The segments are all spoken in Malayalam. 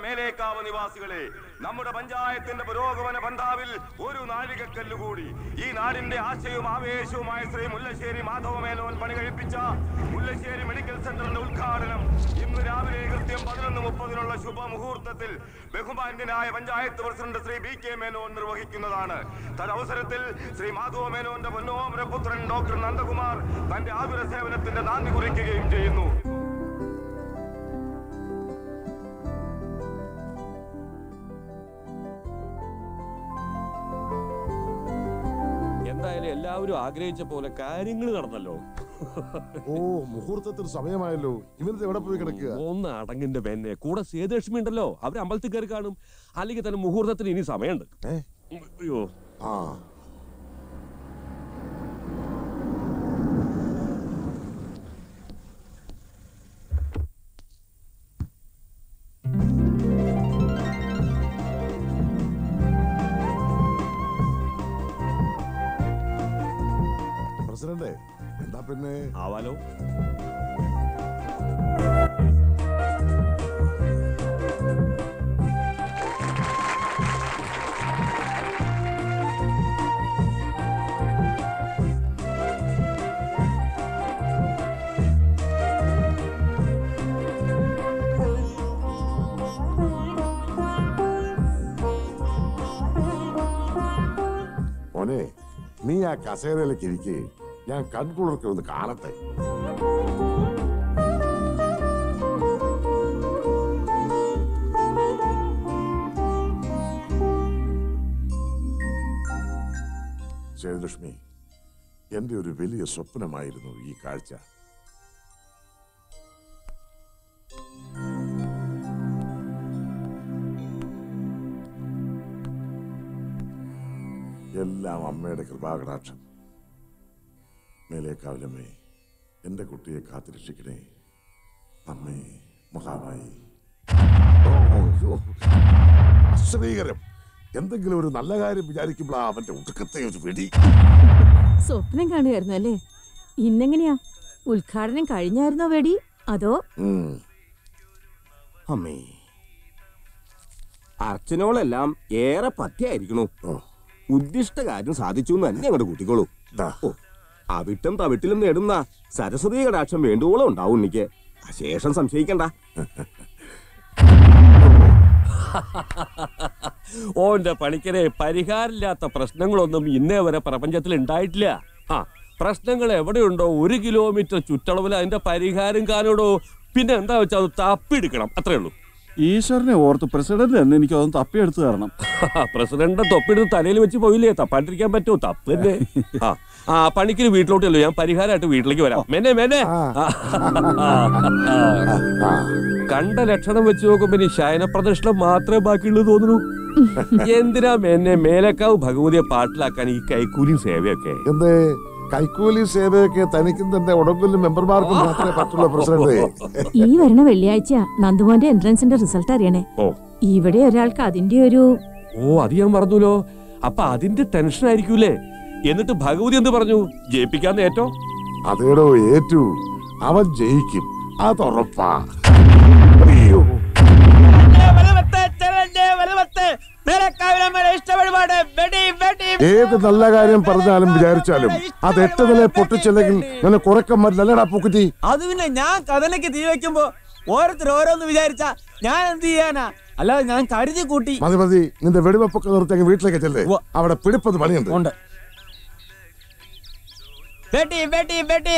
മേലേക്കാവ് നിവാസികളെ നമ്മുടെ പഞ്ചായത്തിന്റെ പുരോഗമന പന്താവിൽ ഒരു നാഴികക്കല്ല് കൂടി ഈ നാടിന്റെ ആശയവും ആവേശവുമായ ശ്രീ മുല്ലശ്ശേരി മാധവ മേനോൻ പണി കഴിപ്പിച്ച മുല്ലശ്ശേരി മെഡിക്കൽ സെന്ററിന്റെ ഉദ്ഘാടനം ഇന്ന് രാവിലെ കൃത്യം പതിനൊന്ന് മുപ്പതിനുള്ള ശുഭമുഹൂർത്തത്തിൽ ബഹുമാന്യനായ panchayat president Shri B K Menon നിർവഹിക്കുന്നതാണ് തദവസരത്തിൽ ശ്രീ മാധവ മേനോന്റെ പൊന്നോമര പുത്രൻ ഡോക്ടർ നന്ദകുമാർ തന്റെ ആതുര സേവനത്തിന്റെ നാന്ദി കുറിക്കുകയും ചെയ്യുന്നു എന്തായാലും എല്ലാവരും ആഗ്രഹിച്ച പോലെ കാര്യങ്ങൾ നടന്നല്ലോ ഓ മുഹൂർത്തത്തിന് സമയമായല്ലോ ഇവനത് എവിടെ പോയി കിടക്കുക ഒന്ന് അടങ്ങിന്റെ പെന്നെ കൂടെ സേതുലക്ഷ്മി ഉണ്ടല്ലോ അവര് അമ്പലത്തിൽ കയറി കാണും അല്ലെങ്കിൽ തന്നെ മുഹൂർത്തത്തിന് ഇനി സമയമുണ്ട് ഏ? അയ്യോ ആ പ്രസിഡന്റ് എന്താ പിന്നെ ആവാലോ മോനെ നീ ആ കസേരയിലേക്ക് ഇരിക്കേ ഞാൻ കൺകുളിർക്ക് ഒന്ന് കാണട്ടെ ജയലക്ഷ്മി എന്റെ ഒരു വലിയ സ്വപ്നമായിരുന്നു ഈ കാഴ്ച എല്ലാം അമ്മയുടെ കൃപാകടാക്ഷം മേലേക്കാവിലമ്മേ എന്റെ കുട്ടിയെ കാത്തുരക്ഷിക്കണേ അമ്മേ മഹാമായി അശ്രീകരം എന്തെങ്കിലും ഒരു നല്ല കാര്യം വിചാരിക്കുമ്പോൾ അവന്റെ ഒടുക്കത്തെ ഒരു വെടി സ്വപ്നം കാണുമായിരുന്നു അല്ലേ ഇന്നെങ്ങനെയാ ഉദ്ഘാടനം കഴിഞ്ഞായിരുന്നോ വെടി അതോ ഉം. അമ്മേ അർച്ചനോളെല്ലാം ഏറെ പഥ്യായിരിക്കണു ഓ ഉദ്ദിഷ്ട കാര്യം സാധിച്ചു എന്ന് തന്നെ അങ്ങോട്ട് കൂട്ടിക്കോളൂ ദാ. ഓ അവിട്ടം തവിട്ടിലും നേടുന്ന സരസ്വതി കടാക്ഷം വേണ്ടുവോളം ഉണ്ടാവും എനിക്ക് അശേഷം സംശയിക്കണ്ട ഓന്റെ പണിക്കരെ പരിഹാരമില്ലാത്ത പ്രശ്നങ്ങളൊന്നും ഇന്നേ വരെ പ്രപഞ്ചത്തിൽ ഉണ്ടായിട്ടില്ല ആ പ്രശ്നങ്ങൾ എവിടെയുണ്ടോ ഒരു കിലോമീറ്റർ ചുറ്റളവിൽ അതിന്റെ പരിഹാരം കാണുടോ പിന്നെ എന്താ വെച്ചാൽ അത് തപ്പിയെടുക്കണം അത്രേ ഉള്ളൂ ഈശ്വരനെ ഓർത്ത് പ്രസിഡന്റ് തന്നെ എനിക്ക് അതൊന്ന് തപ്പിയെടുത്ത് തരണം പ്രസിഡന്റ് തൊപ്പിടുന്ന് തലയിൽ വെച്ച് പോയില്ലേ തപ്പാണ്ടിരിക്കാൻ പറ്റുമോ തപ്പ് തന്നെ ആ ആ പണിക്കിന് വീട്ടിലോട്ടല്ലോ ഞാൻ പരിഹാരമായിട്ട് വീട്ടിലേക്ക് വരാം മെന്നെ മെന്നെ ആ. കണ്ട ലക്ഷണം വെച്ച് നോക്കുമ്പോ ഇനി ശയന പ്രദർശനം മാത്രമേ ബാക്കിയുള്ളൂ തോന്നുന്നു എന്തിനാ മെന്നെ മേലക്കാവ് ഭഗവതിയെ പാട്ടിലാക്കാൻ ഈ കൈക്കൂലിയും സേവയൊക്കെ എന്തേ കൈക്കൂലി സേവയൊക്കെ തനിക്കും തന്റെ ഉടമ്പലും മെമ്പർമാർക്കും മാത്രമേ പറ്റുള്ളൂ പ്രസിഡന്റ് ഈ വരുന്ന വെള്ളിയാഴ്ച നന്ദുമോന്റെ എൻട്രൻസിന്റെ റിസൾട്ട് അറിയണേ ഓ ഇവിടെ ഒരാൾക്ക് അതിന്റെ ഒരു ഓ അത് ഞാൻ മറന്നുല്ലോ അപ്പൊ അതിന്റെ ടെൻഷൻ ആയിരിക്കൂലേ എന്നിട്ട് ഭഗവതി എന്ത് പറഞ്ഞു ജയിപ്പിക്കാന്ന് ഏറ്റോ അതേടോ ഏറ്റു അവൻ ജയിക്കും അതുറപ്പാ അയ്യോ ഏത് നല്ല കാര്യം പറഞ്ഞാലും വിചാരിച്ചാലും അത് എട്ട് നില പൊട്ടിച്ചില്ലെങ്കിൽ നിന്നെ കുറക്കം മരില്ലല്ലടാ പൂക്കുറ്റി അത് പിന്നെ ഞാൻ കഥനക്ക് തീ വെക്കുമ്പോ ഓരോരുത്തർ ഓരോന്ന് വിചാരിച്ച ഞാൻ എന്ത് ചെയ്യാനാ അല്ലാതെ ഞാൻ കരുതി കൂട്ടി മതി മതി നിന്റെ വെടിവെപ്പൊക്കെ നിർത്തി അങ്ങ് വീട്ടിലേക്ക് ചെല്ലേ ഉവ്വ. അവിടെ പിടിപ്പത് പണിയുണ്ട് ഉണ്ട് വെട്ടി വെട്ടി വെട്ടി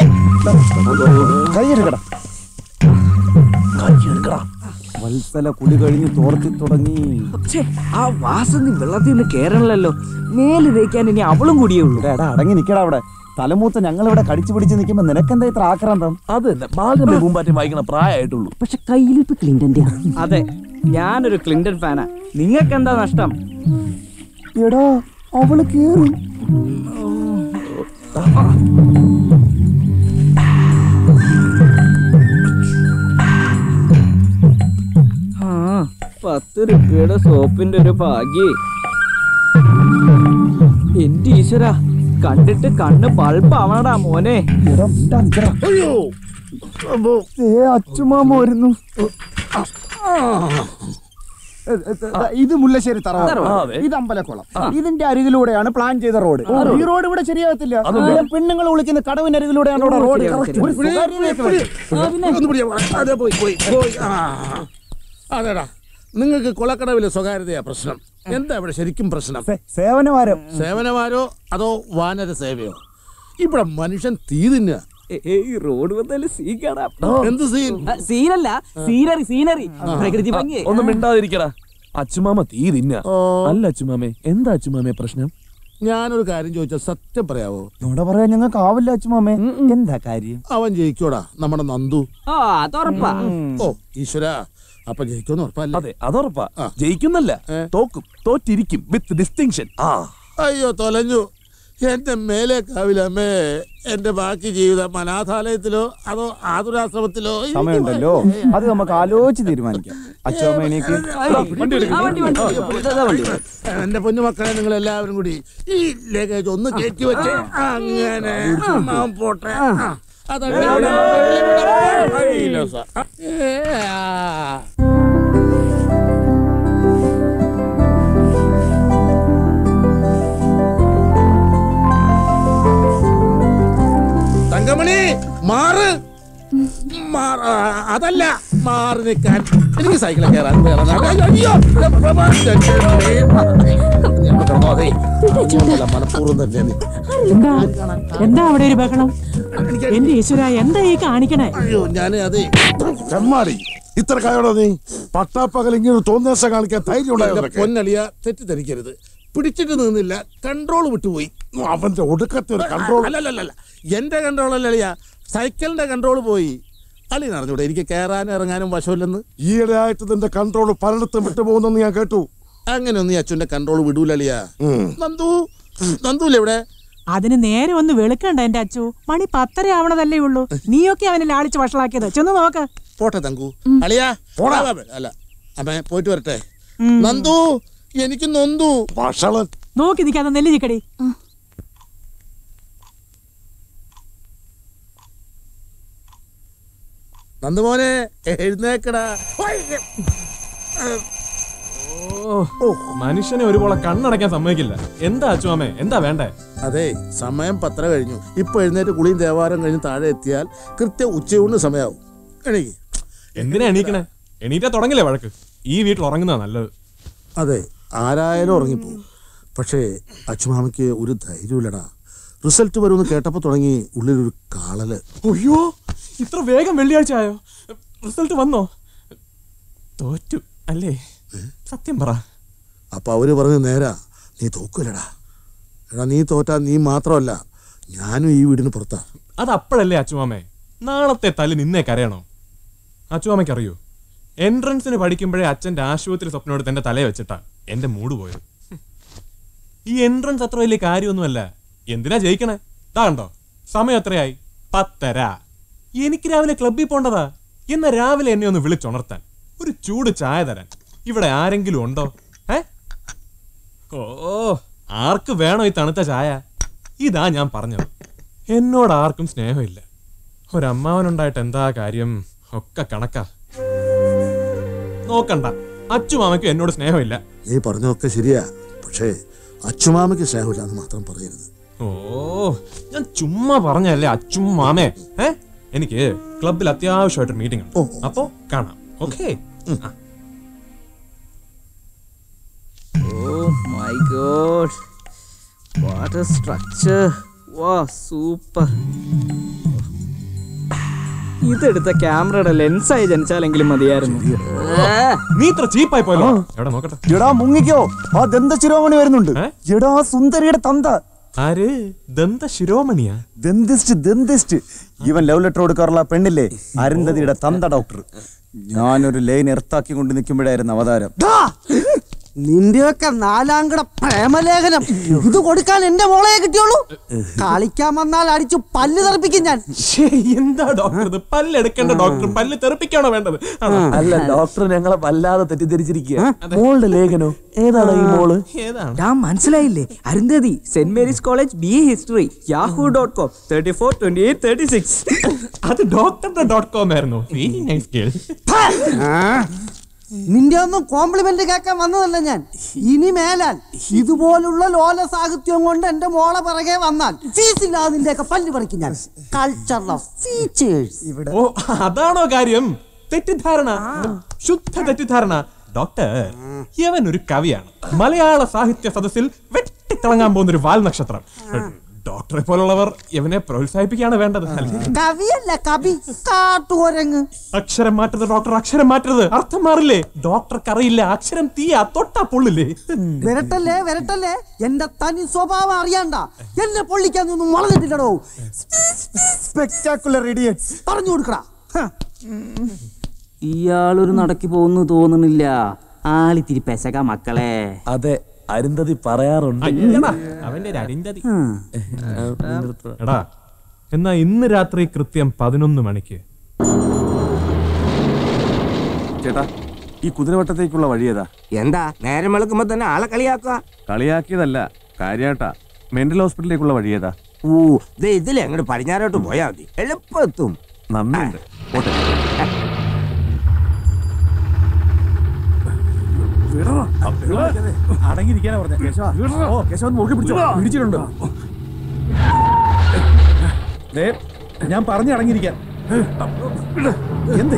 വത്സല കുളി കഴിഞ്ഞ് തോർത്തി തുടങ്ങി ആ വാസന്തി വെള്ളത്തിൽ നിന്ന് കേറണല്ലോ മേല് തേക്കാൻ ഇനി അവളും കൂടിയേ ഉള്ളൂ എടാ അടങ്ങി നിക്കടാ അവിടെ തലമൂത്ത ഞങ്ങൾ ഇവിടെ കടിച്ചു പിടിച്ച് നിൽക്കുമ്പോ നിനക്കെന്താ ഇത്ര ആക്രാന്തം അത് തന്നെ ബാലന്റെ പൂമ്പാറ്റി വായിക്കണ പ്രായമായിട്ടുള്ളൂ പക്ഷെ കയ്യിലിപ്പ് ക്ലിന്റന്റെ അതെ ഞാനൊരു ക്ലിന്റൺ ഫാനാ നിങ്ങൾക്ക് എന്താ നഷ്ടം എടാ അവള് കേറും ആ പത്ത് രൂപയുടെ സോപ്പിന്റെ ഒരു ഭാഗ്യേ എന്റെ ഈശ്വര കണ്ടിട്ട് കണ്ണ് പൾപ്പാവണടാ മോനെ എടാ മിണ്ടാ നിക്കടാ ഏ അച്ചുമാമ വരുന്നു ഇത് മുല്ലശ്ശേരി തറവാട് തറവാട്. ഇത് അമ്പലക്കുളം ഇതിന്റെ അരികിലൂടെയാണ് പ്ലാൻ ചെയ്ത റോഡ് ഈ റോഡ് ഇവിടെ ശരിയാകത്തില്ല ഇവിടെ പെണ്ണുങ്ങൾ വിളിക്കുന്ന കടവിന്റെ അരികിലൂടെയാണ് ഇവിടെ റോഡ് ഒരു സ്വകാര്യതയൊക്കെ വേണം. അതെടാ നിങ്ങൾക്ക് കൊളക്കടവിലെ സ്വകാര്യതയാ പ്രശ്നം എന്താ ഇവിടെ ശരിക്കും പ്രശ്നം സേ- സേവനവാരം സേവനമാരോ അതോ വാനര സേവയോ ഇവിടെ മനുഷ്യൻ തീ തിന്നുക ഏയ് റോഡ് വന്നാലും സീൻ കാണാം എന്ത് സീൻ സീനല്ല സീനറി സീനറി പ്രകൃതി ഭംഗി ഒന്നും മിണ്ടാതിരിക്കടാ അച്ചുമാമ തീ തിന്ന അല്ല അച്ചുമാമേ എന്താ അച്ചുമാമേ പ്രശ്നം ഞാനൊരു കാര്യം ചോദിച്ചാൽ സത്യം പറയാവോ ഇവിടെ പറയാൻ ഞങ്ങൾക്ക് ആവില്ല അച്ഛമാമേ എന്താ കാര്യം അവൻ ജയിക്കോടാ നമ്മുടെ നന്ദു ആ അതുറപ്പാ ഓ ഈശ്വര അപ്പൊ ജയിക്കുമെന്ന് ഉറപ്പല്ലേ അതെ അതുറപ്പാ ആ. ജയിക്കുന്നല്ല ഏ? തോക്കും തോറ്റിരിക്കും വിത്ത് ഡിസ്റ്റിങ്ഷൻ ആ അയ്യോ തൊലഞ്ഞു എന്റെ മേലെ കാവിലമ്മേ എന്റെ ബാക്കി ജീവിതം അനാഥാലയത്തിലോ അതോ ആതുരാശ്രമത്തിലോ എനിക്ക് സമയമുണ്ടല്ലോ അത് നമുക്ക് ആലോചിച്ച് തീരുമാനിക്കാം അച്ഛമ്മേനേക്ക് ആ, വണ്ടി വണ്ടി ഇതാ വണ്ടി എന്റെ പൊന്നുമക്കളെ നിങ്ങൾ എല്ലാവരും കൂടി ഈ ലഗേജ് ഒന്ന് കയറ്റി വെച്ച് അങ്ങനെ ആ, പോട്ടെ ആ, അതാണ് കൈലാസ. ഏ, ആ. തങ്കമണി മാറ് മാറ് ആ, അതല്ല മാറി നിൽക്കാൻ എനിക്ക് സൈക്കിളിൽ കയറാൻ വേറെ നാട്. അയ്യോ ഞാൻ കിടന്നോ അതെ ഒന്നുമല്ല, മനഃപൂർവ്വം തന്നെ നീ. എന്താ എന്താ അവിടെ ഒരു ബഹളം എന്റെ ഈശ്വര എന്താ ഈ കാണിക്കണേ അയ്യോ ഞാൻ അതെ ചെമ്മാടി ഇത്ര കായോടോ നീ പട്ടാപ്പകൽ ഇങ്ങനെ തോന്നിയാസം കാണിക്കാൻ ധൈര്യം ഉണ്ടായോ എന്റെ നിനക്ക്? പൊന്നളിയ തെറ്റിദ്ധരിക്കരുത് പിടിച്ചിട്ട് നിന്നില്ല കൺട്രോൾ വിട്ടുപോയി അവന്റെ ഒടുക്കത്തെ ഒരു കൺട്രോൾ അല്ലല്ലല്ല എന്റെ കൺട്രോൾ അല്ല അളിയ സൈക്കിളിന്റെ കൺട്രോൾ പോയി അളി നടന്നൂടെ എനിക്ക് കയറാനും ഇറങ്ങാനും വശമില്ലെന്ന് ഈയിടെ ആയിട്ട് നിന്റെ കൺട്രോൾ പലയിടത്തും വിട്ടുപോകുന്നെന്ന് ഞാൻ കേട്ടു അങ്ങനെയൊന്നും ഈ അച്ഛന്റെ കൺട്രോൾ വിടൂല അളിയ നന്ദു നന്ദുല്ലേ ഇവിടെ അതിന് നേരെ ഒന്ന് വെളുക്കണ്ട എന്റെ അച്ചു മണി പത്തര ആവണതല്ലേ ഉള്ളൂ നീയൊക്കെ അവനെ ലാളിച്ച് വഷളാക്കിയത് ചെന്ന് നോക്ക് പോട്ടെ തങ്കു അളിയാ പോടാ അല്ല അമ്മ പോയിട്ട് വരട്ടെ നന്ദു എനിക്ക് നൊന്തു ഭക്ഷണം നോക്കി നിൽക്കാതെ നെല്ല് ചിക്കടി നന്ദുമോനെ എഴുന്നേക്കടാ മനുഷ്യനെ ഒരുപോലെ കണ്ണടയ്ക്കാൻ സമ്മതിക്കില്ല എന്താ അച്ചുമാമേ എന്താ വേണ്ടേ അതെ സമയം പത്ര കഴിഞ്ഞു ഇപ്പൊ എഴുന്നേറ്റ് കുളിയും ദേവാരം കഴിഞ്ഞ് താഴെ എത്തിയാൽ കൃത്യം ഉച്ചയൂണ് സമയാവും എണീക്ക് എന്തിനാ എണീക്കണേ എണീറ്റാ തുടങ്ങില്ലേ വഴക്ക് ഈ വീട്ടിൽ ഉറങ്ങുന്നതാ നല്ലത് അതെ ആരായാലും ഉറങ്ങിപ്പോവും പക്ഷേ അച്ചുമാമയ്ക്ക് ഒരു ധൈര്യമില്ലടാ റിസൾട്ട് വരുമെന്ന് കേട്ടപ്പോൾ തുടങ്ങി ഉള്ളിലൊരു കാളല് അയ്യോ ഇത്ര വേഗം വെള്ളിയാഴ്ച ആയോ റിസൾട്ട് വന്നോ തോറ്റു അല്ലേ സത്യം പറ അപ്പൊ അവര് പറഞ്ഞു നേരാ നീ തോക്കൂലടാ എടാ നീ തോറ്റാ നീ മാത്രമല്ല ഞാനും ഈ വീടിന് പുറത്താ അത് അപ്പോഴല്ലേ അച്ചുമാമേ നാളത്തെ തല്ലി നിന്നേ കരയണോ അച്ചുമാമയ്ക്ക് അറിയോ എൻട്രൻസിന് പഠിക്കുമ്പോഴേ അച്ഛന്റെ ആശുപത്രി സ്വപ്നം എടുത്ത് എന്റെ തലയെ വെച്ചിട്ടാ എന്റെ മൂഡ് പോയത് ഹും. ഈ എൻട്രൻസ് അത്ര വലിയ കാര്യമൊന്നുമല്ല എന്തിനാ ജയിക്കണേ ഇതാ കണ്ടോ സമയം എത്രയായി പത്തര എനിക്ക് രാവിലെ ക്ലബ്ബിൽ പോണ്ടതാ എന്നാ രാവിലെ എന്നെ ഒന്ന് വിളിച്ചുണർത്താൻ ഒരു ചൂട് ചായ തരാൻ ഇവിടെ ആരെങ്കിലും ഉണ്ടോ ഏ ഓ ആർക്ക് വേണോ ഈ തണുത്ത ചായ ഇതാ ഞാൻ പറഞ്ഞത് എന്നോട് ആർക്കും സ്നേഹമില്ല ഒരമ്മാവനുണ്ടായിട്ട് എന്താ കാര്യം ഒക്കെ കണക്കാ നോക്കണ്ട അച്ചുമാമയ്ക്കും എന്നോട് സ്നേഹമില്ല നീ പറഞ്ഞതൊക്കെ ശരിയാ പക്ഷേ അച്ചുമാമയ്ക്ക് സ്നേഹമില്ല എന്ന് മാത്രം പറയരുത് ഓ ഞാൻ ചുമ്മാ പറഞ്ഞല്ലേ അച്ചുമാമേ ഏ എനിക്ക് ക്ലബിൽ അത്യാവശ്യമായിട്ട് മീറ്റിംഗ് ഉണ്ട് അപ്പോ കാണാം okay oh my god what a structure വാ സൂപ്പർ ഇതെടുത്ത ക്യാമറയുടെ ലെൻസായി ജനിച്ചാലെങ്കിലും മതിയായിരുന്നു നീ ഇത്ര ചീപ്പായി പോയല്ലോ എവിടെ നോക്കട്ടെ എടാ മുങ്ങിക്കോ ആ ദന്ത ശിരോമണി വരുന്നുണ്ട് എടാ സുന്ദരിയുടെ തന്ത ആര് ദന്ത ശിരോമണിയാ ദന്തിസ്റ്റ് ദന്തിസ്റ്റ് ഇവൻ ലവ് ലെറ്റർ കൊടുക്കാറുള്ള ആ പെണ്ണില്ലേ അരുന്ധതിയുടെ തന്ത ഡോക്ടർ ഞാനൊരു ലൈൻ എർത്താക്കി കൊണ്ട് നിൽക്കുമ്പോഴായിരുന്നു അവതാരം നിന്റെയൊക്കെ നാലാംകട പ്രേമലേഖനം ഇത് കൊടുക്കാൻ എന്റെ മോളെ കിട്ടിയോളൂ കളിക്കാൻ വന്നാൽ അടിച്ചു പല്ല് തെറിപ്പിക്കും ഞാൻ എന്താ ഡോക്ടർ ഇത് പല്ലെടുക്കേണ്ട ഡോക്ടർ പല്ല് തെറിപ്പിക്കാണോ വേണ്ടത് ആണോ? അല്ല ഡോക്ടർ ഞങ്ങളെ വല്ലാതെ തെറ്റിദ്ധരിച്ചിരിക്കുക മോളുടെ ലേഖനോ ഏതാണ് ഈ മോള് ഏതാണ് ഞാൻ മനസ്സിലായില്ലേ Arundhati saint Mary's college B A history Yahoo dot com thirty four twenty eight thirty six അത് ഡോക്ടറുടെ ഡോട്ട് കോം ആയിരുന്നു വെരി നൈസ് ഗേൾ നിന്റെ ഒന്നും കോംപ്ലിമെന്റ് കേൾക്കാൻ വന്നതല്ല ഞാൻ ഇനി മേലാൽ ഇതുപോലുള്ള ലോല സാഹിത്യം കൊണ്ട് എന്റെ മോളെ പിറകെ വന്നാൽ ഫീസ് ഇല്ലാതെ നിന്റെയൊക്കെ പല്ല് പറിക്കും ഞാൻ കൾച്ചർ ഓഫ് ഫീച്ചേഴ്സ് ഓ അതാണോ കാര്യം തെറ്റിദ്ധാരണ ശുദ്ധ തെറ്റിദ്ധാരണ ഡോക്ടർ യവൻ ഒരു കവിയാണ് മലയാള സാഹിത്യ സദസ്സിൽ വെട്ടിത്തിളങ്ങാൻ പോകുന്ന ഒരു വാൽ നക്ഷത്രം ഡോക്ടറെ പോലുള്ളവർ ഇവനെ പ്രോത്സാഹിപ്പിക്കുകയാണ് വേണ്ടത് അല്ലേ? കവിയല്ല കവി കാട്ടുകൊരങ്ങ് അക്ഷരം മാറ്റരുത് ഡോക്ടർ അക്ഷരം മാറ്റരുത് അർത്ഥം മാറില്ലേ ഡോക്ടർക്ക് അറിയില്ല അക്ഷരം തീയാ തൊട്ടാ പൊള്ളില്ലേ വരട്ടല്ലേ വരട്ടല്ലേ എന്റെ തനി സ്വഭാവം അറിയണ്ട എന്നെ പൊള്ളിക്കാൻ ഒന്നും വളർന്നിട്ടില്ലടോ സ്പെക്ടാക്കുലർ ഇഡിയറ്റ്സ് പറഞ്ഞു കൊടുക്കടാ ഹ. ഇയാളൊരു നടക്കി പോകുന്നു തോന്നുന്നില്ല ആളിത്തിരി പെശക മക്കളെ അതെ അരുന്ധതി പറയാറുണ്ട് അയ്യടാ, അവന്റെ ഒരു അരിന്തതി. എടാ എന്നാ ഇന്ന് രാത്രി കൃത്യം പതിനൊന്ന് മണിക്ക് ചേട്ടാ ഈ കുതിരവട്ടത്തേക്കുള്ള വഴി ഏതാ എന്താ നേരം വെളുക്കുമ്പോ തന്നെ ആളെ കളിയാക്കുക കളിയാക്കിയതല്ല കാര്യാട്ടാ മെന്റൽ ഹോസ്പിറ്റലിലേക്കുള്ള വഴി ഏതാ ഓ ദേ ഇതിലെ അങ്ങോട്ട് പടിഞ്ഞാറോട്ട് പോയാ മതി എളുപ്പം എത്തും നന്ദിയുണ്ട് പോട്ടെ അടങ്ങിയിരിക്കാനാ പറഞ്ഞ കേശവ ഓ കേശവൻ മുറുകെ പിടിച്ചോ പിടിച്ചിട്ടുണ്ട് ദേ, ഞാൻ പറഞ്ഞു അടങ്ങിയിരിക്കാൻ എന്തേ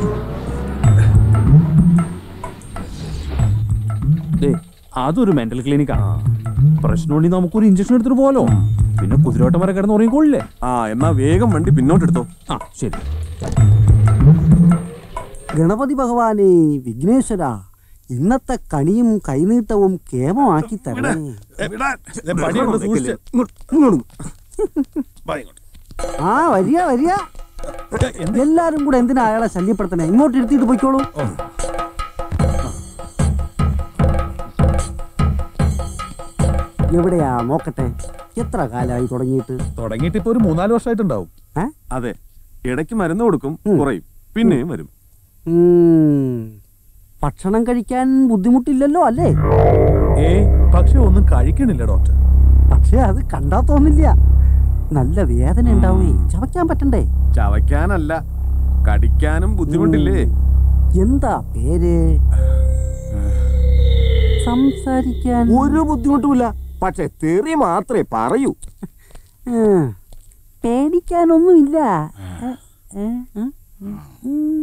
ദേ, അതൊരു മെന്റൽ ക്ലിനിക്കാണ് പ്രശ്നമുണ്ടെങ്കിൽ നമുക്കൊരു ഇഞ്ചക്ഷൻ എടുത്തിട്ട് പോലോ പിന്നെ കുതിരോട്ടം വരെ കിടന്ന് ഉറങ്ങിക്കോളില്ലേ ആ എന്നാ വേഗം വണ്ടി പിന്നോട്ടെടുത്തോ ആ ശരി ഗണപതി ഭഗവാനെ വിഘ്നേശ്വര ഇന്നത്തെ കണിയും കൈനീട്ടവും കേമമാക്കി തരണേ ആ വരിക വരിക എല്ലാരും കൂടെ എന്തിനാ അയാളെ ശല്യപ്പെടുത്തണേ ഇങ്ങോട്ട് ഇരുത്തിയിട്ട് പോയിക്കോളൂ എവിടെയാ നോക്കട്ടെ എത്ര കാലമായി തുടങ്ങിയിട്ട് തുടങ്ങിയിട്ട് ഇപ്പൊ ഒരു മൂന്നാല് വർഷമായിട്ടുണ്ടാവും ഏ? അതെ ഇടയ്ക്ക് മരുന്ന് കൊടുക്കും കുറയും പിന്നെയും വരും ഉം. ഭക്ഷണം കഴിക്കാൻ ബുദ്ധിമുട്ടില്ലല്ലോ അല്ലേ ഏ പക്ഷെ ഒന്നും കഴിക്കണില്ല ഡോക്ടർ പക്ഷെ അത് കണ്ടാ തോന്നില്ല നല്ല വേദന ഉണ്ടാവേ ചവയ്ക്കാൻ പറ്റണ്ടേ ചവയ്ക്കാനല്ല കടിക്കാനും ബുദ്ധിമുട്ടില്ലേ എന്താ പേര് സംസാരിക്കാൻ ഒരു ബുദ്ധിമുട്ടുമില്ല പക്ഷെ തെറി മാത്രമേ പറയൂ ഉം. പേടിക്കാനൊന്നുമില്ല ഏ, ഏ, ഏ, ഉം.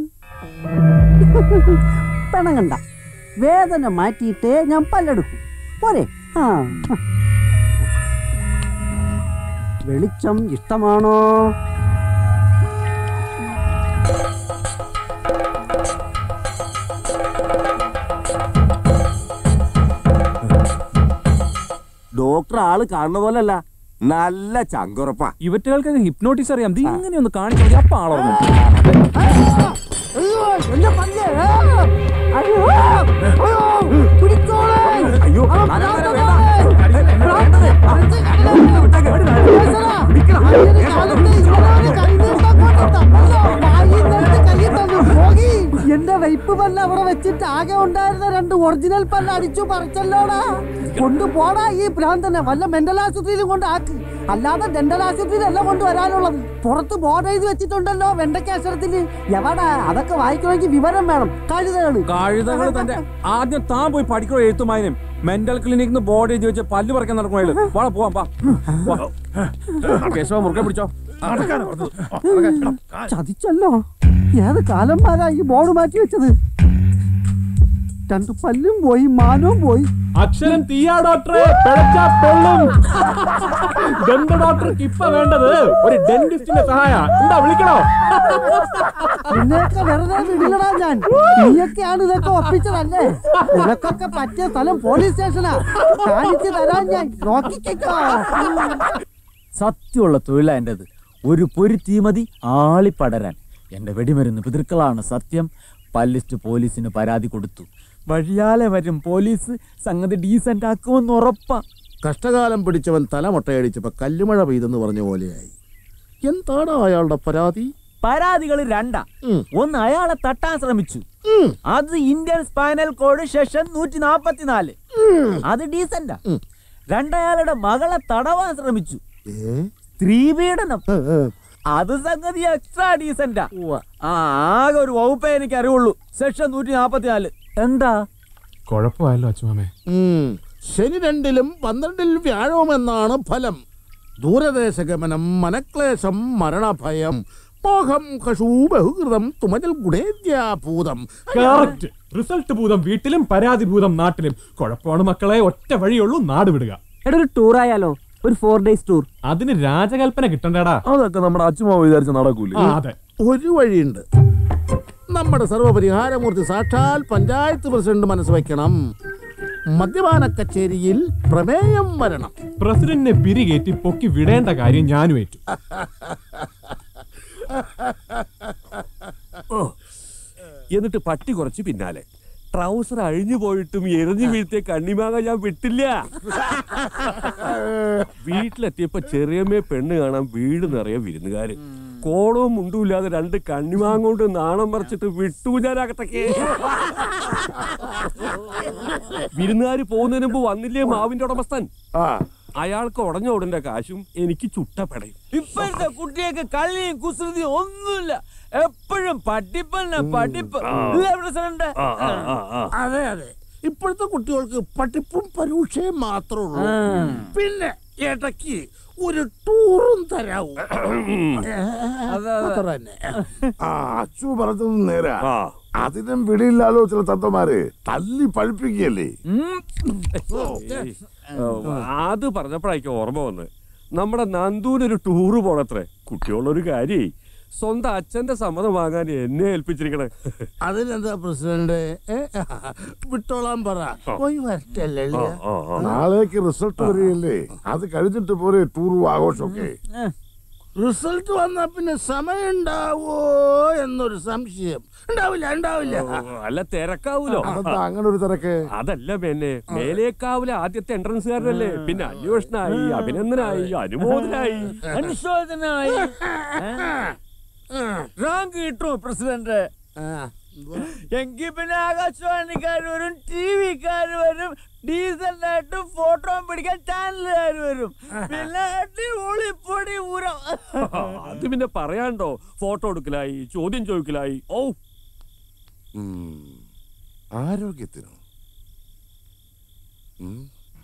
പിണങ്ങണ്ട വേദന മാറ്റിയിട്ടേ ഞാൻ പല്ലെടുക്കും പോരെ ആ വെളിച്ചം ഇഷ്ടമാണോ ഡോക്ടർ ആള് കാണുന്ന പോലല്ല നല്ല ചങ്കുറപ്പാ ഇവറ്റകൾക്ക് ഹിപ്നോട്ടിസ് അറിയാം ഇത് ഇങ്ങനെ ഒന്ന് കാണിച്ചു മതി അപ്പൊ ആളോർമ്മ അയ്യോ എന്റെ പല്ല് ആ! അയ്യോ അയ്യോ പിടിച്ചോളെ അയ്യോ ആ, നാലാം നേരം ഭ്രാന്തനെ! ഭ്രാന്തനെ! അടിച്ച് കളയണം! ഈശ്വരാ, അയ്യന് കാലത്ത് ഇങ്ങനൊരു കൈനീട്ടം കൊണ്ട് തന്നല്ലോ. വായിൽ നിന്ന് കയ്യിൽ തന്നു. പോകി. എന്റെ വൈപ്പ് പല്ല് അവിടെ വെച്ചിട്ട് ആകെ ഉണ്ടായിരുന്ന രണ്ട് ഒറിജിനൽ പല്ല് അടിച്ചു പറിച്ചല്ലോടാ കൊണ്ടുപോടാ ഈ ഭ്രാന്തനെ വല്ല മെന്റൽ ആശുപത്രിയിലും കൊണ്ട് ആക്ക് അല്ലാതെ ഡെന്റൽ ആശുപത്രിയിലല്ല കൊണ്ടുവരാനുള്ളത് പുറത്ത് ബോർഡ് എഴുതി വെച്ചിട്ടുണ്ടല്ലോ വെണ്ടയ്ക്ക അക്ഷരത്തില് എവിടാ അതൊക്കെ വായിക്കണമെങ്കിൽ വിവരം വേണം കഴുതകള് കഴുതകൾ തന്റെ ആദ്യം താൻ പോയി പഠിക്കണോ എഴുത്തുമായനും മെന്റൽ ക്ലിനിക്കിന് ബോർഡ് എഴുതി വെച്ച് പല്ല് പറിക്കാൻ നടക്കണോ വാ പോവാം വാ വാ. കേശവ മുറുകെ പിടിച്ചോ ചതിച്ചല്ലോ ഏത് കാലന്മാരാ ഈ ബോർഡ് മാറ്റി വെച്ചത് രണ്ട് പല്ലും പോയി മാനവും പോയി അക്ഷരം തീയാ ഡോക്ടറെ പിഴച്ചാ പൊള്ളും ദന്ത ഡോക്ടർക്ക് ഇപ്പൊ വേണ്ടത് ഒരു ഡെന്റിസ്റ്റിന്റെ സഹായ എന്താ വിളിക്കണോ നിന്നെയൊക്കെ വെറുതെ വിടില്ലടാ ഞാൻ നീയൊക്കെയാണ് ഇതൊക്കെ ഒപ്പിച്ചതല്ലേ നിനക്കൊക്കെ പറ്റിയ സ്ഥലം പോലീസ് സ്റ്റേഷനാ കാണിച്ചു തരാൻ ഞാൻ നോക്കിക്കോ സത്യമുള്ള തൊഴിലാ എന്റേത് ഒരു പൊരുത്തീ മതി ആളിപ്പടരാൻ എന്റെ വെടിമരുന്ന് പിതൃക്കളാണ് സത്യം പല്ലിസ്റ്റ് പോലീസിന് പരാതി കൊടുത്തു വഴിയാലെ വരും പോലീസ് സംഗതി ഡീസന്റ് ആക്കുമെന്ന് ഉറപ്പാ കഷ്ടകാലം പിടിച്ചവൻ തല മുട്ടയടിച്ചപ്പോ കല്ലുമഴ പെയ്തെന്ന് പറഞ്ഞ പോലെയായി എന്താണ് അയാളുടെ പരാതി പരാതികൾ രണ്ടാ ഒന്ന് അയാളെ തട്ടാൻ ശ്രമിച്ചു അത് ഇന്ത്യൻ സ്പൈനൽ കോഡ് സെഷൻ നൂറ്റി നാപ്പത്തിനാല് അത് ഡീസന്റാ രണ്ടയാളുടെ മകളെ തടവാൻ ശ്രമിച്ചു സ്ത്രീ പീഡനം അത് സംഗതി എക്സ്ട്രാ ഡീസന്റാ ആ ആകെ ഒരു വകുപ്പേ എനിക്ക് അറിയുള്ളൂ സെക്ഷൻ നൂറ്റി നാപ്പത്തിനാല് എന്താ കുഴപ്പമായല്ലോ അച്ചുമാമേ ഉം. ശനി രണ്ടിലും പന്ത്രണ്ടിലും വ്യാഴവും എന്നാണ് ഫലം ദൂരദേശഗമനം മനക്ലേശം മരണഭയം മോഹം കഷൂ ബഹുകൃതം തുമജൽ ഗുണേദ്യാഭൂതം കറക്റ്റ് റിസൾട്ട് ഭൂതം വീട്ടിലും പരാതി ഭൂതം നാട്ടിലും കുഴപ്പമാണ് മക്കളെ ഒറ്റ വഴിയുള്ളൂ നാട് വിടുക എടാ ഒരു ടൂർ ആയാലോ ഒരു ഫോർ ഡേയ്സ് ടൂർ അതിന് രാജകൽപ്പന കിട്ടണ്ടേടാ അതൊക്കെ നമ്മുടെ അച്ഛമാവ് വിചാരിച്ച നടക്കൂലേ ആ, അതെ ഒരു വഴിയുണ്ട് നമ്മുടെ സർവപരിഹാരമൂർത്തി സാക്ഷാൽ പഞ്ചായത്ത് പ്രസിഡന്റ് മനസ്സ് വയ്ക്കണം മദ്യപാന കച്ചേരിയിൽ പ്രമേയം വരണം പ്രസിഡന്റിനെ പിരികേറ്റി പൊക്കി വിടേണ്ട കാര്യം ഞാനും ഏറ്റു ഓ എന്നിട്ട് പട്ടി കുറച്ച് പിന്നാലെ ട്രൗസർ അഴിഞ്ഞു പോയിട്ടും എറിഞ്ഞു വീഴ്ത്തിയ കണ്ണിമാങ്ങ ഞാൻ വിട്ടില്ല വീട്ടിലെത്തിയപ്പോ ചെറിയമ്മയെ പെണ്ണ് കാണാൻ വീട് നിറയെ വിരുന്നുകാര് കോണവും മുണ്ടുമില്ലാതെ രണ്ട് കണ്ണിമാങ്ങ കൊണ്ട് നാണം മറിച്ചിട്ട് വിട്ടു ഞാൻ അകത്തേക്ക് വിരുന്നുകാര് പോകുന്നതിന് മുമ്പ് വന്നില്ലേ മാവിന്റെ ഉടമസ്ഥൻ അയാൾക്ക് ഉടഞ്ഞ ഉടന്റെ കാശും എനിക്ക് ചുട്ടപ്പടയും ഇപ്പോഴത്തെ കുട്ടിയൊക്കെ കളിയും കുസൃതിയും ഒന്നുമില്ല എപ്പോഴും പഠിപ്പന്നെ പഠിപ്പ് ഇല്ലേ പ്രസിഡന്റ് അതെ അതെ ഇപ്പോഴത്തെ കുട്ടികൾക്ക് പഠിപ്പും പരീക്ഷയും മാത്രമേ ഉള്ളൂ പിന്നെ ഇടയ്ക്ക് ഒരു ടൂറും തരാവൂ അത്ര തന്നെ ആ അച്ചു പറഞ്ഞത് നേരാ അതിനും പിടിയില്ലാലോ ചില തത്തമാര് തല്ലി പഴിപ്പിക്കുകയല്ലേ അത് പറഞ്ഞപ്പോഴായിരിക്കും ഓർമ്മ വന്ന് നമ്മുടെ നന്ദൂനൊരു ടൂറ് പോണത്രേ കുട്ടികളുള്ളൊരു കാര്യേ സ്വന്തം അച്ഛന്റെ സമ്മതം വാങ്ങാൻ എന്നെ ഏൽപ്പിച്ചിരിക്കണേ അതിനെന്താ പ്രസിഡന്റ് ഏ? വിട്ടോളാൻ പറ പോയി വരട്ടല്ലേ നാളേക്ക് റിസൾട്ട് വരികയല്ലേ അത് കഴിഞ്ഞിട്ട് പോരെ ടൂറും ആഘോഷമൊക്കെ റിസൾട്ട് വന്നാ പിന്നെ സമയം ഉണ്ടാവോ എന്നൊരു സംശയം ഉണ്ടാവില്ല ഉണ്ടാവില്ല അല്ല തിരക്കാവൂലോ അതെന്താ അങ്ങനെ ഒരു തിരക്ക് അതല്ല മേനെ മേലേക്കാവിലെ ആദ്യത്തെ എൻട്രൻസുകാരനല്ലേ പിന്നെ അന്വേഷണായി അഭിനന്ദനായി അനുമോദനായി അനുശോചനായി റാങ്ക് കിട്ടും പ്രസിഡന്റ് എങ്കിൽ പിന്നെ ആകാശവാണിക്കാർ വരും ടി വിക്കാർ വരും ഡീസന്റ് ആയിട്ട് ഫോട്ടോ പിടിക്കാൻ ചാനലുകാർ വരും പിന്നെ അടിപൊളി പൊടി ഊരം അത് പിന്നെ പറയാണ്ടോ ഫോട്ടോ എടുക്കലായി ചോദ്യം ചോദിക്കലായി ഓ ഉം. ആരോഗ്യത്തിനോ ഉം.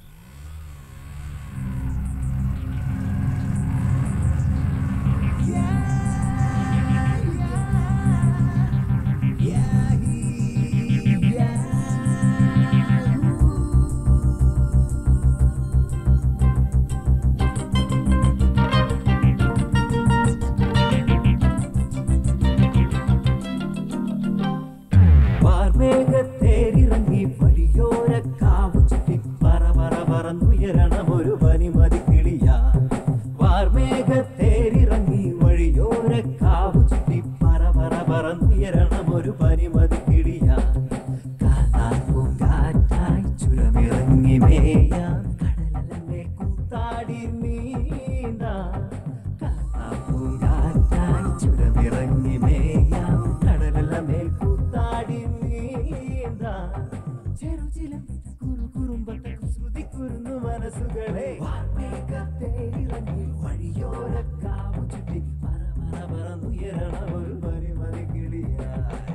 വാർമേഘത്തേരിറങ്ങി വഴിയോര കാവു ചുറ്റി പറ പറ പറന്നുയരണം ഒരു പനിമതി കിളിയാ വാർമേഘത്തേരിറങ്ങി വഴിയോര കാവു ചുറ്റി പറ പറ പറന്നുയരണം ഒരു പനിമതി കിളിയാ കാതാപ്പും കാറ്റായി ചുരമിറങ്ങി മേയാൻ കടലല്ലേ കൂത്താടി നീന്താ കാതാപ്പും കാറ്റായി ചുരമിറങ്ങി മേയാൻ കടലല്ല മേൽ കൂത്താടി നീന്താ ചെറുചിലം കുറു കുറുമ്പട്ട ശ്രുതി കുരുന്നു മനസ്സുകളെ വാർമേഘത്തേരിറങ്ങി വഴിയോര കാവു ചുറ്റി പറ പറ പറന്നുയരണം ഒരു പരിമതി കിളിയായി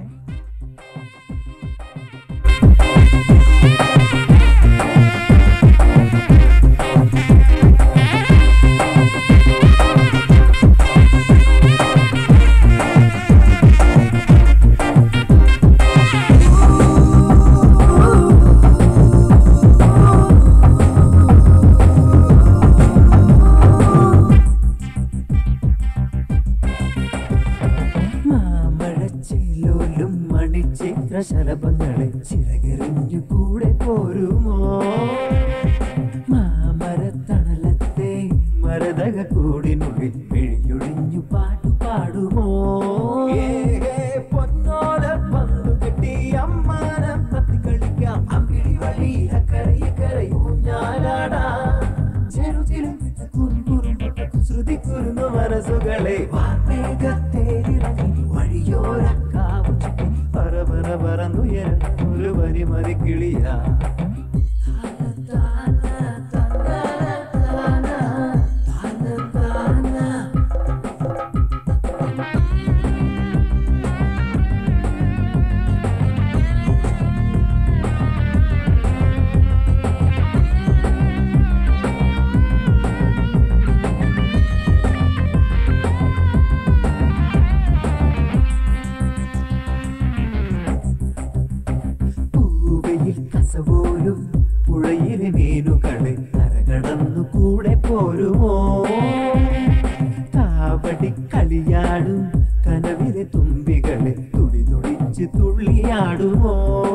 മാമഴച്ചിലോലും മണിച്ചിത്രശലഭങ്ങളെ ചിറകെറിഞ്ഞു കൂടെ പോരുമോ മാമരത്തണലത്തെ മരതക കൂടിനുള്ളിൽ പിഴിയൊഴിഞ്ഞു പാട്ടു പാടുമോ പൊന്നോല പന്തു കെട്ടി അമ്മാനം തത്തി കളിക്കാം അമ്പിളി വഴി അക്കരയെ കരയൂഞ്ഞാലാടാം ചെറുചിലും ശ്രുതി കുരുന്നു മനസ്സുകളെ വാർമേഘത്തേരിറങ്ങി വഴിയോര കാവു ചുറ്റി പറ പറ പറന്നുയരണം ഒരു പരിമതി കിളിയാ പോലും പുഴയിലെ മീനുകളെ കരകടന്നു കൂടെ പോരുമോ കാവടി കളിയാടും കനവിലെ തുമ്പികളെ തുടി തുടിച്ച് തുള്ളിയാടുമോ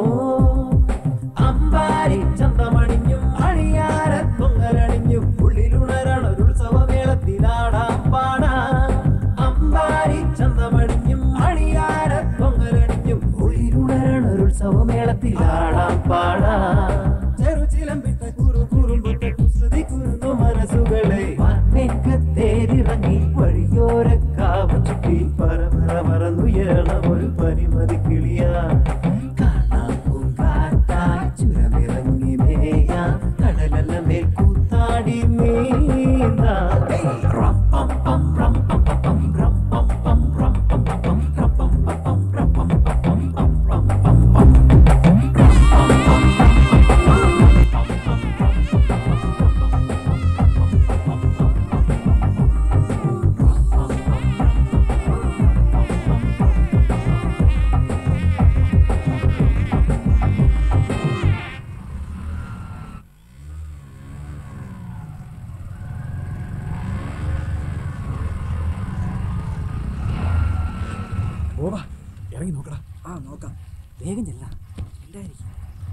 അമ്പാരി ചന്തമണിഞ്ഞും അണിയാര തൊങ്ങലണിഞ്ഞും ഉള്ളിലുണരണ ഒരു ഉത്സവമേളത്തിലാടാം പാടാ അമ്പാരി ചന്തമണിഞ്ഞും അണിയാര തൊങ്ങലണിഞ്ഞും ഉള്ളിലുണരണ ഒരു ഉത്സവമേളത്തിലാടാം പാടാ ചെറുചിലമ്പിട്ട കുറു കുറുമ്പുട്ട കുസൃതി കുറുന്നു മനസ്സുകളെ തേരിറങ്ങി വഴിയോരക്കാവ് ചുറ്റി പറ പറന്നുയരണം ഒരു പരിമതി കിളിയാ കാണാപ്പും കാറ്റായി ചുരമിറങ്ങി മേയാം കടലല്ല മേൽ കൂത്താടി നീന്താ റം പം പം റം പം പം റം പം പം റം പം പം റം പം പം റം പം പം പം റം പം പം ഓവാ ഇറങ്ങി നോക്കടാ ആ നോക്കാം വേഗം ചെല്ല ഉണ്ടായിരിക്കും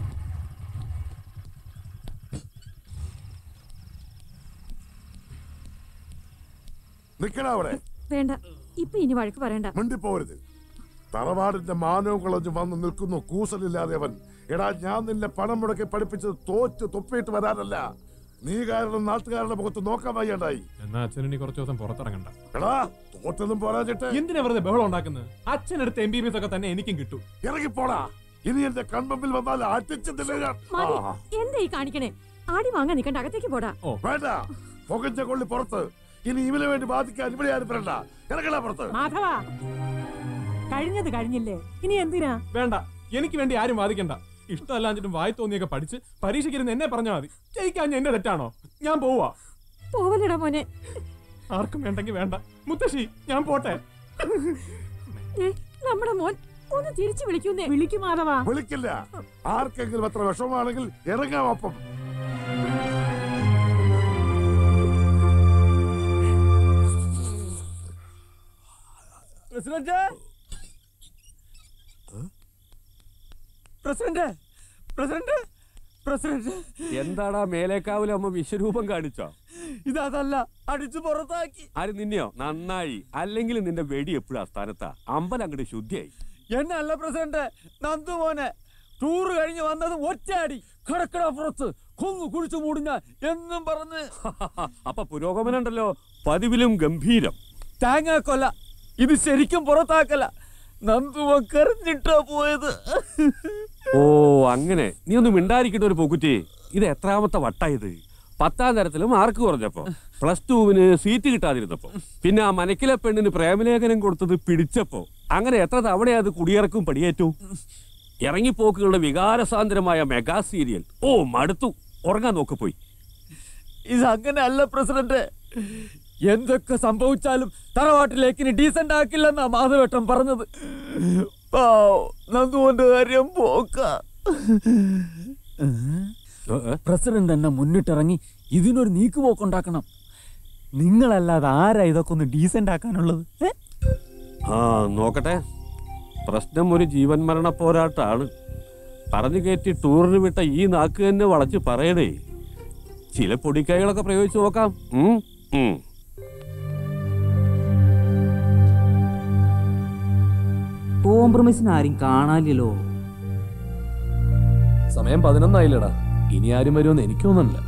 നിക്കണ അവിടെ വേണ്ട ഇപ്പൊ ഇനി വഴക്ക് പറയണ്ട മിണ്ടിപ്പോരുത് തറവാടിന്റെ മാനവും കളഞ്ഞു വന്ന് നിൽക്കുന്നു കൂസലില്ലാതെ അവൻ എടാ ഞാൻ നിന്നെ പണം മുടക്കി പഠിപ്പിച്ചത് തോറ്റ് തൊപ്പിയിട്ട് വരാനല്ല നീ കാരണം നാട്ടുകാരുടെ മുഖത്ത് നോക്കാൻ വയ്യണ്ടായി എന്നാ അച്ഛൻ ഇനി കുറച്ച് ദിവസം പുറത്തിറങ്ങണ്ട എടാ തോറ്റതും പോരാഞ്ഞിട്ട് എന്തിനാ വെറുതെ ബഹളം ഉണ്ടാക്കുന്നത് അച്ഛനടുത്ത് എം ബി ബി എസ് ഒക്കെ തന്നെ എനിക്കും കിട്ടും ഇറങ്ങിപ്പോടാ ഇനി എന്റെ കൺമുമ്പിൽ വന്നാൽ അടിച്ചതില്ല ഞാൻ മതി ആ. എന്താ ഈ കാണിക്കണേ ആടി വാങ്ങാൻ നിക്കണ്ട അകത്തേക്ക് പോടാ വേണ്ട പുകഞ്ഞ കൊള്ളി പുറത്ത് ഇനി ഇവന് വേണ്ടി ബാധിക്കാൻ ഇവിടെ ആരും വരണ്ട ഇറങ്ങണ പുറത്ത് മാധവ കഴിഞ്ഞത് കഴിഞ്ഞില്ലേ ഇനി എന്തിനാ വേണ്ട എനിക്ക് വേണ്ടി ആരും വാദിക്കണ്ട ഇഷ്ടമല്ലാഞ്ഞിട്ടും വായി തോന്നിയൊക്കെ പഠിച്ച് പരീക്ഷയ്ക്കിരുന്ന് എന്നെ പറഞ്ഞാൽ മതി ജയിക്കാൻ എന്റെ തെറ്റാണോ ഞാൻ പോവാ പോവല്ലടാ മോനെ ആർക്കും വേണ്ടെങ്കിൽ വേണ്ട മുത്തശ്ശി ഞാൻ പോട്ടെ ഏ, നമ്മുടെ മോൻ ഒന്ന് തിരിച്ചു വിളിക്കുന്നേ വിളിക്കും മാധവ വിളിക്കില്ല ആർക്കെങ്കിലും അത്ര വിഷമമാണെങ്കിൽ ഇറങ്ങാം ഒപ്പം പ്രസിഡന്റ് പ്രസിഡന്റ് പ്രസിഡന്റ് പ്രസിഡന്റ് എന്താടാ മേലേക്കാവിലെ അമ്മ വിശ്വരൂപം കാണിച്ചോ ഇതല്ല അടിച്ചു പുറത്താക്കി ആര് നിന്നെയോ നന്നായി അല്ലെങ്കിൽ നിന്റെ വെടി എപ്പോഴും സ്ഥാനത്താ അമ്പലം അങ്ങോട്ട് ശുദ്ധിയായി എന്നല്ല പ്രസിഡന്റ് നന്ദു മോനെ ടൂർ കഴിഞ്ഞ് വന്നത് ഒറ്റയടി കിടക്കട പുറത്ത് കൊന്നു കുഴിച്ചു മൂടിഞ്ഞ എന്നും പറഞ്ഞ് അപ്പൊ പുരോഗമനം ഉണ്ടല്ലോ പതിവിലും ഗംഭീരം തേങ്ങ കൊല്ല ഇത് ശരിക്കും പുറത്താക്കല നന്ദുവ കരഞ്ഞിട്ടാ പോയത് ഓ അങ്ങനെ നീ ഒന്ന് മിണ്ടായിരിക്കട്ടെ ഒരു പൊക്കുറ്റി ഇത് എത്രാമത്തെ വട്ടായത് പത്താം തരത്തിൽ മാർക്ക് കുറഞ്ഞപ്പോ പ്ലസ് ടുവിന് സീറ്റ് കിട്ടാതിരുന്നപ്പോ പിന്നെ ആ മനക്കിലെ പെണ്ണിന് പ്രേമലേഖനം കൊടുത്തത് പിടിച്ചപ്പോ അങ്ങനെ എത്ര തവണ അത് കുടിയിറക്കും പടിയേറ്റു ഇറങ്ങിപ്പോക്കുകളുടെ വികാരസാന്ദ്രമായ മെഗാ സീരിയൽ ഓ മടുത്തു ഉറങ്ങാൻ നോക്ക് പോയി ഇത് അങ്ങനെ അല്ല പ്രസിഡന്റ് എന്തൊക്കെ സംഭവിച്ചാലും തറവാട്ടിലേക്ക് ഇനി ഡീസന്റ് ആക്കില്ലെന്നാ മാധവേട്ടൻ പറഞ്ഞത് പാവം, നന്ദുവിന്റെ കാര്യം പോക്ക പ്രസിഡന്റ് എന്നെ മുന്നിട്ടിറങ്ങി ഇതിനൊരു നീക്കുപോക്കുണ്ടാക്കണം നിങ്ങളല്ലാതെ ആരാ ഇതൊക്കെ ഒന്ന് ഡീസന്റ് ആക്കാനുള്ളത് ഏ? ആ നോക്കട്ടെ പ്രശ്നം ഒരു ജീവൻ മരണ പോരാട്ടാണ് പറഞ്ഞു കയറ്റി ടൂറിന് വിട്ട ഈ നാക്ക് തന്നെ വളച്ച് പറയണേ ചില പൊടിക്കൈകളൊക്കെ പ്രയോഗിച്ചു നോക്കാം ഉം, ഉം. കോംപ്രമൈസിന് ആരും കാണാനില്ലല്ലോ സമയം പതിനൊന്നായില്ലടാ ഇനി ആരും വരുമെന്ന് എനിക്ക് തോന്നുന്നില്ല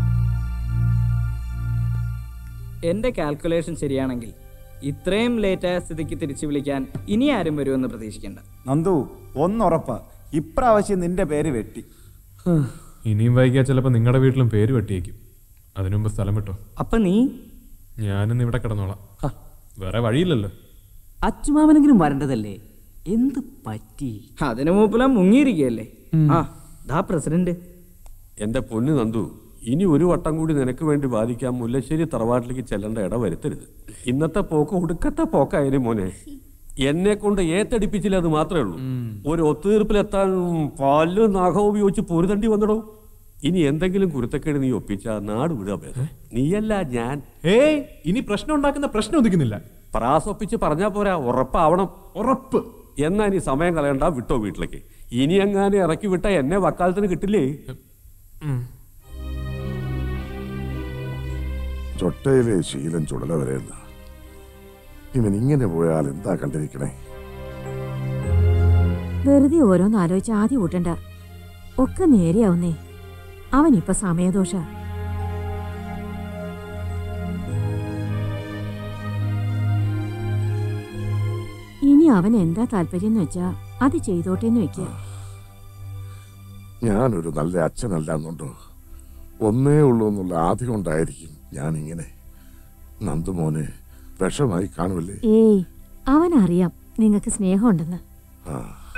എന്റെ കാൽക്കുലേഷൻ ശരിയാണെങ്കിൽ ഇത്രയും ലേറ്റായ സ്ഥിതിക്ക് തിരിച്ചു വിളിക്കാൻ ഇനി ആരും വരുമെന്ന് പ്രതീക്ഷിക്കേണ്ട നന്ദു ഒന്നുറപ്പാ ഇപ്രാവശ്യം നിന്റെ പേര് വെട്ടി ഇനിയും വൈകിയാൽ ചിലപ്പോൾ നിങ്ങളുടെ വീട്ടിലും പേര് വെട്ടിയേക്കും അതിനു മുമ്പ് സ്ഥലം വിട്ടോ അപ്പൊ നീ ഞാനിന്ന് ഇവിടെ കിടന്നോളാം ഹ, വേറെ വഴിയില്ലല്ലോ അച്ചുമാവനെങ്കിലും വരേണ്ടതല്ലേ എന്ത് പറ്റി അതിനു മൂപ്പിലാ മുങ്ങിയിരിക്കുകയല്ലേ ആ ദാ പ്രസിഡന്റ് എന്റെ പൊന്നു നന്ദു ഇനി ഒരു വട്ടം കൂടി നിനക്ക് വേണ്ടി ബാധിക്കാൻ മുല്ലശ്ശേരി തറവാട്ടിലേക്ക് ചെല്ലേണ്ട ഇട വരുത്തരുത് ഇന്നത്തെ പോക്ക് ഒടുക്കത്തെ പോക്കായാലും മോനെ എന്നെ കൊണ്ട് ഏറ്റടിപ്പിച്ചില്ല അത് മാത്രമേ ഉള്ളൂ ഒരു ഒത്തുതീർപ്പിലെത്താൻ പല്ല് നഖം ഉപയോഗിച്ച് പൊരുതണ്ടി വന്നിടോ ഇനി എന്തെങ്കിലും കുരുത്തക്കേട് നീ ഒപ്പിച്ച നാട് വിടുക ഭേദം. നീയല്ല ഞാൻ ഏയ് ഇനി പ്രശ്നം ഉണ്ടാക്കുന്ന പ്രശ്നം ഒതുക്കുന്നില്ല പ്രാസൊപ്പിച്ച് പറഞ്ഞാ പോരാ ഉറപ്പാവണം ഉറപ്പ് എന്നാ ഇനി സമയം കളയണ്ട വിട്ടോ വീട്ടിലേക്ക് ഇനി എങ്ങാനും ഇറക്കി വിട്ട എന്നെ വക്കാലത്തിന് കിട്ടില്ലേ ചൊട്ടയിലെ ശീലം ചുടല വരെയല്ല ഇവൻ ഇങ്ങനെ പോയാൽ എന്താ കണ്ടിരിക്കണേ വെറുതെ ഓരോന്ന് ആലോചിച്ച് ആദ്യം കൂട്ടണ്ട ഒക്കെ നേരെയാവുന്നേ അവനിപ്പൊ സമയദോഷ ഇനി അവൻ എന്താ താല്പര്യം എന്ന് വെച്ചാ അത് ചെയ്തോട്ടേന്ന് വെക്കുക ഞാനൊരു നല്ല അച്ഛനല്ല എന്നുണ്ടോ ഒന്നേ ഉള്ളൂ എന്നുള്ള ആദ്യം കൊണ്ടായിരിക്കും ഞാൻ ഇങ്ങനെ നന്ദുമോനെ വിഷമായി കാണുമല്ലേ ഏയ് അവനറിയാം നിങ്ങൾക്ക് സ്നേഹമുണ്ടെന്ന് ആ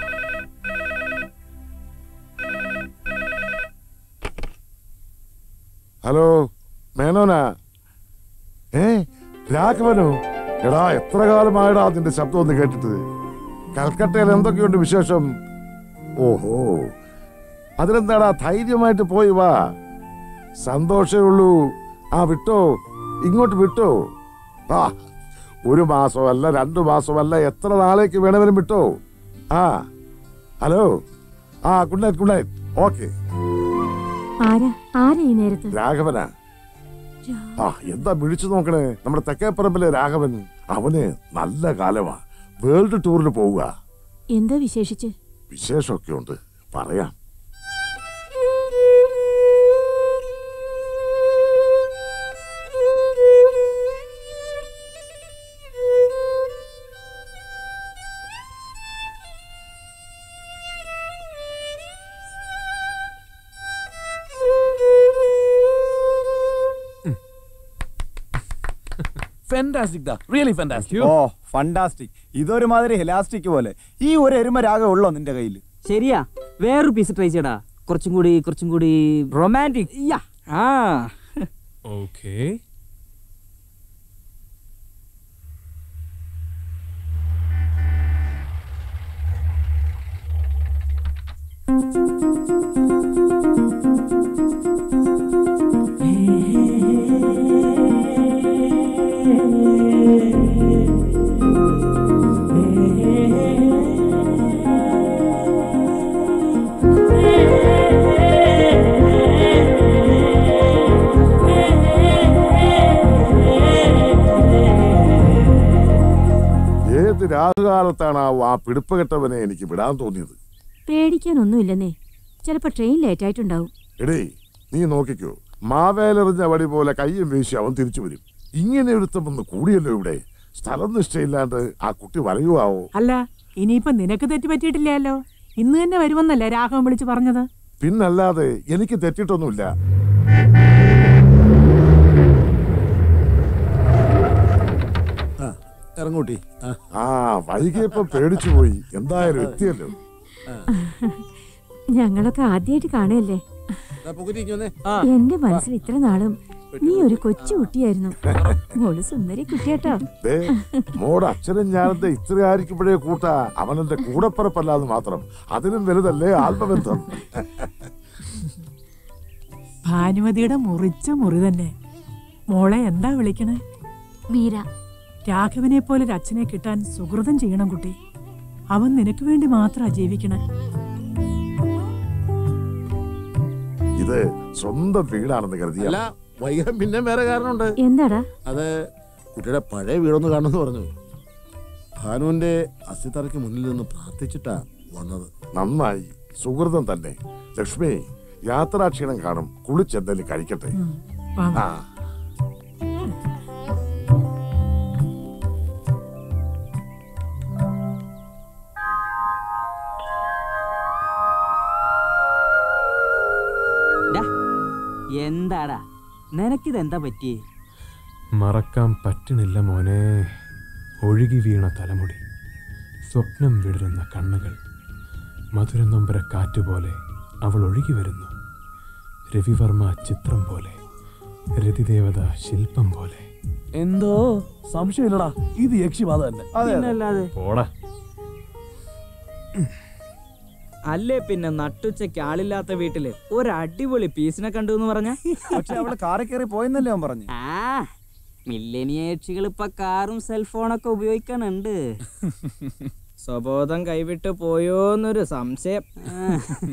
ഹലോ മേനോനാ ഏ രാഘവനോ എടാ എത്ര കാലമായടാ അതിന്റെ ശബ്ദം ഒന്ന് കേട്ടിട്ട് കൽക്കട്ടയിൽ എന്തൊക്കെയുണ്ട് വിശേഷം ഓഹോ അതിനെന്താടാ ധൈര്യമായിട്ട് പോയി വാ സന്തോഷമേ ഉള്ളൂ ആ വിട്ടോ ഇങ്ങോട്ട് വിട്ടോ ആ ഒരു മാസമല്ല രണ്ടു മാസമല്ല എത്ര നാളേക്ക് വേണമെങ്കിലും വിട്ടോ ആ ഹലോ ആ good night good night okay ആരാ ആരാ ഈ നേരത്ത് രാഘവനാ ആ എന്താ വിളിച്ചു നോക്കണേ നമ്മുടെ തെക്കേപ്പറമ്പിലെ രാഘവൻ അവന് നല്ല കാലമാ വേൾഡ് ടൂറിന് പോവുക എന്താ വിശേഷിച്ച് വിശേഷമൊക്കെ ഉണ്ട് പറയാം ഫാന്റാസ്റ്റിക് ദാ റിയലി ഫാന്റാസ്റ്റിക് ഓ ഫണ്ടാസ്റ്റിക് ഇതൊരു മാതിരി എലാസ്റ്റിക് പോലെ ഈ ഒരു എരുമ രാഗം ഉള്ളോ നിന്റെ കയ്യിൽ ശരിയാ വേറൊരു പീസ് ട്രൈ ചെയ്യടാ കുറച്ചും കൂടി കുറച്ചും കൂടി റൊമാൻറ്റിക് ആ ഓക്കേ ഏത് രാഹുകാലത്താണ് ആ പിടിപ്പ് കെട്ടവനെ എനിക്ക് വിടാൻ തോന്നിയത് പേടിക്കാനൊന്നുമില്ലെന്നേ ചിലപ്പോ ട്രെയിൻ ലേറ്റ് ആയിട്ടുണ്ടാവും എടേ നീ നോക്കിക്കോ മാവേലെറിഞ്ഞ വടി പോലെ കയ്യും വീശി അവൻ തിരിച്ചു വരും ഇങ്ങനെ ഒരുത്തം വന്ന് കൂടിയല്ലോ ഇവിടെ സ്ഥലം നിഷ്ഠയില്ലാണ്ട് ആ കുട്ടി വരയുവാവോ അല്ല ഇനിയിപ്പൊ നിനക്ക് തെറ്റ് പറ്റിയിട്ടില്ലല്ലോ ഇന്ന് തന്നെ വരുമെന്നല്ലേ രാഘവൻ വിളിച്ചു പറഞ്ഞത് പിന്നല്ലാതെ എനിക്ക് തെറ്റിട്ടൊന്നുമില്ല ഇറങ്ങൂട്ടി ആ വൈകിയപ്പോ പേടിച്ചു പോയി എന്തായാലും എത്തിയല്ലോ ഞങ്ങളൊക്കെ ആദ്യമായിട്ട് കാണുകയല്ലേ എന്റെ മനസ്സിൽ ഇത്ര നാളും നീ ഒരു കൊച്ചു കുട്ടിയായിരുന്നു മോള് സുന്ദരി കുട്ടിയാട്ടോ ദേ മോടെ അച്ഛനും ഞാനെന്താ ഇത്ര ആയിരിക്കുമ്പോഴേ കൂട്ടാ അവനെന്റെ കൂടപ്പിറപ്പല്ലാന്ന് മാത്രം അതിനും വലുതല്ലേ ആത്മബന്ധം ഭാനുമതിയുടെ മുറിച്ച മുറി തന്നെ മോളെ എന്താ വിളിക്കണേ മീര രാഘവനെ പോലെ ഒരു അച്ഛനെ കിട്ടാൻ സുഹൃതം ചെയ്യണം കുട്ടി അവൻ നിനക്ക് വേണ്ടി മാത്രമാ ജീവിക്കണേ ഇത് സ്വന്തം വീടാണെന്ന് കരുതിയ അല്ല വൈകാൻ പിന്നെ വേറെ കാരണമുണ്ട് എന്താടാ അത് കുട്ടിയുടെ പഴയ വീടൊന്ന് കാണുമെന്ന് പറഞ്ഞു ഭാനുവിന്റെ അസ്ഥിത്തറയ്ക്ക് മുന്നിൽ നിന്ന് പ്രാർത്ഥിച്ചിട്ടാ വന്നത് നന്നായി സുഹൃതം തന്നെ ലക്ഷ്മി യാത്രാക്ഷീണം കാണും കുളിച്ചെന്തെങ്കിലും കഴിക്കട്ടെ ആ ഡാ, എന്താടാ നിനക്കിത് എന്താ പറ്റിയേ മറക്കാൻ പറ്റണില്ല മോനെ ഒഴുകി വീണ തലമുടി സ്വപ്നം വിടരുന്ന കണ്ണുകൾ മധുര നൊമ്പര കാറ്റുപോലെ അവൾ ഒഴുകി വരുന്നു രവിവർമ്മ ചിത്രം പോലെ രതിദേവത ശില്പം പോലെ എന്തോ സംശയമില്ലടാ ഇത് യക്ഷിബാധ തന്നെ പിന്നല്ലാതെ പോടാ അല്ലേ പിന്നെ നട്ടുച്ചയ്ക്ക് ആളില്ലാത്ത വീട്ടില് ഒരു അടിപൊളി പീസിനെ കണ്ടു എന്ന് പറഞ്ഞ പക്ഷെ അവള് കാറിൽ കയറി പോയെന്നല്ലേ അവൻ പറഞ്ഞു ആ മില്ലനിയേക്ഷികൾ ഇപ്പൊ കാറും സെൽഫോണൊക്കെ ഉപയോഗിക്കാനുണ്ട് സ്വബോധം കൈവിട്ട് പോയോന്നൊരു സംശയം ആ.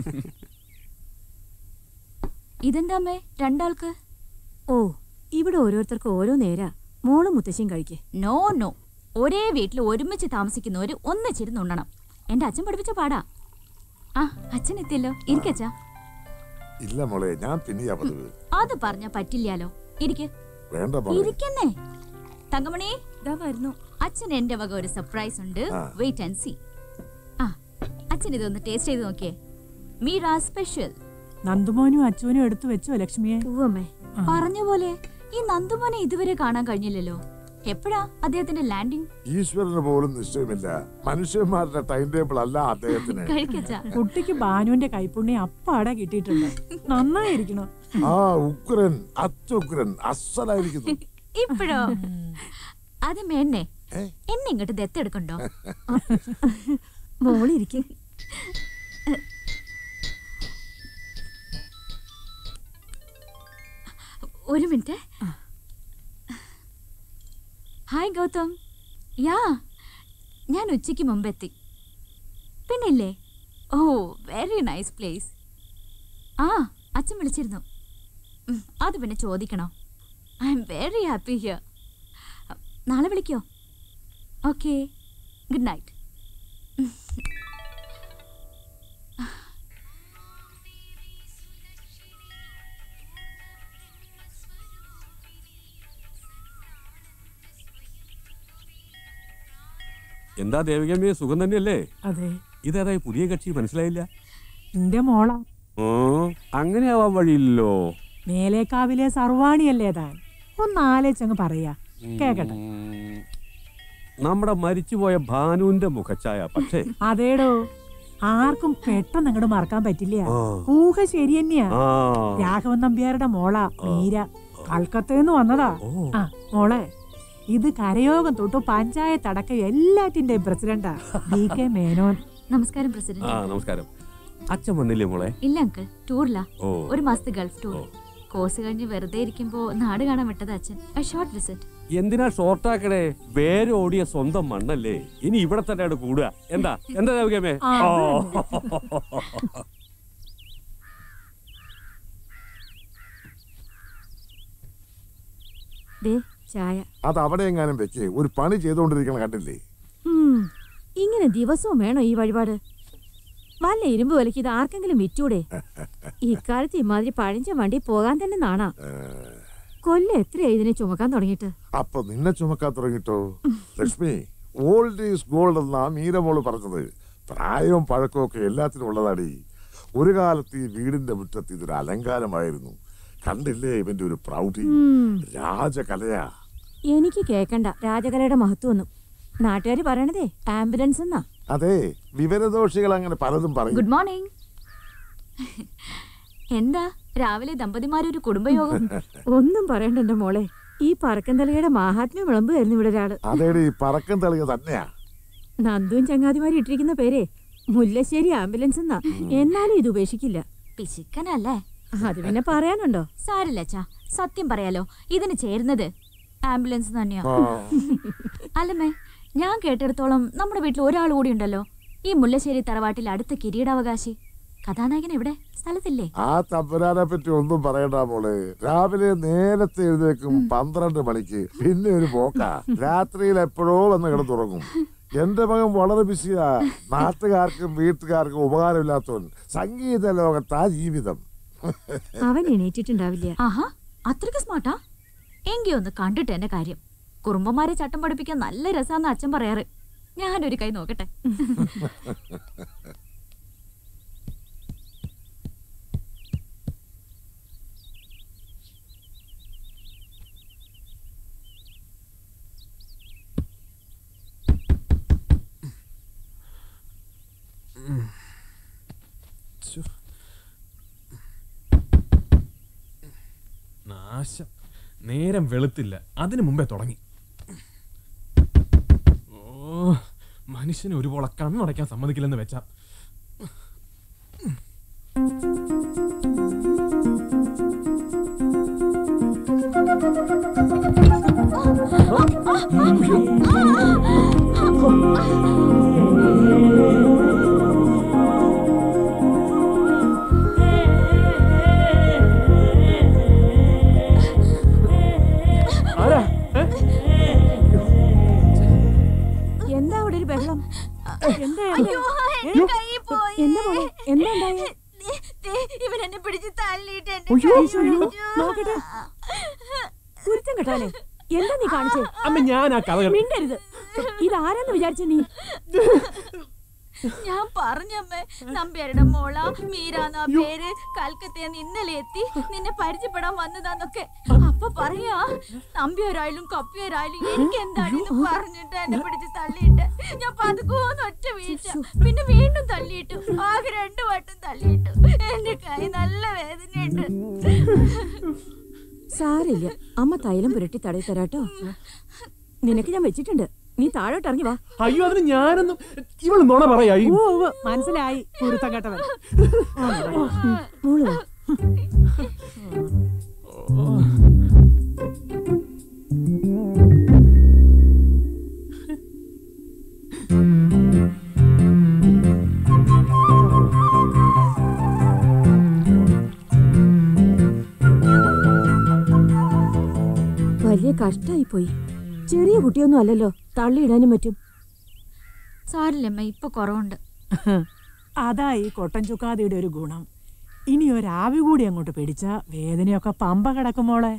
ഇതെന്താ അമ്മേ രണ്ടാൾക്ക് ഓ ഇവിടെ ഓരോരുത്തർക്ക് ഓരോ നേരാ മോളും മുത്തശ്ശിയും കഴിക്ക് നോ നോ ഒരേ വീട്ടിൽ ഒരുമിച്ച് താമസിക്കുന്നവര് ഒന്നിച്ചിരുന്ന് ഉണ്ണണം എന്റെ അച്ഛൻ പഠിപ്പിച്ച പാടാ ആ അച്ഛൻ എത്തിയല്ലോ ഇരിക്കച്ചാ ഇല്ല മോളെ ഞാൻ പിന്നെയാ പതിവ് അത് പറഞ്ഞ പറ്റില്ലാലോ ഇരിക്ക് വേണ്ട മോളെ ഇരിക്കുന്നേ തങ്കമണി ഇതാ വരുന്നു അച്ഛൻ എന്റെ വക ഒരു സർപ്രൈസ് ഉണ്ട് ആ. വെയിറ്റ് ആൻഡ് സി ആ അച്ഛൻ ഇതൊന്ന് ടേസ്റ്റ് ചെയ്ത് നോക്കിയേ മീറ സ്പെഷ്യൽ നന്ദുമോനും അച്ചുവിനും എടുത്തു വെച്ചോ ലക്ഷ്മിയെ പറഞ്ഞ പോലെ ഈ നന്ദുമോനെ ഇതുവരെ കാണാൻ കഴിഞ്ഞില്ലല്ലോ എപ്പോഴാ അദ്ദേഹത്തിന്റെ ലാൻഡിംഗ് ഈശ്വരന് പോലും നിശ്ചയമില്ല മനുഷ്യന്മാരുടെ ടൈം ടേബിൾ അല്ല അദ്ദേഹത്തിന് കഴിക്കച്ചാ കുട്ടിക്ക് ബാനുവിന്റെ കൈപ്പുണ്യം അപ്പാടെ കിട്ടിയിട്ടുണ്ട് നന്നായിരിക്കണം ആ ഉഗ്രൻ അത്യുഗ്രൻ അസലായിരിക്കുന്നു ഇപ്പോഴോ അത് മേന്നെ എന്നെ ഇങ്ങോട്ട് ദത്തെടുക്കണ്ടോ മോളിരിക്കും ഒരു മിനിറ്റ് ഹായ് ഗൗതം യാ ഞാൻ ഉച്ചയ്ക്ക് മുമ്പെത്തി പിന്നില്ലേ ഓ വെരി നൈസ് പ്ലേസ് ആ അച്ഛൻ വിളിച്ചിരുന്നു ഉം, അത് പിന്നെ ചോദിക്കണോ I'm very happy here നാളെ വിളിക്കോ ഓക്കെ ഗുഡ് നൈറ്റ് എന്താ ദേവികമ്മയെ സുഖം തന്നെയല്ലേ അതെ ഇതേതായി പുതിയ കക്ഷി മനസ്സിലായില്ല എന്റെ മോളാ ഓ അങ്ങനെ ആവാൻ വഴിയില്ലല്ലോ മേലേക്കാവിലെ സർവാണിയല്ലേ താൻ ഒന്ന് ആലോചിച്ചങ്ങ് പറയാ കേക്കട്ടെ നമ്മുടെ മരിച്ചുപോയ ഭാനുവിന്റെ മുഖച്ഛായ പക്ഷേ അതേടോ ആർക്കും പെട്ടെന്ന് അങ്ങോട്ട് മറക്കാൻ പറ്റില്ല ആ. ഊഹ ശരി തന്നെയാ ആ. രാഘവൻ നമ്പ്യാരുടെ മോളാ മീര കൽക്കത്തന്ന് വന്നതാ ആ മോളെ ഇത് കരയോഗം തൊട്ട് പഞ്ചായത്ത് അടക്കം എല്ലാറ്റിന്റെയും പ്രസിഡന്റാ ഡി കെ മേനോൻ നമസ്കാരം ആ പ്രസിഡന്റ് നമസ്കാരം അച്ഛൻ വന്നില്ലേ മോളെ ഇല്ല അങ്കിൾ ടൂറിലാ ഓ. ഒരു മാസത്തെ ഗൾഫ് ടൂർ കോഴ്സ് കഴിഞ്ഞ് വെറുതെ ഇരിക്കുമ്പോ നാട് കാണാൻ വിട്ടത് അച്ഛൻ ഷോർട്ട് വിസിറ്റ് എന്തിനാ ഷോർട്ടാക്കണേ വേരോടിയ സ്വന്തം മണ്ണല്ലേ ഇനി ഇവിടെ തന്നെയാണ് കൂടുക എന്താ എന്താ ദേവികമ്മേ ആ, ഓ. ദേ ചായ അത് അവിടെ എങ്ങാനും വെക്ക് ഒരു പണി ചെയ്തുകൊണ്ടിരിക്കണം കണ്ടില്ലേ ഉം, ഇങ്ങനെ ദിവസവും വേണോ ഈ വഴിപാട് വല്ല ഇരുമ്പ് വിലക്ക് ഇത് ആർക്കെങ്കിലും വിറ്റൂടെ ഇക്കാലത്ത് ഇമാതിരി പഴഞ്ച വണ്ടി പോകാൻ തന്നെ നാണാ കൊല്ലം എത്രയാ ഇതിനെ ചുമക്കാൻ തുടങ്ങിയിട്ട് അപ്പൊ നിന്നെ ചുമക്കാൻ തുടങ്ങിട്ടോ ലക്ഷ്മി ഓൾഡ് ഈസ് ഗോൾഡ് എന്നാ മീരമോള് പറഞ്ഞത് പ്രായവും പഴക്കവും ഒക്കെ എല്ലാത്തിനും ഉള്ളതാടി ഒരു കാലത്ത് ഈ വീടിന്റെ മുറ്റത്ത് ഇതൊരു അലങ്കാരമായിരുന്നു കണ്ടില്ലേ ഇവന്റെ ഒരു പ്രൗഢി ഉം. രാജകലയാ എനിക്ക് കേക്കണ്ട രാജകലയുടെ മഹത്വം ഒന്നും നാട്ടുകാർ പറയണതേ ആംബുലൻസ് എന്നാ അതെ വിവരദോഷികൾ അങ്ങനെ പലതും പറയും ഗുഡ് മോർണിംഗ് എന്താ രാവിലെ ദമ്പതിമാരൊരു കുടുംബയോഗം ഒന്നും പറയണ്ട എന്റെ മോളെ ഈ പറക്കന്തലയുടെ മാഹാത്മ്യം വിളമ്പുമായിരുന്നു ഇവിടെ ഒരാള് അതേടി പറക്കം തെളിയ തന്നെയാ നന്ദുവും ചങ്ങാതിമാരും ഇട്ടിരിക്കുന്ന പേരെ മുല്ലശ്ശേരി ആംബുലൻസ് എന്നാ എന്നാലും ഇത് ഉപേക്ഷിക്കില്ല പിശുക്കനല്ലേ അത് പിന്നെ പറയാനുണ്ടോ സാരില്ല അച്ഛാ സത്യം പറയാലോ ഇതിന് ചേരുന്നത് ആംബുലൻസ് തന്നെയാ അല്ലമ്മേ ഞാൻ കേട്ടിടത്തോളം നമ്മുടെ വീട്ടിൽ ഒരാൾ കൂടി ഉണ്ടല്ലോ ഈ മുല്ലശ്ശേരി തറവാട്ടിൽ അടുത്ത കിരീടാവകാശി കഥാനായകൻ എവിടെ സ്ഥലത്തില്ലേ ആ തമ്പുരാനെ പറ്റി ഒന്നും പറയണ്ട മോളെ രാവിലെ നേരത്തെ എഴുന്നേക്കും പന്ത്രണ്ട് മണിക്ക് പിന്നെ ഒരു പോക്കാ രാത്രിയിൽ എപ്പോഴോ വന്ന് കിടന്നുറങ്ങും എന്റെ മകൻ വളരെ ബിസിയാ നാട്ടുകാർക്കും വീട്ടുകാർക്കും ഉപകാരമില്ലാത്തവൻ സംഗീത ലോകത്താ ജീവിതം അവൻ എണീറ്റിട്ടുണ്ടാവില്ല ആഹാ അത്രയ്ക്ക് സ്മാർട്ടാ എങ്കി ഒന്ന് കണ്ടിട്ട് എന്റെ കാര്യം കുറുമ്പന്മാരെ ചട്ടം പഠിപ്പിക്കാൻ നല്ല രസാന്ന് അച്ഛൻ പറയാറ് ഞാനൊരു കൈ നോക്കട്ടെ നാശം നേരം വെളുത്തില്ല അതിനു മുമ്പേ തുടങ്ങി ഓ മനുഷ്യനെ ഒരുപോലെ കണ്ണടയ്ക്കാൻ സമ്മതിക്കില്ലെന്ന് വെച്ചാ ആരാ എന്താ അവിടെ ഒരു ബഹളം എന്താ അയ്യോ, എന്റെ കൈ പോയി. എന്താ മോളെ എന്താ ഉണ്ടായേ ദേ, ഇവൻ എന്നെ പിടിച്ച് തള്ളിയിട്ട് എന്റെ അയ്യോ, കൈ അയ്യോ, ഒടിഞ്ഞു. നോക്കട്ടെ. കുരുത്തം കെട്ടാനെ എന്താ നീ കാണിച്ചേ അമ്മ ഞാൻ ആ കഥ മിണ്ടരുത് ഇതാരെന്ന് വിചാരിച്ച നീ ഞാൻ പറഞ്ഞമ്മേ നമ്പ്യാരുടെ മോള മീരാന്ന പേര് കൽക്കത്തന്ന് ഇന്നലെ എത്തി നിന്നെ പരിചയപ്പെടാൻ വന്നതാന്നൊക്കെ അപ്പൊ പറയാ നമ്പ്യാരായാലും കപ്പിയാരായാലും എനിക്ക് എന്താണെന്ന് പറഞ്ഞിട്ട് എന്നെ പിടിച്ച് തള്ളിയിട്ട് ഞാൻ പതുക്കോന്ന് ഒറ്റ വീഴ്ച പിന്നെ വീണ്ടും തള്ളിയിട്ടു ആകെ രണ്ടു വട്ടം തള്ളിയിട്ടു എന്റെ കൈ നല്ല വേദനയുണ്ട് സാരില്ല അമ്മ തൈലം പുരട്ടി തടയി തരാട്ടോ നിനക്ക് ഞാൻ വെച്ചിട്ടുണ്ട് നീ താഴോട്ട് ഇറങ്ങി വാ അയ്യോ അതിന് ഞാനൊന്നും ഇവള് നുണ പറയായി ഓ ഓ, മനസ്സിലായി കുരുത്തം കേട്ടവൻ മോള് വാ വലിയ കഷ്ടായി പോയി ചെറിയ കുട്ടിയൊന്നും അല്ലല്ലോ തള്ളിയിടാനും പറ്റും സാരില്ലമ്മ ഇപ്പൊ കുറവുണ്ട് അതാ ഈ കൊട്ടൻ ചുക്കാതിയുടെ ഒരു ഗുണം ഇനി ഒരാവി കൂടി അങ്ങോട്ട് പിടിച്ച വേദനയൊക്കെ പമ്പ കിടക്കും മോളെ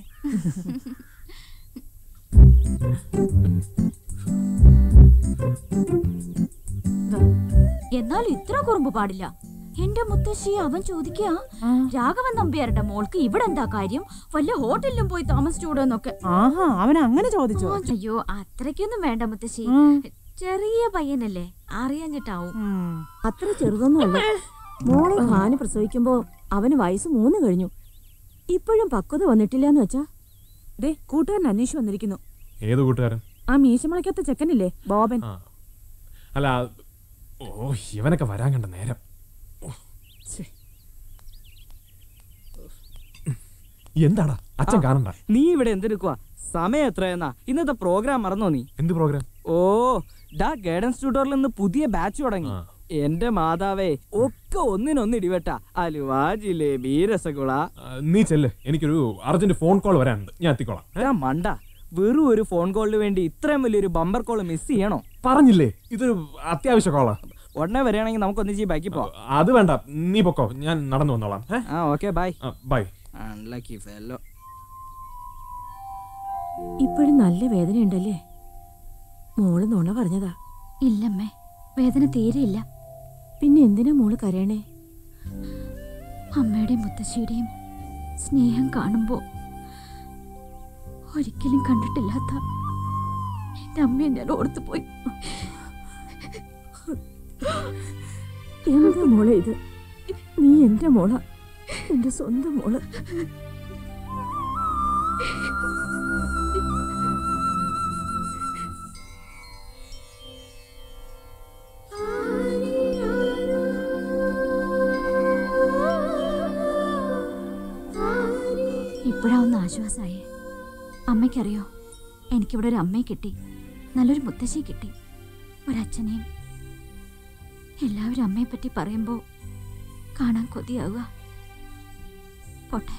എന്നാൽ ഇത്ര കുറുമ്പ് പാടില്ല എന്റെ മുത്തശ്ശി അവൻ ചോദിക്കുക രാഘവൻ നമ്പ്യാരുടെ മോൾക്ക് ഇവിടെ എന്താ കാര്യം വല്ല ഹോട്ടലിലും പോയി താമസിച്ചൂടെന്നൊക്കെ ആഹാ അവൻ അങ്ങനെ ചോദിച്ചോ അയ്യോ അത്രയ്ക്കൊന്നും വേണ്ട മുത്തശ്ശി ചെറിയ പയ്യനല്ലേ അറിയാഞ്ഞിട്ടാവും അത്ര ചെറുതൊന്നും അല്ല മോളെ ഖാന് പ്രസവിക്കുമ്പോ അവന് വയസ്സ് മൂന്ന് കഴിഞ്ഞു ഇപ്പോഴും പക്വത വന്നിട്ടില്ല എന്ന് വെച്ചാ ദേ കൂട്ടുകാരൻ അന്വേഷിച്ചു വന്നിരിക്കുന്നു ഏത് കൂട്ടുകാരൻ ആ മീശമുളയ്ക്കത്ത ചെക്കനില്ലേ ബോബൻ ആ അല്ല ഓ ഇവനൊക്കെ വരാൻ കണ്ട നേരം ഓ. എന്താടാ അച്ഛൻ കാണണ്ട നീ ഇവിടെ എന്തെടുക്കുക സമയം എത്രയെന്നാ ഇന്നത്തെ പ്രോഗ്രാം മറന്നോ നീ എന്ത് പ്രോഗ്രാം ഓ ഡാ ഗൈഡൻസ് ട്യൂട്ടോറിൽ നിന്ന് പുതിയ ബാച്ച് തുടങ്ങി എന്റെ മാതാവേ ഒക്കെ ഒന്നിനൊന്ന് ഇടിവെട്ട അലുവ ജിലേബി രസഗുള നീ ചെല്ല് എനിക്കൊരു അർജന്റ് ഫോൺ കോൾ വരാനുണ്ട് ഞാൻ എത്തിക്കോളാം ഞാൻ മണ്ട വെറും ഒരു ഫോൺ കോളിന് വേണ്ടി ഇത്രയും വലിയൊരു ബമ്പർ കോൾ മിസ് ചെയ്യണോ പറഞ്ഞില്ലേ ഇതൊരു അത്യാവശ്യ കോളാ ഉടനെ വരികയാണെങ്കിൽ നമുക്ക് ഒന്നിച്ച് ബാക്കി പോവാം അത് വേണ്ട നീ പൊക്കോ ഞാൻ നടന്നു വന്നോളാം ഏ? ആ ഓക്കെ ബൈ ആ, ബൈ അൺലക്കി ഫെല്ലോ ഇപ്പോഴും നല്ല വേദനയുണ്ടല്ലേ മോള് നുണ പറഞ്ഞതാ ഇല്ലമ്മേ വേദന തീരെയില്ല പിന്നെ എന്തിനാ മോള് കരയണേ അമ്മയുടെയും മുത്തശ്ശിയുടെയും സ്നേഹം കാണുമ്പോ ഒരിക്കലും കണ്ടിട്ടില്ലാത്ത എന്റെ അമ്മയെ ഞാൻ ഓർത്തുപോയി എന്താ മോളെ ഇത് നീ എന്റെ മോള എന്റെ സ്വന്തം മോള് ഇപ്പോഴാ ഒന്ന് ആശ്വാസമായേ അമ്മയ്ക്കറിയോ എനിക്കിവിടെ ഒരു അമ്മയെ കിട്ടി നല്ലൊരു മുത്തശ്ശിയെ കിട്ടി ഒരച്ഛനെയും എല്ലാവരും അമ്മയെ പറ്റി പറയുമ്പോ കാണാൻ കൊതിയാവുക പോട്ടെ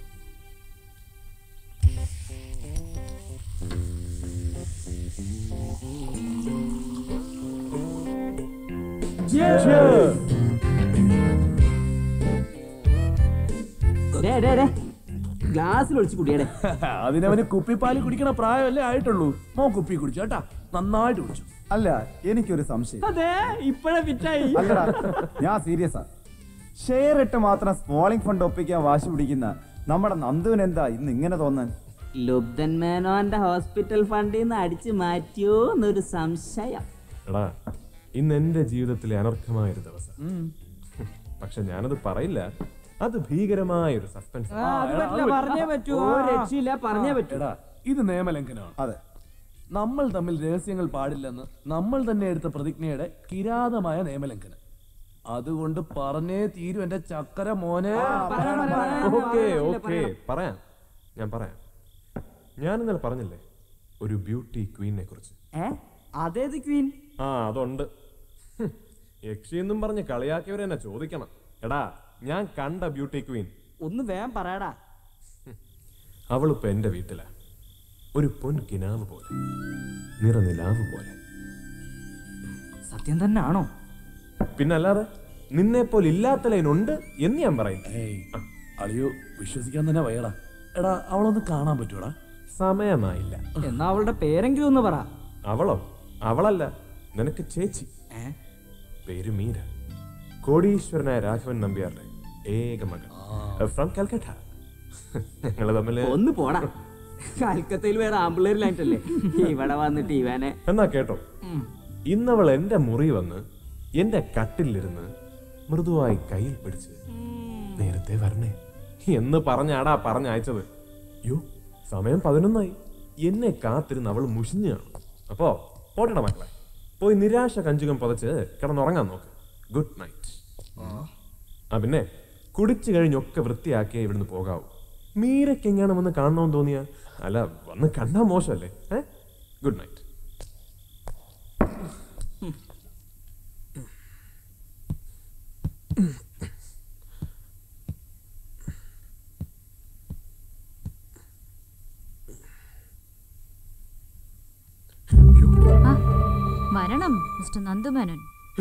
ഗ്ലാസ്സിൽ ഒളിച്ച് കുടിയടെ അതിനവന് കുപ്പിപ്പാല് കുടിക്കണ പ്രായമല്ലേ ആയിട്ടുള്ളൂ മോ കുപ്പി കുടിച്ചു കേട്ടാ നന്നായിട്ട് കുടിച്ചു അല്ല എനിക്കൊരു സംശയം അതെ ഇപ്പഴേ ഫിറ്റായി അല്ലടാ ഞാൻ സീരിയസാ ഷെയർ ഇട്ട് മാത്രം സ്മോളിംഗ് ഫണ്ട് ഒപ്പിക്കാൻ വാശി പിടിക്കുന്ന നമ്മുടെ നന്ദുവിന് എന്താ ഇന്ന് ഇങ്ങനെ തോന്നാൻ ലുബ്ധൻ മേനോന്റെ ഹോസ്പിറ്റൽ ഫണ്ടിൽ നിന്ന് അടിച്ചു മാറ്റിയോ എന്നൊരു സംശയം എടാ ഇന്ന് എന്റെ ജീവിതത്തിലെ അനർഘമായ ഒരു ദിവസം പക്ഷെ ഞാനത് പറയില്ല അത് ഭീകരമായ ഒരു സസ്പെൻസ് ആ, അത് പറ്റില്ല, പറഞ്ഞേ പറ്റൂ. ഒരു ആ. രക്ഷയില്ല, പറഞ്ഞേ ആ. പറ്റൂ. എടാ ഇത് നിയമലംഘനമാണ് അതെ നമ്മൾ തമ്മിൽ രഹസ്യങ്ങൾ പാടില്ലെന്ന് നമ്മൾ തന്നെ എടുത്ത പ്രതിജ്ഞയുടെ കിരാതമായ നിയമലംഘനം അതുകൊണ്ട് പറഞ്ഞേ തീരും എന്റെ ചക്കര മോനെ ഓക്കെ ഓക്കെ പറയാം ഞാൻ പറയാം ഞാൻ ഇന്നലെ പറഞ്ഞില്ലേ ഒരു ബ്യൂട്ടി ക്വീനെ കുറിച്ച് ഏ അതേത് ക്വീൻ ആ അതുണ്ട് ഹും, യക്ഷി എന്നും പറഞ്ഞ് കളിയാക്കിയവരെ എന്നെ ചോദിക്കണം എടാ ഞാൻ കണ്ട ബ്യൂട്ടി ക്വീൻ ഒന്ന് വേഗം പറയടാ അവളിപ്പോ എന്റെ വീട്ടിലാ ഒരു പൊൻ കിനാവ് പോലെ നിറനിലാവ് പോലെ സത്യം തന്നെ ആണോ പിന്നല്ലാതെ നിന്നെ പോലെ ഇല്ലാത്ത ലൈൻ ഉണ്ട് എന്ന് ഞാൻ പറയും അളിയോ വിശ്വസിക്കാൻ തന്നെ വയ്യടാ എടാ അവളൊന്ന് കാണാൻ പറ്റൂടാ സമയമായില്ല എന്നാ അവളുടെ പേരെങ്കിലും ഒന്ന് പറ അവളോ അവളല്ല നിനക്ക് ചേച്ചി പേര് മീര കോടീശ്വരനായ രാഘവൻ നമ്പ്യാരുടെ ഏക മകൾ ഫ്രം കൽക്കട്ട ഞങ്ങൾ തമ്മിൽ ഒന്ന് പോടാ കൽക്കത്തയിൽ വേറെ ആമ്പിള്ളേരിലായിട്ടല്ലേ ഇവിടെ വന്നിട്ട് ഇവനെ എന്നാ കേട്ടോ ഇന്നവൾ എന്റെ മുറി വന്ന് എന്റെ കട്ടിലിരുന്ന് മൃദുവായി കയ്യിൽ പിടിച്ച് നേരത്തെ വരണേ എന്ന് പറഞ്ഞാടാ പറഞ്ഞയച്ചത് യോ സമയം പതിനൊന്നായി എന്നെ കാത്തിരുന്ന് അവൾ മുഷിഞ്ഞാണ് അപ്പോ പോട്ടട മക്കളെ പോയി നിരാശ കഞ്ചുകം പുതച്ച് കിടന്നുറങ്ങാൻ നോക്ക് ഗുഡ് നൈറ്റ് ആ പിന്നെ കുടിച്ചു കഴിഞ്ഞൊക്കെ വൃത്തിയാക്കിയേ ഇവിടുന്ന് പോകാവൂ മീരയ്ക്ക് എങ്ങാനും വന്ന് കാണണമെന്ന് തോന്നിയ അല്ല വന്ന് കണ്ടാ മോശമല്ലേ ഏ ഗുഡ് നൈറ്റ് വരണം മിസ്റ്റർ നന്ദുമേനോൻ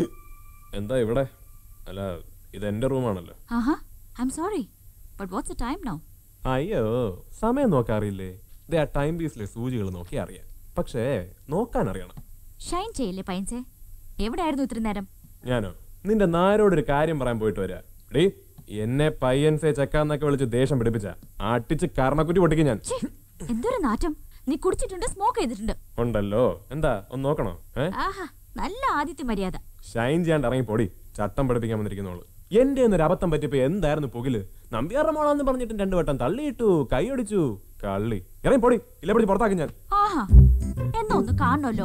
എന്താ ഇവിടെ അല്ല ഇത് എന്റെ റൂമാണല്ലോ ആഹാ I'm sorry but what's a time now അയ്യോ സമയം നോക്കാറില്ലേ ഇതേ ആ ടൈം പീസിലെ സൂചികൾ നോക്കി അറിയാം പക്ഷേ നോക്കാൻ അറിയണം ഷൈൻ ചെയ്യില്ലേ പൈൻസേ എവിടെയായിരുന്നു ഇത്ര നേരം ഞാനോ നിന്റെ നാരോടൊരു കാര്യം പറയാൻ പോയിട്ട് വരാ ഡീ എന്നെ പയ്യൻസെ ചെക്കാന്നൊക്കെ വിളിച്ച് ദേഷ്യം പിടിപ്പിച്ച അട്ടിച്ച് കർണക്കുറ്റി പൊട്ടിക്കും ഞാൻ എന്തൊരു നാറ്റം നീ കുടിച്ചിട്ടുണ്ട് സ്മോക്ക് ചെയ്തിട്ടുണ്ട് ഉണ്ടല്ലോ എന്താ ഒന്ന് നോക്കണോ ഏ ആഹാ നല്ല ആദിത്യ മര്യാദ ഷൈൻ ചെയ്യാണ്ട് ഇറങ്ങി പൊടി ചട്ടം പഠിപ്പിക്കാൻ വന്നിരിക്കുന്നോള് എന്റെ ഒരു അബദ്ധം പറ്റിയപ്പോ എന്തായിരുന്നു പുകില് നമ്പ്യാരുടെ മോളാന്ന് പറഞ്ഞിട്ട് രണ്ടു വട്ടം തള്ളിയിട്ടു കൈയൊടിച്ചു കള്ളി ഇറങ്ങി പൊടി ഇല്ല പിടിച്ച് പുറത്താക്കും ഞാൻ ആഹാ എന്നാ ഒന്ന് കാണണമല്ലോ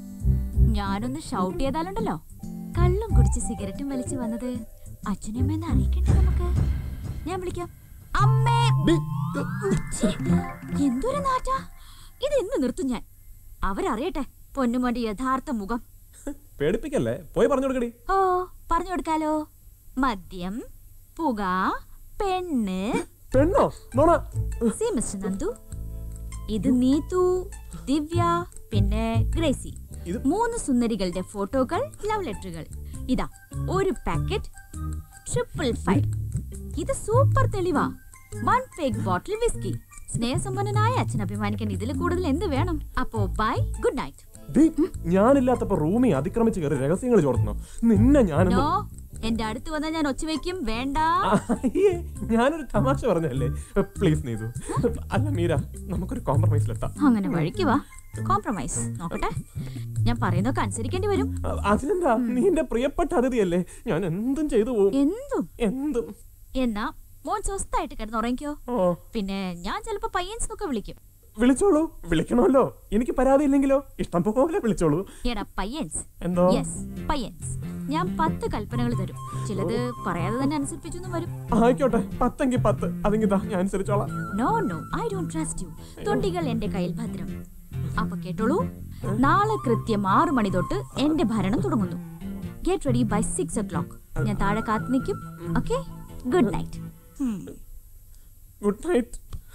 ഞാനൊന്ന് ഷൗട്ട് ചെയ്താലുണ്ടല്ലോ കള്ളും കുടിച്ച് സിഗരറ്റും വലിച്ചു വന്നത് അച്ഛനമ്മയെന്ന് അറിയിക്കണ്ടേ നമുക്ക് ഞാൻ വിളിക്കാം അമ്മേ ഛീ, എന്തൊരു നാറ്റാ ഇത് ഇന്ന് നിർത്തും ഞാൻ അവരറിയട്ടെ പൊന്നുമോന്റെ യഥാർത്ഥ മുഖം പേടിപ്പിക്കല്ലേ പോയി പറഞ്ഞു കൊടുക്കടി ഓ പറഞ്ഞു കൊടുക്കാലോ മദ്യം പുക പെണ്ണ് പെണ്ണോ നോണ സി മിസ്റ്റർ നന്ദു ഇത് നീതു ദിവ്യ പിന്നെ ഗ്രേസി മൂന്ന് സുന്ദരികളുടെ ഫോട്ടോകൾ ലവ് ലെറ്ററുകൾ ഇതാ ഒരു പാക്കറ്റ് ട്രിപ്പിൾ ഫൈവ് ഇത് സൂപ്പർ തെളിവാ വൺ പേക്ക് ബോട്ടിൽ വിസ്കി സ്നേഹസമ്പന്നനായ അച്ഛൻ അഭിമാനിക്കാൻ ഇതിൽ കൂടുതൽ എന്ത് വേണം അപ്പോ ബൈ ഗുഡ് നൈറ്റ് ഡീ, ഞാനില്ലാത്തപ്പോ റൂമി അതിക്രമിച്ച് കയറി രഹസ്യങ്ങൾ ചോർത്തുന്നു നിന്നെ ഞാനൊന്ന് നോ എന്റെ അടുത്ത് വന്നാൽ ഞാൻ ഒച്ചവെക്കും വേണ്ട അയ്യേ, ഞാനൊരു തമാശ പറഞ്ഞല്ലേ പ്ലീസ് നീതു അല്ല മീര നമുക്കൊരു കോംപ്രമൈസിലെത്താം അങ്ങനെ വഴിക്ക് വാ കോംപ്രമൈസ് നോക്കട്ടെ ഞാൻ പറയുന്നതൊക്കെ അനുസരിക്കേണ്ടി വരും അ- അതിനെന്താ നീ എന്റെ പ്രിയപ്പെട്ട അതിഥിയല്ലേ ഞാൻ എന്തും ചെയ്തു പോകും എന്തും എന്തും എന്നാ മോൻ സ്വസ്ഥായിട്ട് കിടന്നുറങ്ങിക്കോ പിന്നെ ഞാൻ ചിലപ്പോ പയ്യൻസ് എന്നൊക്കെ വിളിക്കും വിളിച്ചോളൂ വിളിക്കണമല്ലോ എനിക്ക് പരാതി ഇല്ലെങ്കിലോ ഇഷ്ടം പോലെ വിളിച്ചോളൂ എടാ പയ്യൻസ് എന്തോ? യെസ് പയ്യൻസ് ഞാൻ പത്ത് കൽപ്പനകൾ തരും ചിലത് പറയാതെ തന്നെ അനുസരിപ്പിച്ചൊന്നും വരും ആയിക്കോട്ടെ പത്തെങ്കിൽ പത്ത് അതെങ്കിൽ ദാ ഞാൻ അനുസരിച്ചോളാം no no I don't trust you തൊണ്ടികൾ എന്റെ കയ്യിൽ ഭദ്രം അപ്പൊ കേട്ടോളൂ നാളെ കൃത്യം ആറു മണി തൊട്ട് എന്റെ ഭരണം തുടങ്ങുന്നു get ready by six o'clock ഞാൻ താഴെ കാത്തു നിൽക്കും okay good night good night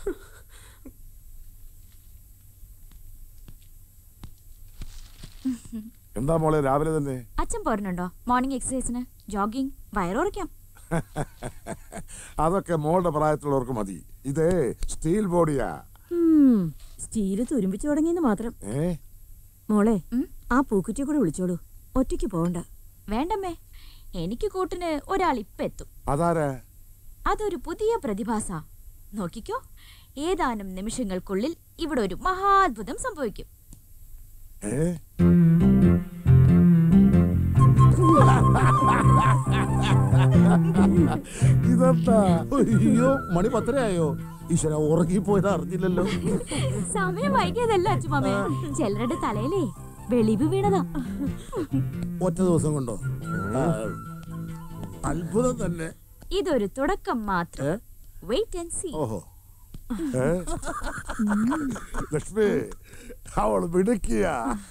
എന്താ മോളെ രാവിലെ തന്നെ അച്ഛൻ പോരുന്നുണ്ടോ മോർണിംഗ് എക്സസൈസിന് ജോഗിങ് വയറുറയ്ക്കാം അതൊക്കെ മോളുടെ പ്രായത്തിലുള്ളവർക്ക് മതി ഇതേ സ്റ്റീൽ ബോഡിയാ സ്റ്റീല് തുരുമ്പിച്ചു തുടങ്ങിയെന്ന് മാത്രം ഏ മോളെ ആ പൂക്കുറ്റിയെ കൂടെ വിളിച്ചോളൂ ഒറ്റയ്ക്ക് പോകണ്ട വേണ്ടമ്മേ എനിക്ക് കൂട്ടിന് ഒരാൾ ഇപ്പൊ എത്തും അതാരാ അതൊരു പുതിയ പ്രതിഭാസ നോക്കിക്കോ ഏതാനും നിമിഷങ്ങൾക്കുള്ളിൽ ഇവിടെ ഒരു മഹാത്ഭുതം സംഭവിക്കും ഏ ഇതെന്താ അയ്യോ മണി പത്തരയായോ ഈശ്വര ഉറങ്ങിപ്പോയത് അറിഞ്ഞില്ലല്ലോ സമയം വൈകിയതല്ല അച്ചുമാമേ ചിലരുടെ തലയിലേ വെളിവ് വീണതാ ഒറ്റ ദിവസം കൊണ്ടോ ആ, അത്ഭുതം തന്നെ ഇതൊരു തുടക്കം മാത്രം വെയിറ്റ് ആൻഡ് സീ ഓഹോ ഏ? ലക്ഷ്മി അവൾ മിടുക്കിയ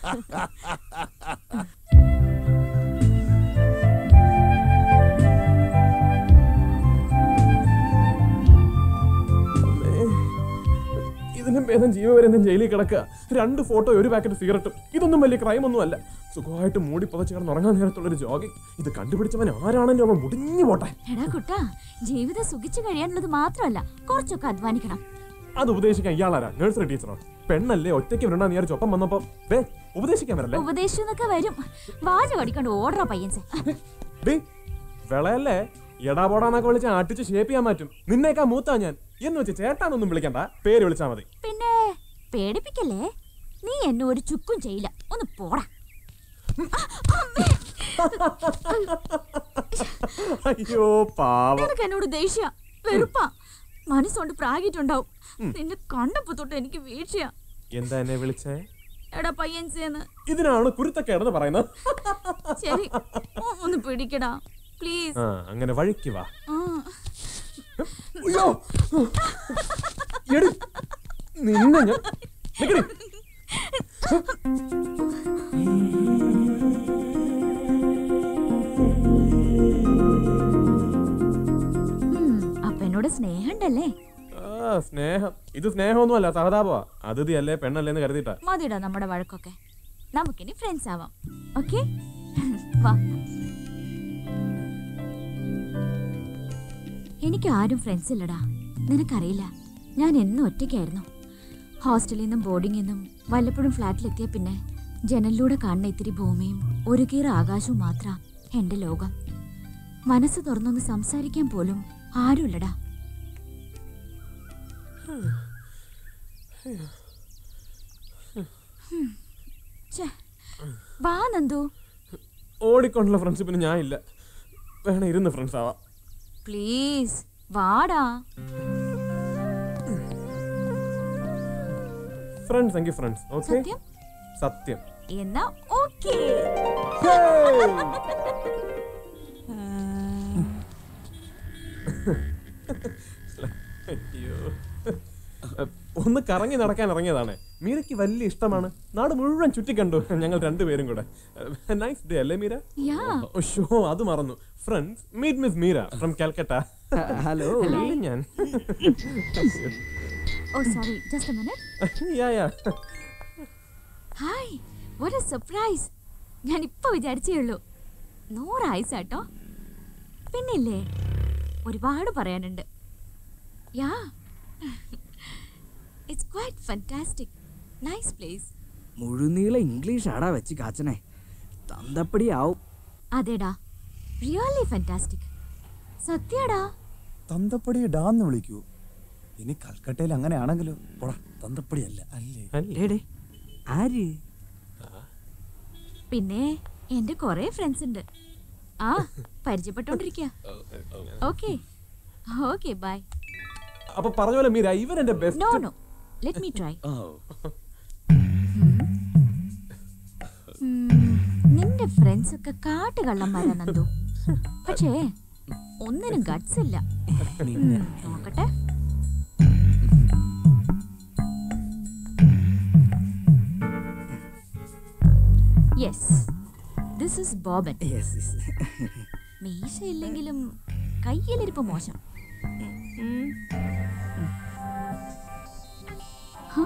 ഇതിനും ഭേദം ജീവപര്യന്തം ജയിലിൽ കിടക്കുക രണ്ട് ഫോട്ടോ ഒരു പാക്കറ്റ് സിഗരറ്റും ഇതൊന്നും വലിയ ക്രൈം ഒന്നും അല്ല സുഖമായിട്ട് മൂടി പുതച്ച് കിടന്ന് ഉറങ്ങാൻ നേരത്തുള്ളൊരു ജോഗിങ് ഇത് കണ്ടുപിടിച്ചവൻ ആരാണെങ്കിലും അവൻ മുടിഞ്ഞു പോട്ടെ എടാ കുട്ടാ ജീവിതം സുഖിച്ചു കഴിയാനുള്ളത് മാത്രമല്ല കുറച്ചൊക്കെ അധ്വാനിക്കണം അത് ഉപദേശിക്കാൻ ഇയാളാരാ നഴ്സറി ടീച്ചറോ പെണ്ണല്ലേ ഒറ്റയ്ക്ക് വരണ്ട നീ ഒപ്പം വന്നപ്പോ ദേ ഉപദേശിക്കാൻ വരല്ലേ ഉപദേശിച്ചെന്നൊക്കെ വരും വാചകം അടിക്കൊണ്ട് ഓർഡറോ പയ്യൻസെ ഡേ വിളയല്ലേ എടാ പോടാന്നൊക്കെ വിളിച്ച് ആട്ടിച്ച് ഷേപ്പ് ചെയ്യാൻ പറ്റും നിന്നേക്കാ മൂത്താ ഞാൻ എന്ന് വെച്ച് ചേട്ടാന്നൊന്നും വിളിക്കണ്ട പേര് വിളിച്ചാ മതി പിന്നെ പേടിപ്പിക്കല്ലേ നീ എന്നെ ഒരു ചുക്കും ചെയ്യില്ല ഒന്ന് പോടാ അയ്യോ പാവം നിനക്ക് എന്നോട് ദേഷ്യ വെറുപ്പാ മനസ്സുകൊണ്ട് പ്രാഗിട്ടുണ്ടാവും നിന്നെ കണ്ടപ്പോ തൊട്ട് എനിക്ക് വീഴ്ചയാ എന്താ എന്നെ വിളിച്ചേ എടാ പയ്യൻസേന്ന് ഇതിനാണ് കുരുത്തക്കേടെന്ന് പറയുന്നത് ശരി ഒ- ഒന്ന് പിടിക്കടാ പ്ലീസ് ആ അങ്ങനെ വഴിക്ക് വാ ആ. അയ്യോ എടി നിന്നെ ഞാൻ നിക്കടി. ഉം, അപ്പൊ എന്നോട് സ്നേഹമുണ്ടല്ലേ ആ സ്നേഹം ഇത് സ്നേഹമൊന്നുമല്ല സഹതാപമാ അതിഥി അല്ലേ പെണ്ണല്ലേ എന്ന് കരുതിട്ടാ മതിടാ നമ്മുടെ വഴക്കൊക്കെ നമുക്കിനി ഫ്രണ്ട്സ് ആവാം ഓക്കെ വാ എനിക്ക് ആരും ഫ്രണ്ട്സ് ഇല്ലടാ നിനക്കറിയില്ല ഞാൻ എന്നും ഒറ്റയ്ക്കായിരുന്നു ഹോസ്റ്റലിൽ നിന്നും ബോർഡിങ്ങിൽ നിന്നും വല്ലപ്പോഴും ഫ്ലാറ്റിലെത്തിയ പിന്നെ ജനലിലൂടെ കാണുന്ന ഇത്തിരി ഭൂമിയും ഒരു കീറ ആകാശവും മാത്രം എൻ്റെ ലോകം മനസ്സ് തുറന്നൊന്ന് സംസാരിക്കാൻ പോലും ആരുമില്ലടാ ഹും. ഛെ, വാ നന്ദു ഓടിക്കൊണ്ടുള്ള ഫ്രണ്ട്ഷിപ്പിന് ഞാൻ ഇല്ല വേണം ഇരുന്ന് ഫ്രണ്ട്സ് ആവാം പ്ലീസ് വാടാ ഫ്രണ്ട്സ് എങ്കിൽ ഫ്രണ്ട്സ് ഓക്കെ സത്യം? സത്യം എന്നാ ഓക്കേ അയ്യോ ഒന്ന് കറങ്ങി നടക്കാൻ ഇറങ്ങിയതാണ് മീരയ്ക്ക് വലിയ ഇഷ്ടമാണ് നാട് മുഴുവൻ ചുറ്റിക്കണ്ടു ഞങ്ങൾ രണ്ടുപേരും കൂടെ നൈസ് ഡേ അല്ലേ മീര യാ ഷോ അത് മറന്നു friends meet miss Meera from Calcutta hello. ഞാൻ oh sorry just a minute yeah yeah hi what a surprise ഞാൻ ഇപ്പൊ വിചാരിച്ചേ ഉള്ളൂ നൂറ് ആയിസാട്ടോ പിന്നില്ലേ ഒരുപാട് പറയാനുണ്ട് yeah it's quite fantastic nice place മുഴുനീള ഇംഗ്ലീഷ് ആടാ വെച്ച് കാച്ചനെ തന്തപ്പടി ആവും അതേടാ റിയലി ഫാന്റാസ്റ്റിക് സത്യടാ തന്തപ്പടി ഡാന്ന് വിളിക്കൂ ഇനി കൽക്കട്ടയിൽ അങ്ങനെയാണെങ്കിലോ പോടാ തന്തപ്പടി അല്ല അല്ലേ ആര് പിന്നെ എന്റെ കൊറേ ഫ്രണ്ട്സ് ഉണ്ട് ആ പരിചയപ്പെട്ടോണ്ടിരിക്കുക ഓക്കെ ഓക്കെ ബൈ അപ്പൊ പറഞ്ഞ പോലെ മീര ഇവൻ എന്റെ best no no let me try നിന്റെ ഫ്രണ്ട്സ് ഒക്കെ കാട്ടുകള്ളന്മാരാ നന്ദു പക്ഷേ ഒന്നിനും ഗട്സ് ഇല്ല ഉം, നോക്കട്ടെ യെസ് ദിസ് ഇസ് ബോബൻ മീശ ഇല്ലെങ്കിലും കയ്യിലിരിപ്പ് മോശം ഉം. ഹ.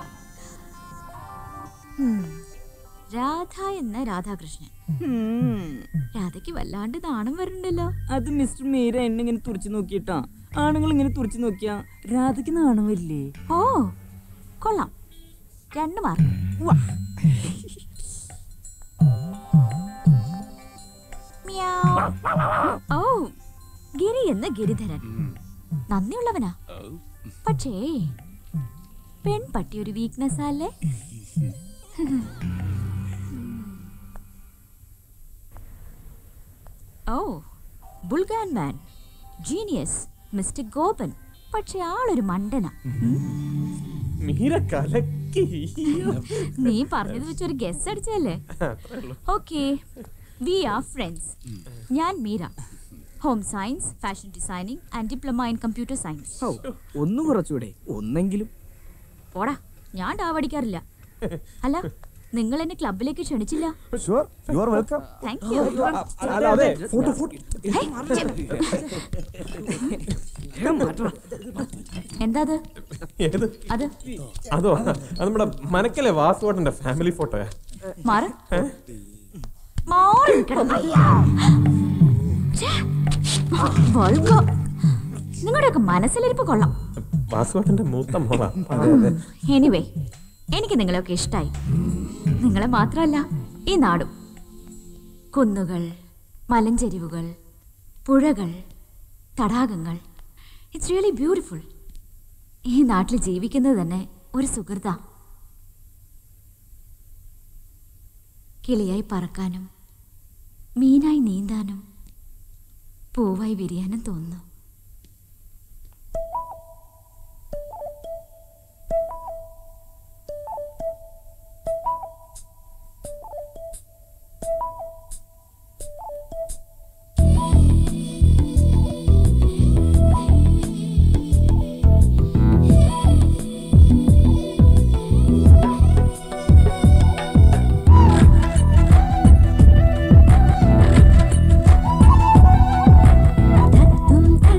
ഉം. രാധ എന്ന രാധാകൃഷ്ണൻ രാധയ്ക്ക് വല്ലാണ്ട് നാണം വരുന്നുണ്ടല്ലോ അത് മിസ്റ്റർ മീര എന്നെ ഇങ്ങനെ തുറച്ചു നോക്കിയിട്ടാ ആണുങ്ങൾ ഇങ്ങനെ തുറച്ചു നോക്കിയാ രാധയ്ക്ക് നാണം വരില്ലേ ഓ കൊള്ളാം രണ്ട് മാർക്ക് മ്യാവ്. ഓ ഗിരി എന്ന ഗിരിധരൻ നന്ദിയുള്ളവനാ പക്ഷേ പെൺപട്ടി ഒരു വീക്ക്നെസ് അല്ലേ ഓ ബുൾഗാൻ മാൻ ജീനിയസ് മിസ്റ്റർ ഗോപൻ പക്ഷെ ആളൊരു മണ്ടന മീര കലക്കി നീ പറഞ്ഞത് വെച്ച് ഒരു ഗസ് അടിച്ചല്ലേ ഓക്കെ വി ആർ ഫ്രണ്ട്സ് ഞാൻ Meera home science fashion designing and diploma in computer science oh, ഒന്ന് കുറച്ചുകൂടെ ഒന്നെങ്കിലും പോടാ ഞാൻ ഡാവടിക്കാറില്ല അല്ല നിങ്ങൾ എന്നെ ക്ലബിലേക്ക് ക്ഷണിച്ചില്ല sure you are welcome thank you അല്ല, അതെ, ഫോട്ടോ, എന്താ അത് ഏത് അത് അതോ അത് നമ്മുടെ മനക്കലെ വാസുവേട്ടന്റെ ഫാമിലി ഫോട്ടോയാ മാറ മാറി നിൽക്കണം. ഛേ, vulgar. നിങ്ങളുടെയൊക്കെ മനസ്സിലിരിപ്പ് കൊള്ളാം വാസുവേട്ടന്റെ മൂത്ത മോളാ എനിവേ എനിക്ക് നിങ്ങളെയൊക്കെ ഇഷ്ടായി നിങ്ങളെ മാത്രമല്ല ഈ നാടും കുന്നുകൾ മലഞ്ചെരിവുകൾ പുഴകൾ തടാകങ്ങൾ ഇറ്റ്സ് റിയലി ബ്യൂട്ടിഫുൾ ഈ നാട്ടിൽ ജീവിക്കുന്നത് തന്നെ ഒരു സുഹൃത കിളിയായി പറക്കാനും മീനായി നീന്താനും പൂവായി വിരിയാനും തോന്നുന്നു ും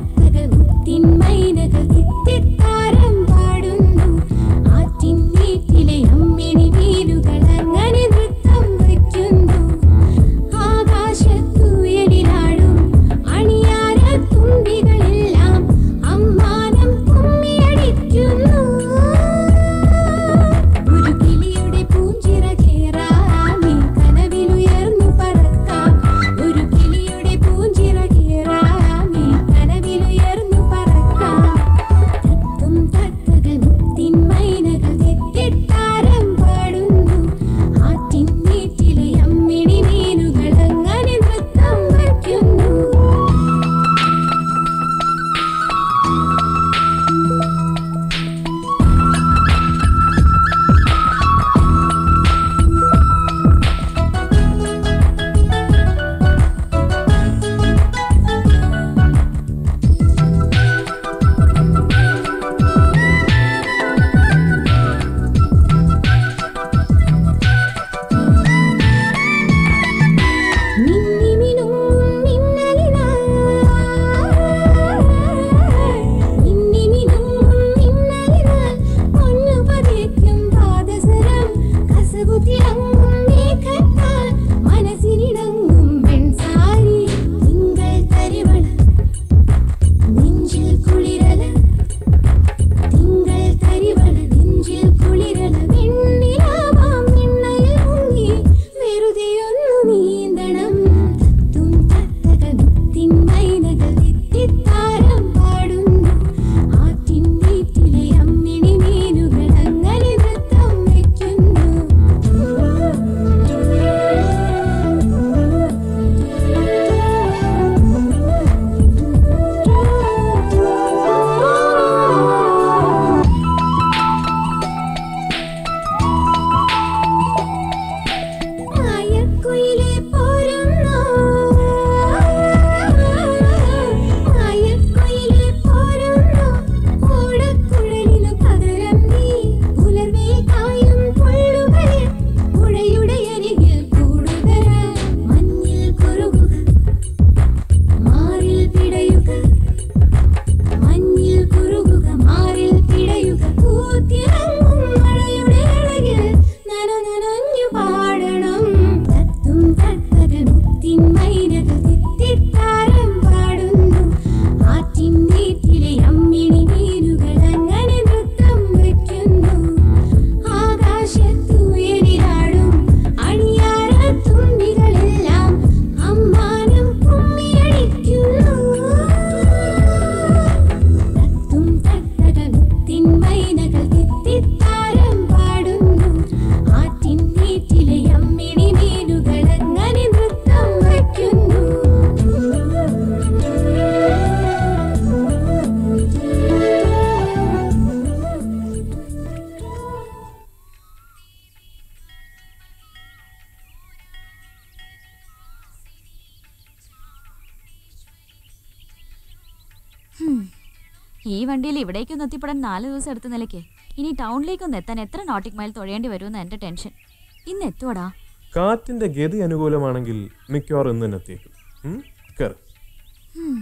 ഈ വണ്ടിയിൽ ഇവിടേക്കൊന്ന് എത്തിപ്പെടാൻ നാല് ദിവസം എടുത്ത നിലയ്ക്ക് ഇനി ടൗണിലേക്കൊന്ന് എത്താൻ എത്ര നോട്ടിക് മൈൽ തുഴയേണ്ടി വരുമെന്ന് എന്റെ ടെൻഷൻ ഇന്ന് എത്തുവാടാ കാറ്റിന്റെ ഗതി അനുകൂലമാണെങ്കിൽ മിക്കവാറും ഇന്ന് തന്നെ എത്തിയേക്കും ഉം? കേറ് ഉം.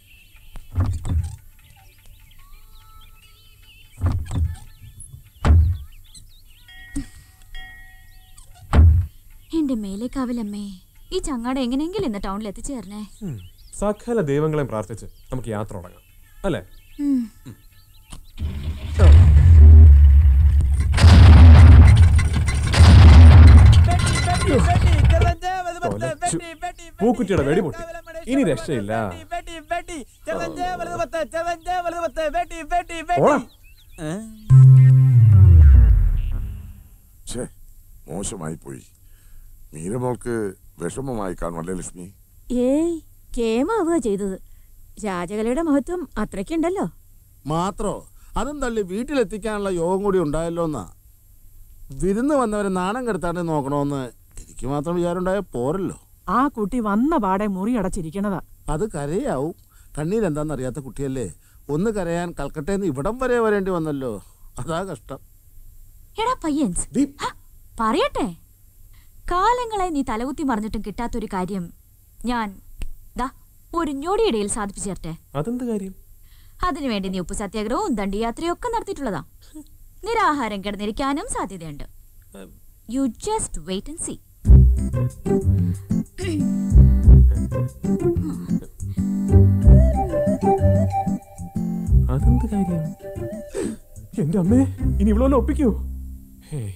എന്റെ മേലേക്കാവിലമ്മേ ഈ ചങ്ങാട എങ്ങനെയെങ്കിലും ഇന്ന് ടൗണിൽ എത്തിച്ചേരണേ ഉം. സകല ദൈവങ്ങളെയും പ്രാർത്ഥിച്ച് നമുക്ക് യാത്ര തുടങ്ങാം അല്ലേ ഉം. തൊലച്ചു. പൂക്കുറ്റിയുടെ വെടി പൊട്ടി ഇനി രക്ഷയില്ല ഓടാ. ഛേ മോശമായി പോയി മീരമോൾക്ക് വിഷമമായി കാണുമല്ലേ ലക്ഷ്മി ഏയ് കേമാവുക ചെയ്തത് രാജകലയുടെ മഹത്വം അത്രയ്ക്കുണ്ടല്ലോ മാത്രോ അതും തള്ളി വീട്ടിലെത്തിക്കാനുള്ള യോഗം കൂടി ഉണ്ടായല്ലോ എന്നാ വിരുന്ന് വന്നവരെ നാണം കെടുത്താണ്ട് നോക്കണമെന്ന് എനിക്ക് മാത്രം വിചാരമുണ്ടായ പോരല്ലോ ആ കുട്ടി വന്ന പാടെ മുറി അടച്ചിരിക്കണതാ അത് കരയാവും കണ്ണീരെന്താണെന്നറിയാത്ത കുട്ടിയല്ലേ ഒന്ന് കരയാൻ കൽക്കട്ടയിൽ ഇവിടം വരെ വരേണ്ടി വന്നല്ലോ അതാ കഷ്ടം എടാ പയ്യൻസ് ഹ, പറയട്ടെ കാലങ്ങളായി നീ തലകുത്തി മറിഞ്ഞിട്ടും കിട്ടാത്തൊരു കാര്യം ഞാൻ ദാ ഒരു ഞൊടിയിടയിൽ സാധിപ്പിച്ചു തരട്ടെ അതെന്ത് കാര്യം അതിനുവേണ്ടി നീ ഉപ്പ് സത്യാഗ്രഹവും ദണ്ഡിയാത്രയും ഒക്കെ നടത്തിയിട്ടുള്ളതാ നിരാഹാരം കിടന്നിരിക്കാനും സാധ്യതയുണ്ട് you just wait and see അതെന്ത് കാര്യം എന്റെ അമ്മേ ഇനി ഇവിടെ വല്ല ഒപ്പിക്കൂ ഹേയ്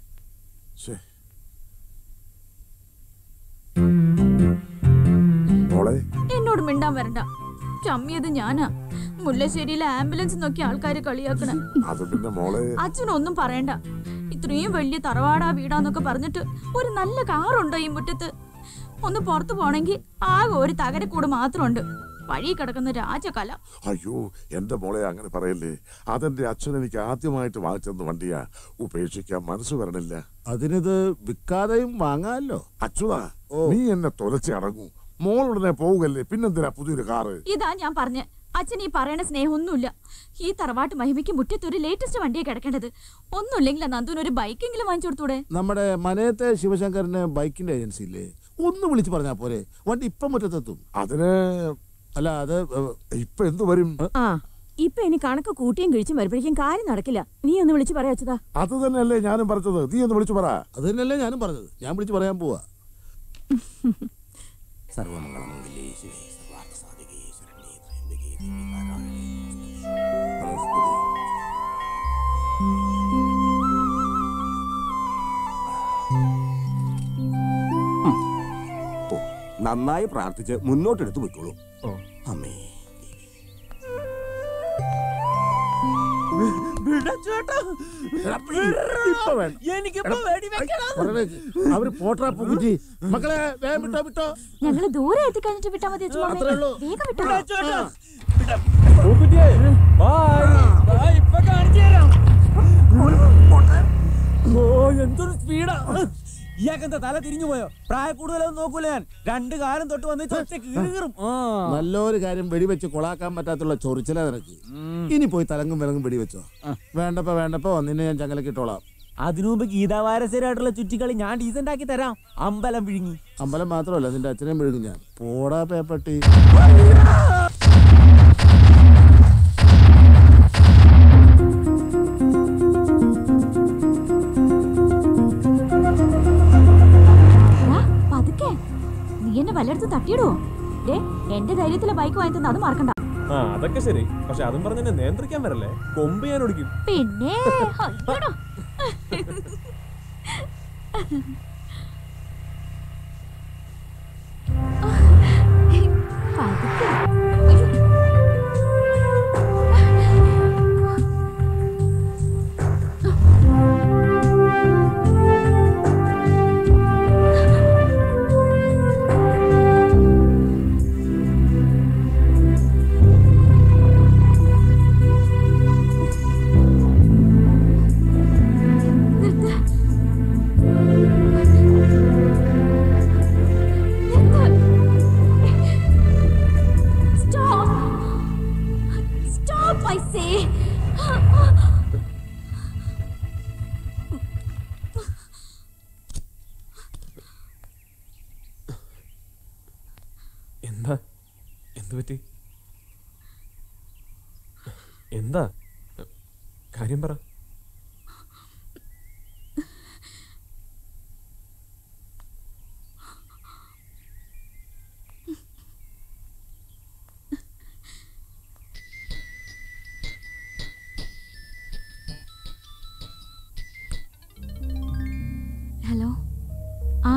മോളെ എന്നോട് മിണ്ടാൻ വരണ്ട ചമ്മിയത് ഞാനാ മുല്ലശ്ശേരിയിലെ ആംബുലൻസ് നോക്കി ആൾക്കാര് കളിയാക്കണ അത് പിന്നെ മോളെ അച്ഛനൊന്നും പറയണ്ട ഇത്രയും വലിയ തറവാടാ വീടാന്നൊക്കെ പറഞ്ഞിട്ട് ഒരു നല്ല കാറുണ്ടോ ഈ മുറ്റത്ത് ഒന്ന് പുറത്തു പോണെങ്കിൽ ആകെ ഒരു തകരക്കൂട് മാത്രമുണ്ട് വഴി കിടക്കുന്ന രാജകല അയ്യോ എന്റെ മോളെ അങ്ങനെ പറയല്ലേ അതെന്റെ അച്ഛൻ എനിക്ക് ആദ്യമായിട്ട് വാങ്ങിച്ചെന്ന വണ്ടിയാ ഉപേക്ഷിക്കാൻ മനസ്സ് വരണില്ല അതിനിത് വിൽക്കാതെയും വാങ്ങാമല്ലോ അച്യുതാ നീ എന്നെ തൊലച്ച് അടങ്ങൂ മോൾ ഉടനെ പോവുകല്ലേ പിന്നെന്തിനാ പുതിയൊരു കാറ് ഇതാ ഞാൻ പറഞ്ഞ അച്ഛൻ ഈ പറയണ സ്നേഹമൊന്നുമില്ല ഈ തറവാട്ട് മഹിമയ്ക്ക് മുറ്റത്ത് ഒരു ലേറ്റസ്റ്റ് വണ്ടിയെ കിടക്കേണ്ടത് ഒന്നുമില്ലെങ്കിൽ നന്ദുവിന് ഒരു ബൈക്കെങ്കിലും വാങ്ങിച്ചു കൊടുത്തൂടെ നമ്മുടെ മനയത്തെ ശിവശങ്കറിന് ബൈക്കിന്റെ ഏജൻസി ഇല്ലേ ഒന്ന് വിളിച്ചു പറഞ്ഞാ പോരെ വണ്ടി ഇപ്പം മുറ്റത്തെത്തും അതിന് അല്ല അത് ഇപ്പൊ എന്തു വരും ആ ഇപ്പൊ ഇനി കണക്ക് കൂട്ടിയും കിഴിച്ചും വരുമ്പോഴേക്കും കാര്യം നടക്കില്ല നീ ഒന്ന് വിളിച്ചു പറയാച്ചതാ അത് തന്നെയല്ലേ ഞാനും പറഞ്ഞത് നീ ഒന്ന് വിളിച്ചു പറ അത് തന്നെയല്ലേ ഞാനും പറഞ്ഞത് ഞാൻ വിളിച്ചു പറയാൻ പോവാ സർവമംഗളമംഗലേ ശിവേ സർവാർത്ഥസാധികേ ശരണ്യേ ത്രയംബകേ ദേവി നാരായണീ ഓ, നന്നായി പ്രാർത്ഥിച്ച് മുന്നോട്ടെടുത്ത് പോയിക്കോളൂ അമ്മേ ഇപ്പൊ വേണ്ട. എനിക്കിപ്പോ വെടിവെക്കണം ഉടനെ അവര് പോട്ടാ പൂക്കുറ്റി മക്കളെ വേഗം വിട്ടോ വിട്ടോ ഞങ്ങള് ദൂരെ എത്തിക്കഴിഞ്ഞിട്ട് വിട്ടാ മതി അച്ഛൻ അത്രേ ഉള്ളൂ. വേഗം വിട്ടോ ഇപ്പൊ കാണിച്ചു തരാം ഓ എന്തൊരു സ്പീഡാ ഇയാക്കെന്താ തല തിരിഞ്ഞു പോയോ പ്രായ കൂടുതലൊന്നും നോക്കൂല ഞാൻ രണ്ട് കാലം തൊട്ട് വന്ന് ചൊറ്റ കീറും ആ നല്ലൊരു കാര്യം വെടിവെച്ച് കൊളാക്കാൻ പറ്റാത്തുള്ള ചൊറിച്ചില നിനക്ക് ഇനി പോയി തലങ്ങും വിലങ്ങും വെടിവെച്ചോ വേണ്ടപ്പോ വേണ്ടപ്പോ വന്നിനെ ഞാൻ ചങ്ങലക്ക് ഇട്ടോളാം അതിനു മുമ്പ് ഗീതാവാരസരായിട്ടുള്ള ചുറ്റിക്കളി ഞാൻ ഡീസന്റ് ആക്കി തരാം അമ്പലം വിഴുങ്ങി അമ്പലം മാത്രമല്ല നിന്റെ അച്ഛനെയും മെഴുകും ഞാൻ പോടാ പേപ്പട്ടി ആ, പതുക്കെ നീ എന്നെ വല്ലയിടത്തും തട്ടിയിടുവോ ദേ എന്റെ ധൈര്യത്തിലെ ബൈക്ക് വാങ്ങി തന്നെ അത് മറക്കണ്ട ആ അതൊക്കെ ശരി പക്ഷെ അതും പറഞ്ഞ് എന്നെ നിയന്ത്രിക്കാൻ വരല്ലേ കൊമ്പ് ഞാൻ ഒടിക്കും പിന്നെ അയ്യടാ. പതുക്കെ. നിർത്ത്. സേ എന്താ എന്തു പറ്റി എന്താ കാര്യം പറ ഹലോ ആ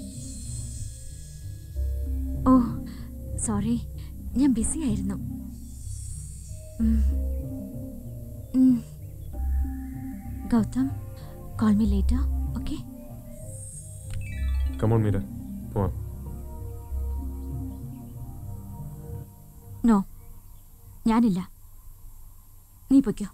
ഓ സോറി ഞാൻ ബിസി ആയിരുന്നു ഉം. ഉം. Gautam call me later okay come on Meera പോവാം നോ ഞാനില്ല നീ പൊയ്ക്കോ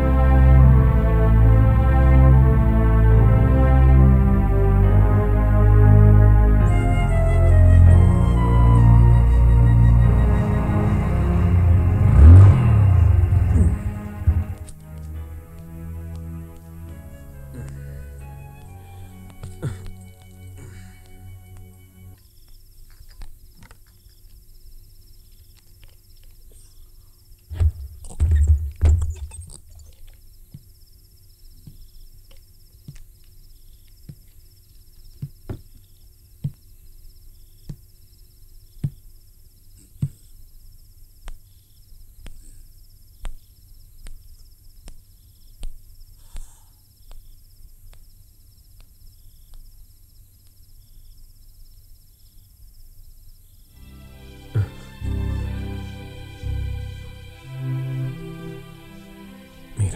മീര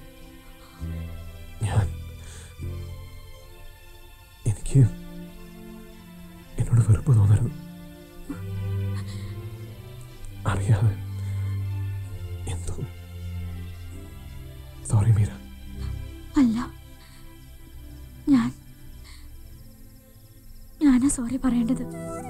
ഞാൻ എനിക്ക് എന്നോട് വെറുപ്പ് തോന്നരുത് അറിയാതെ എന്തോ സോറി മീര അല്ല ഞാൻ ഞാനാ സോറി പറയേണ്ടത്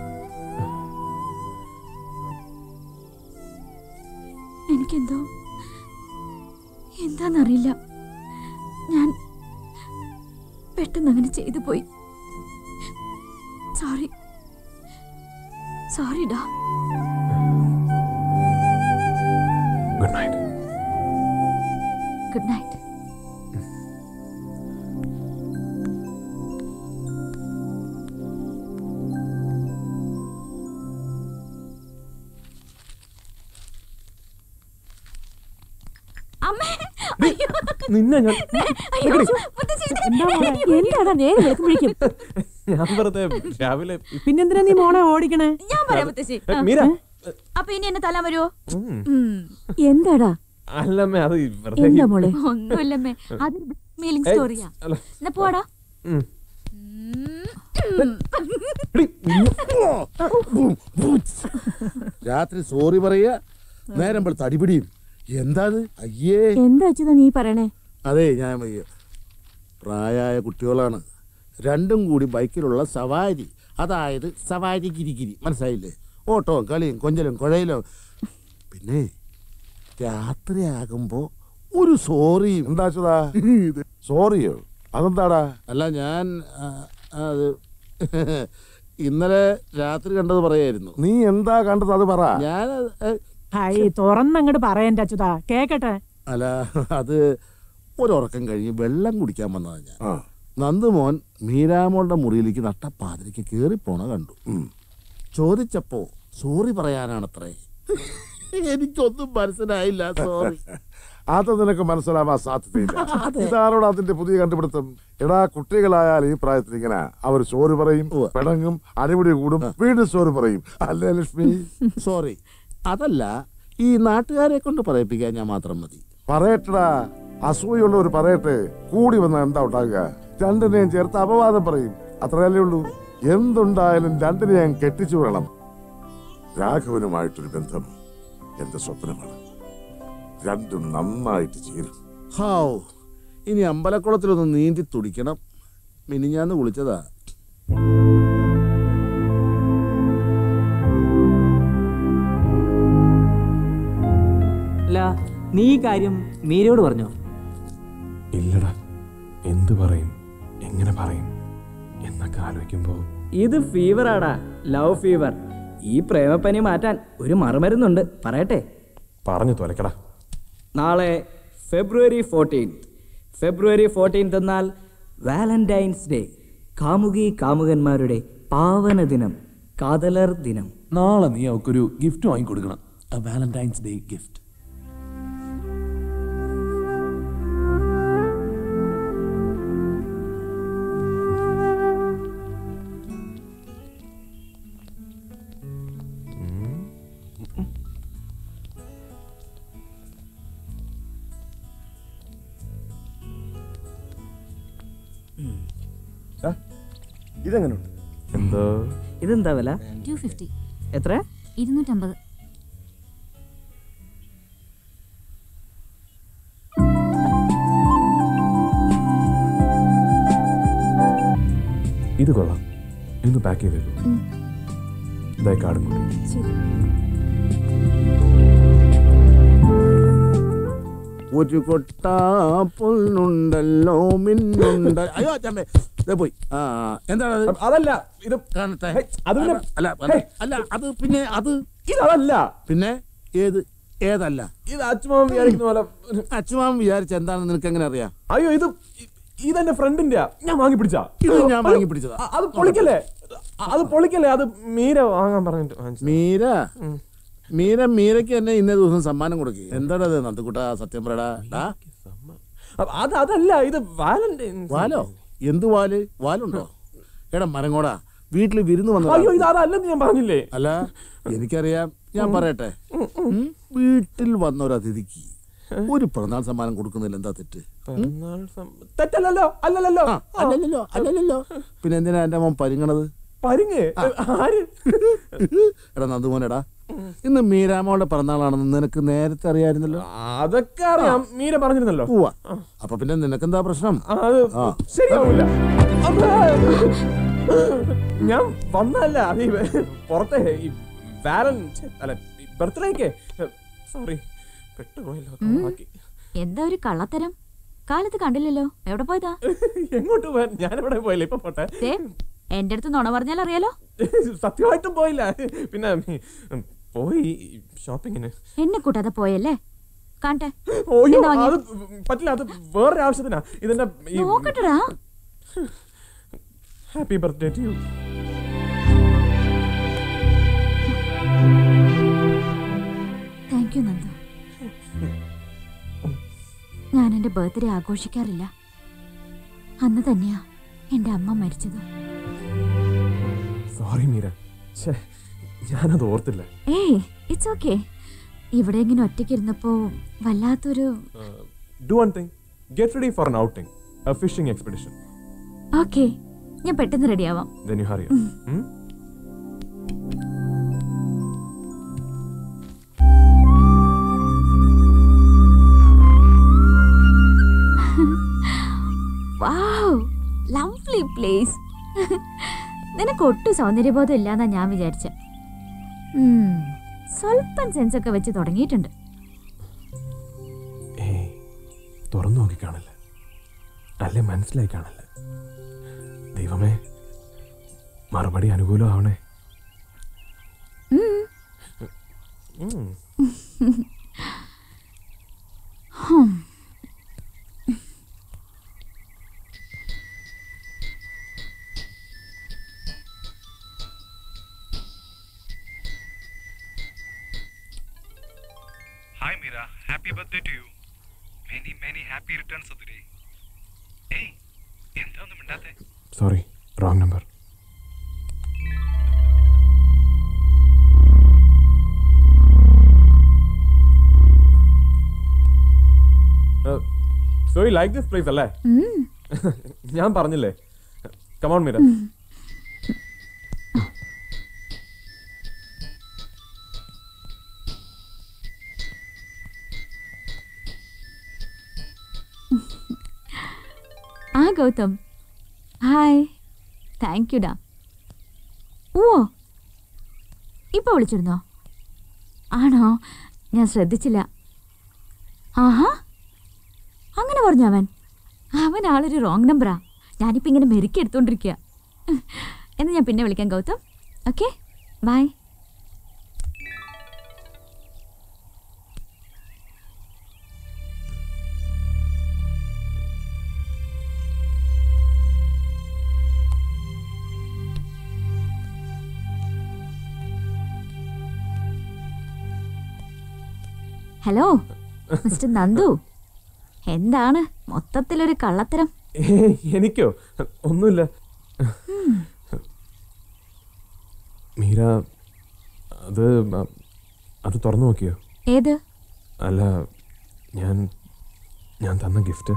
എനിക്കെന്തോ എന്താന്നറിയില്ല ഞാൻ പെട്ടെന്ന് അങ്ങനെ ചെയ്തു പോയി സോറി സോറി ഡാ ഗുഡ് നൈറ്റ് ഗുഡ് നൈറ്റ് അമ്മേ അയ്യോ. നിന്നെ ഞാൻ അയ്യോ, മുത്തശ്ശി, ഇത് എന്താടാ നേരെ വെളുക്കുമ്പോഴേക്കും ഞാൻ വെറുതെ രാവിലെ പിന്നെന്തിനാ നീ മോളെ ഓടിക്കണേ ഞാൻ പറയാം മുത്തശ്ശി ഏ, മീര അപ്പൊ ഇനി എന്നെ തല്ലാൻ വരുമോ ഉം. എന്താടാ അല്ലമ്മേ അത് ഈ വെറുതെ എന്താ മോളെ ഒന്നുമില്ലമ്മേ അത് മീലിംഗ് ഏയ്, സ്റ്റോറിയാ അല്ല. എന്നാ പോടാ ഉം. രാത്രി സോറി പറയുക നേരം വെളുത്ത് അടിപിടിയും എന്താ അയ്യേ എന്താ അച്യുത നീ പറയണേ അതെ ഞാൻ വയ്യ. പ്രായമായ കുട്ടികളാണ് രണ്ടും കൂടി ബൈക്കിലുള്ള സവാരി അതായത് സവാരി ഗിരിഗിരി മനസ്സിലായില്ലേ ഓട്ടവും കളിയും കൊഞ്ചലും കുഴയിലും പിന്നെ രാത്രിയാകുമ്പോ ഒരു സോറിയും എന്താ സോറിയോ അതെന്താടാ അല്ല ഞാൻ ആ, അത് ഇന്നലെ രാത്രി കണ്ടത് പറയായിരുന്നു നീ എന്താ കണ്ടത് അത് പറ ഞാൻ ഹായ് തുറന്നങ്ങോട്ട് പറയണ്ട അച്യുത കേക്കട്ടെ അല്ല അത് ഒരുറക്കം കഴിഞ്ഞ് വെള്ളം കുടിക്കാൻ വന്നതാ ഞാൻ നന്ദുമോൻ മീരാമോളുടെ മുറിയിലേക്ക് നട്ടപ്പാതിരിക്ക് കയറിപ്പോണ കണ്ടു ചോദിച്ചപ്പോ സോറി പറയാനാണത്രേ എനിക്കൊന്നും മനസ്സിലായില്ല സോറി അത് നിനക്ക് മനസ്സിലാവാൻ സാധ്യതയില്ല ഇതാരോട് അതിന്റെ പുതിയ കണ്ടുപിടുത്തം എടാ കുട്ടികളായാൽ ഈ പ്രായത്തിൽ ഇങ്ങനെ അവർ സോറി പറയും പിണങ്ങും അടിപിടി കൂടും വീണ്ടും സോറി പറയും അല്ലേ ലക്ഷ്മി സോറി അതല്ല ഈ നാട്ടുകാരെ കൊണ്ട് പറയിപ്പിക്കാൻ ഞാൻ മാത്രം മതി പറയട്ടടാ അസൂയുള്ളവർ പറയട്ടെ കൂടി വന്നാൽ എന്താ ഉണ്ടാകുക രണ്ടിനെയും ചേർത്ത് അപവാദം പറയും അത്രയല്ലേ ഉള്ളൂ എന്തുണ്ടായാലും രണ്ടിനെയും കെട്ടിച്ചു വിടണം രാഘവനുമായിട്ടൊരു ബന്ധം എന്റെ സ്വപ്നമാണ് രണ്ടും നന്നായിട്ട് ചേരും ഹാവ് ഇനി അമ്പലക്കുളത്തിലൊന്ന് നീന്തി തുടിക്കണം മിനിഞ്ഞാന്ന് കുളിച്ചതാ അല്ല നീ ഈ കാര്യം മീരയോട് പറഞ്ഞോ ഇല്ലടാ എന്തു പറയും എങ്ങനെ പറയും എന്നൊക്കെ ആലോചിക്കുമ്പോൾ ഇത് ഫീവറാടാ ലവ് ഫീവർ ഈ പ്രേമപ്പനി മാറ്റാൻ ഒരു മറുമരുന്നുണ്ട് പറയട്ടെ പറഞ്ഞു തുലക്കടാ നാളെ ഫെബ്രുവരി ഫോർട്ടീൻത്ത് ഫെബ്രുവരി ഫോർട്ടീൻത്ത് എന്നാൽ വാലന്റൈൻസ് ഡേ കാമുകി കാമുകന്മാരുടെ പാവന ദിനം കാതലർ ദിനം നാളെ നീ അവൾക്കൊരു ഗിഫ്റ്റ് വാങ്ങിക്കൊടുക്കണം വാലന്റൈൻസ് ഡേ ഗിഫ്റ്റ് ഇതെങ്ങനെയുണ്ട് എന്തോ ഇതെന്താ വില ടു ഫിഫ്റ്റി എത്ര ഇരുന്നൂറ്റമ്പത് ഇത് കൊള്ളാം ഇന്ന് പാക്ക് ചെയ്തേക്കൂ ഉം. ഇതായി കാർഡും കൂടി ശരി ഒരു കൊട്ട പൊന്നുണ്ടല്ലോ മിന്നുണ്ട അയ്യോ ചണ്ടേ ദേ പോയി ആ എന്താണ് അതല്ല ഇത് കാണട്ടെ അത് പിന്നെ- അല്ല ഹേ. അല്ല അത് പിന്നെ അത് ഇതല്ല പിന്നെ ഏത് ഏതല്ല ഇത് അച്ഛമാൻ വിചാരിക്കുന്ന പോലെ അച്ഛമാൻ വിചാരിച്ച എന്താണെന്ന് നിനക്ക് എങ്ങനെ അറിയാം അയ്യോ ഇത് ഇതെന്റെ ഫ്രണ്ടിന്റെ ഞാൻ വാങ്ങി പിടിച്ചാ ഇത് ഞാൻ വാങ്ങി പിടിച്ചതാ. അ- അത് പൊളിക്കല്ലേ അത് പൊളിക്കല്ലേ അത് മീര വാങ്ങാൻ പറഞ്ഞിട്ട് വാങ്ങിച്ചതാ. മീര മീര മീരയ്ക്ക് തന്നെ ഇന്നേ ദിവസം സമ്മാനം കൊടുക്കുക എന്താടാ അത് നന്ദുക്കുട്ട സത്യം പറയടാ ഡാ. അ- അത് അതല്ല ഇത് വാലന്റൈൻ വാലോ എന്ത് വാല് വാലുണ്ടോ എടാ മരങ്ങോടാ വീട്ടിൽ വിരുന്ന് അയ്യോ ഇത് വന്നതാ അതല്ലെന്ന് ഞാൻ പറഞ്ഞില്ലേ അല്ല എനിക്കറിയാം ഞാൻ പറയട്ടെ ഉം, വീട്ടിൽ വന്ന ഒരു അതിഥിക്ക് ഒരു പിറന്നാൾ സമ്മാനം കൊടുക്കുന്നതിൽ എന്താ തെറ്റ് പിറന്നാൾ സം- തെറ്റല്ലല്ലോ അല്ലല്ലോ ആ, അല്ലല്ലോ അല്ലല്ലോ പിന്നെ എന്തിനാ എന്റെ മോൻ പരിങ്ങണത് പരിങ്ങ് ആര് എടാ നന്ദുമോനെടാ ഇന്ന് മീരാമോളുടെ പിറന്നാളാണെന്ന് നിനക്ക് നേരത്തെ അറിയായിരുന്നല്ലോ അതൊക്കെ അറിയാം മീര പറഞ്ഞിരുന്നല്ലോ പോവാ അപ്പൊ പിന്നെ നിനക്കെന്താ പ്രശ്നം ആ, അത് ആ. ശരിയാവില്ല ഞാൻ വന്നല്ല അത് ഈ പുറത്തെ ഈ വാലൻ അല്ല ബർത്ത്ഡേക്ക് സോറി പെട്ടുപോയല്ലോ ഉം. ബാക്കി എന്താ ഒരു കള്ളത്തരം കാലത്ത് കണ്ടില്ലല്ലോ എവിടെ പോയതാ എങ്ങോട്ട് പോയാൻ ഞാൻ എവിടെ പോയില്ല ഇപ്പൊ പോട്ടെ ദേ, എന്റെ അടുത്ത് നുണ പറഞ്ഞാൽ അറിയാലോ സത്യമായിട്ടും പോയില്ല പിന്നെ ഉം, പോയി ഷോപ്പിങ്ങിന് എന്നെ കൂട്ടാതെ പോയല്ലേ കാണട്ടെ ഓയ്യോ എന്താ വാങ്ങിയെ? അത് പറ്റില്ല അത് വേറൊരു ആവശ്യത്തിനാ ഇതിന്റെ ഈ നോക്കട്ടെടാ happy birthday to you thank you Nandu ഞാൻ എന്റെ ബർത്ത്ഡേ ആഘോഷിക്കാറില്ല അന്ന് തന്നെയാ എന്റെ അമ്മ മരിച്ചത് സോറി മീര ഛേ ഞാനത് ഓർത്തില്ല ഏയ് ഇറ്റ്സ് ഓക്കെ ഇവിടെ ഇങ്ങനെ ഒറ്റയ്ക്ക് ഇരുന്നപ്പോ വല്ലാത്തൊരു do one thing get ready for an outing a fishing expedition okay ഞാൻ പെട്ടെന്ന് റെഡിയാവാം then you hurry up hmm? Wow lovely place നിനക്ക് ഒട്ടും സൗന്ദര്യബോധം ഇല്ലാന്നാ ഞാൻ വിചാരിച്ച സ്വല്പം സെൻസ് ഒക്കെ വെച്ച് തുടങ്ങിയിട്ടുണ്ട് ഏയ് തുറന്നു നോക്കി കാണില്ല അല്ലേ മനസ്സിലായി കാണില്ല ദൈവമേ മറുപടി അനുകൂലമാവണേ ഉം. ഉം. ഹും. Hi Mira, happy birthday to you. Many many happy returns of the day. ഏയ് എന്താ ഒന്നും മിണ്ടാത്തെ sorry wrong number so you like this place അല്ലേ ഉം. ഞാൻ പറഞ്ഞില്ലേ കമോൺ മീര ആ ഗൗതം ഹായ് താങ്ക് യു ഡാ ഓ ഇപ്പൊ വിളിച്ചിരുന്നോ ആണോ ഞാൻ ശ്രദ്ധിച്ചില്ല ആഹാ അങ്ങനെ പറഞ്ഞു അവൻ അവൻ ആളൊരു റോങ് നമ്പറാ ഞാനിപ്പോ ഇങ്ങനെ മെരുക്കി എടുത്തോണ്ടിരിക്കുക എന്ന് ഞാൻ പിന്നെ വിളിക്കാം Gautam okay bye hello mister Nandu എന്താണ് മൊത്തത്തിലൊരു കള്ളത്തരം ഏയ്, എനിക്കോ ഒന്നുമില്ല മീര അത് അ- അത് തുറന്നു നോക്കിയോ ഏത് അല്ല ഞാൻ ഞാൻ തന്ന ഗിഫ്റ്റ്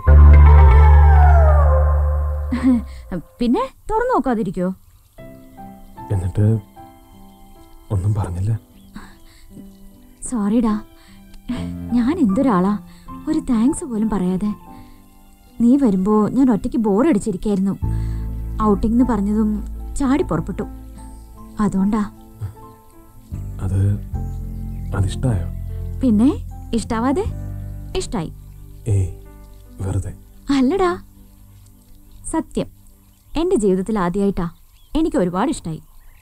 പിന്നെ തുറന്നു നോക്കാതിരിക്കോ എന്നിട്ട് ഒന്നും പറഞ്ഞില്ല സോറിടാ ഞാൻ എന്തൊരാളാ ഒരു താങ്ക്സ് പോലും പറയാതെ നീ വരുമ്പോ ഞാൻ ഒറ്റയ്ക്ക് ബോറടിച്ചിരിക്കായിരുന്നു ഔട്ടിംഗ് എന്ന് പറഞ്ഞതും ചാടി പുറപ്പെട്ടു അതുകൊണ്ടാ അത് അതിഷ്ടായോ പിന്നെ ഇഷ്ടാവാതെ ഇഷ്ടായി ഏയ് വെറുതെ അല്ലടാ സത്യം എൻ്റെ ജീവിതത്തിൽ ആദ്യമായിട്ടാ എനിക്ക് ഒരുപാട് ഇഷ്ടായി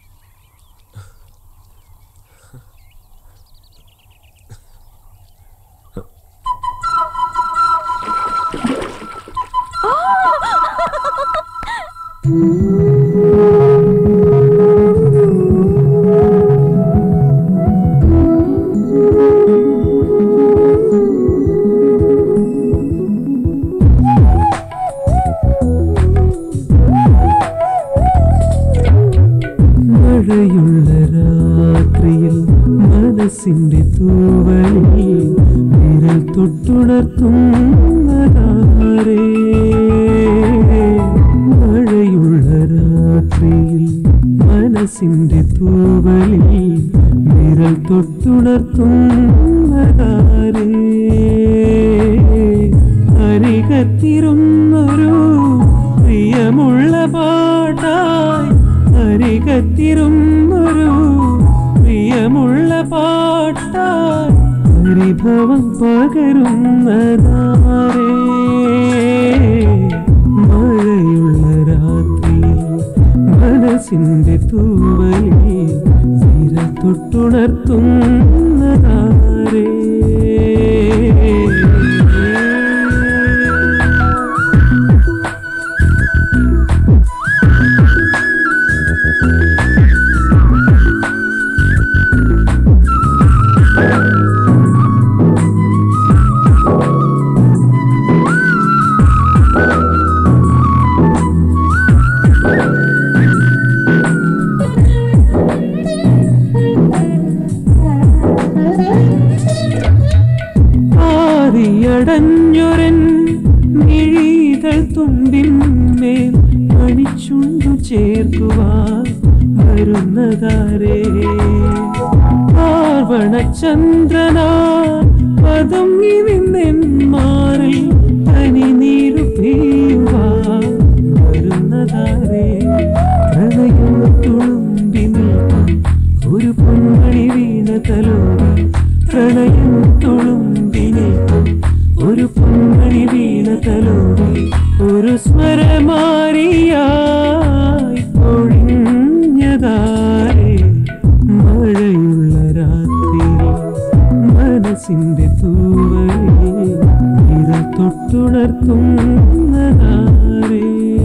മഴയുള്ള രാത്രിയിൽ മനസ്സിന്റെ തൂവലിൽ വിരൽ തൊട്ടുണർത്തുന്നതാരേ മഴയുള്ള രാത്രിയിൽ മനസ്സിന്റെ തൂവലിൽ വിരൽ തൊട്ടുണർത്തുന്നതാരേ അരികത്തിരുന്നൊരു പ്രിയമുള്ള പാട്ടായി അരികത്തിരുന്നൊരു പ്രിയമുള്ള പാട്ടായി പരിഭവം പകരുന്നതാരേ മഴയുള്ള രാത്രിയിൽ മനസ്സിന്റെ തൂവലിൽ വിര തൊട്ടുണർത്തുന്നതാരേ ആറിയടഞ്ഞൊരൻ മിഴിതൾ തുമ്പിന്മേൽ മണിച്ചുണ്ടു ചേർക്കുവാൻ വരുന്നതാരേ പാർവണചന്ദ്രനാ പതുങ്ങി നിന്നെൻ മാറിൽ തനി നീരു പെയ്യുവാൻ വരുന്നതാരേ പ്രണയം തുളുമ്പി നിൽക്കും ഒരു പൊന്മണി വീണ തലോടി പ്രണയം തുളുമ്പി നിൽക്കും ഒരു പൊന്മണി വീണ തലോടി ഒരു സ്വരമാരിയായി പൊഴിഞ്ഞതാരേ മഴയുള്ള രാത്രിയിൽ മനസ്സിന്റെ തൂവലിൽ ഇര തൊട്ടുണർത്തുന്നതാരേ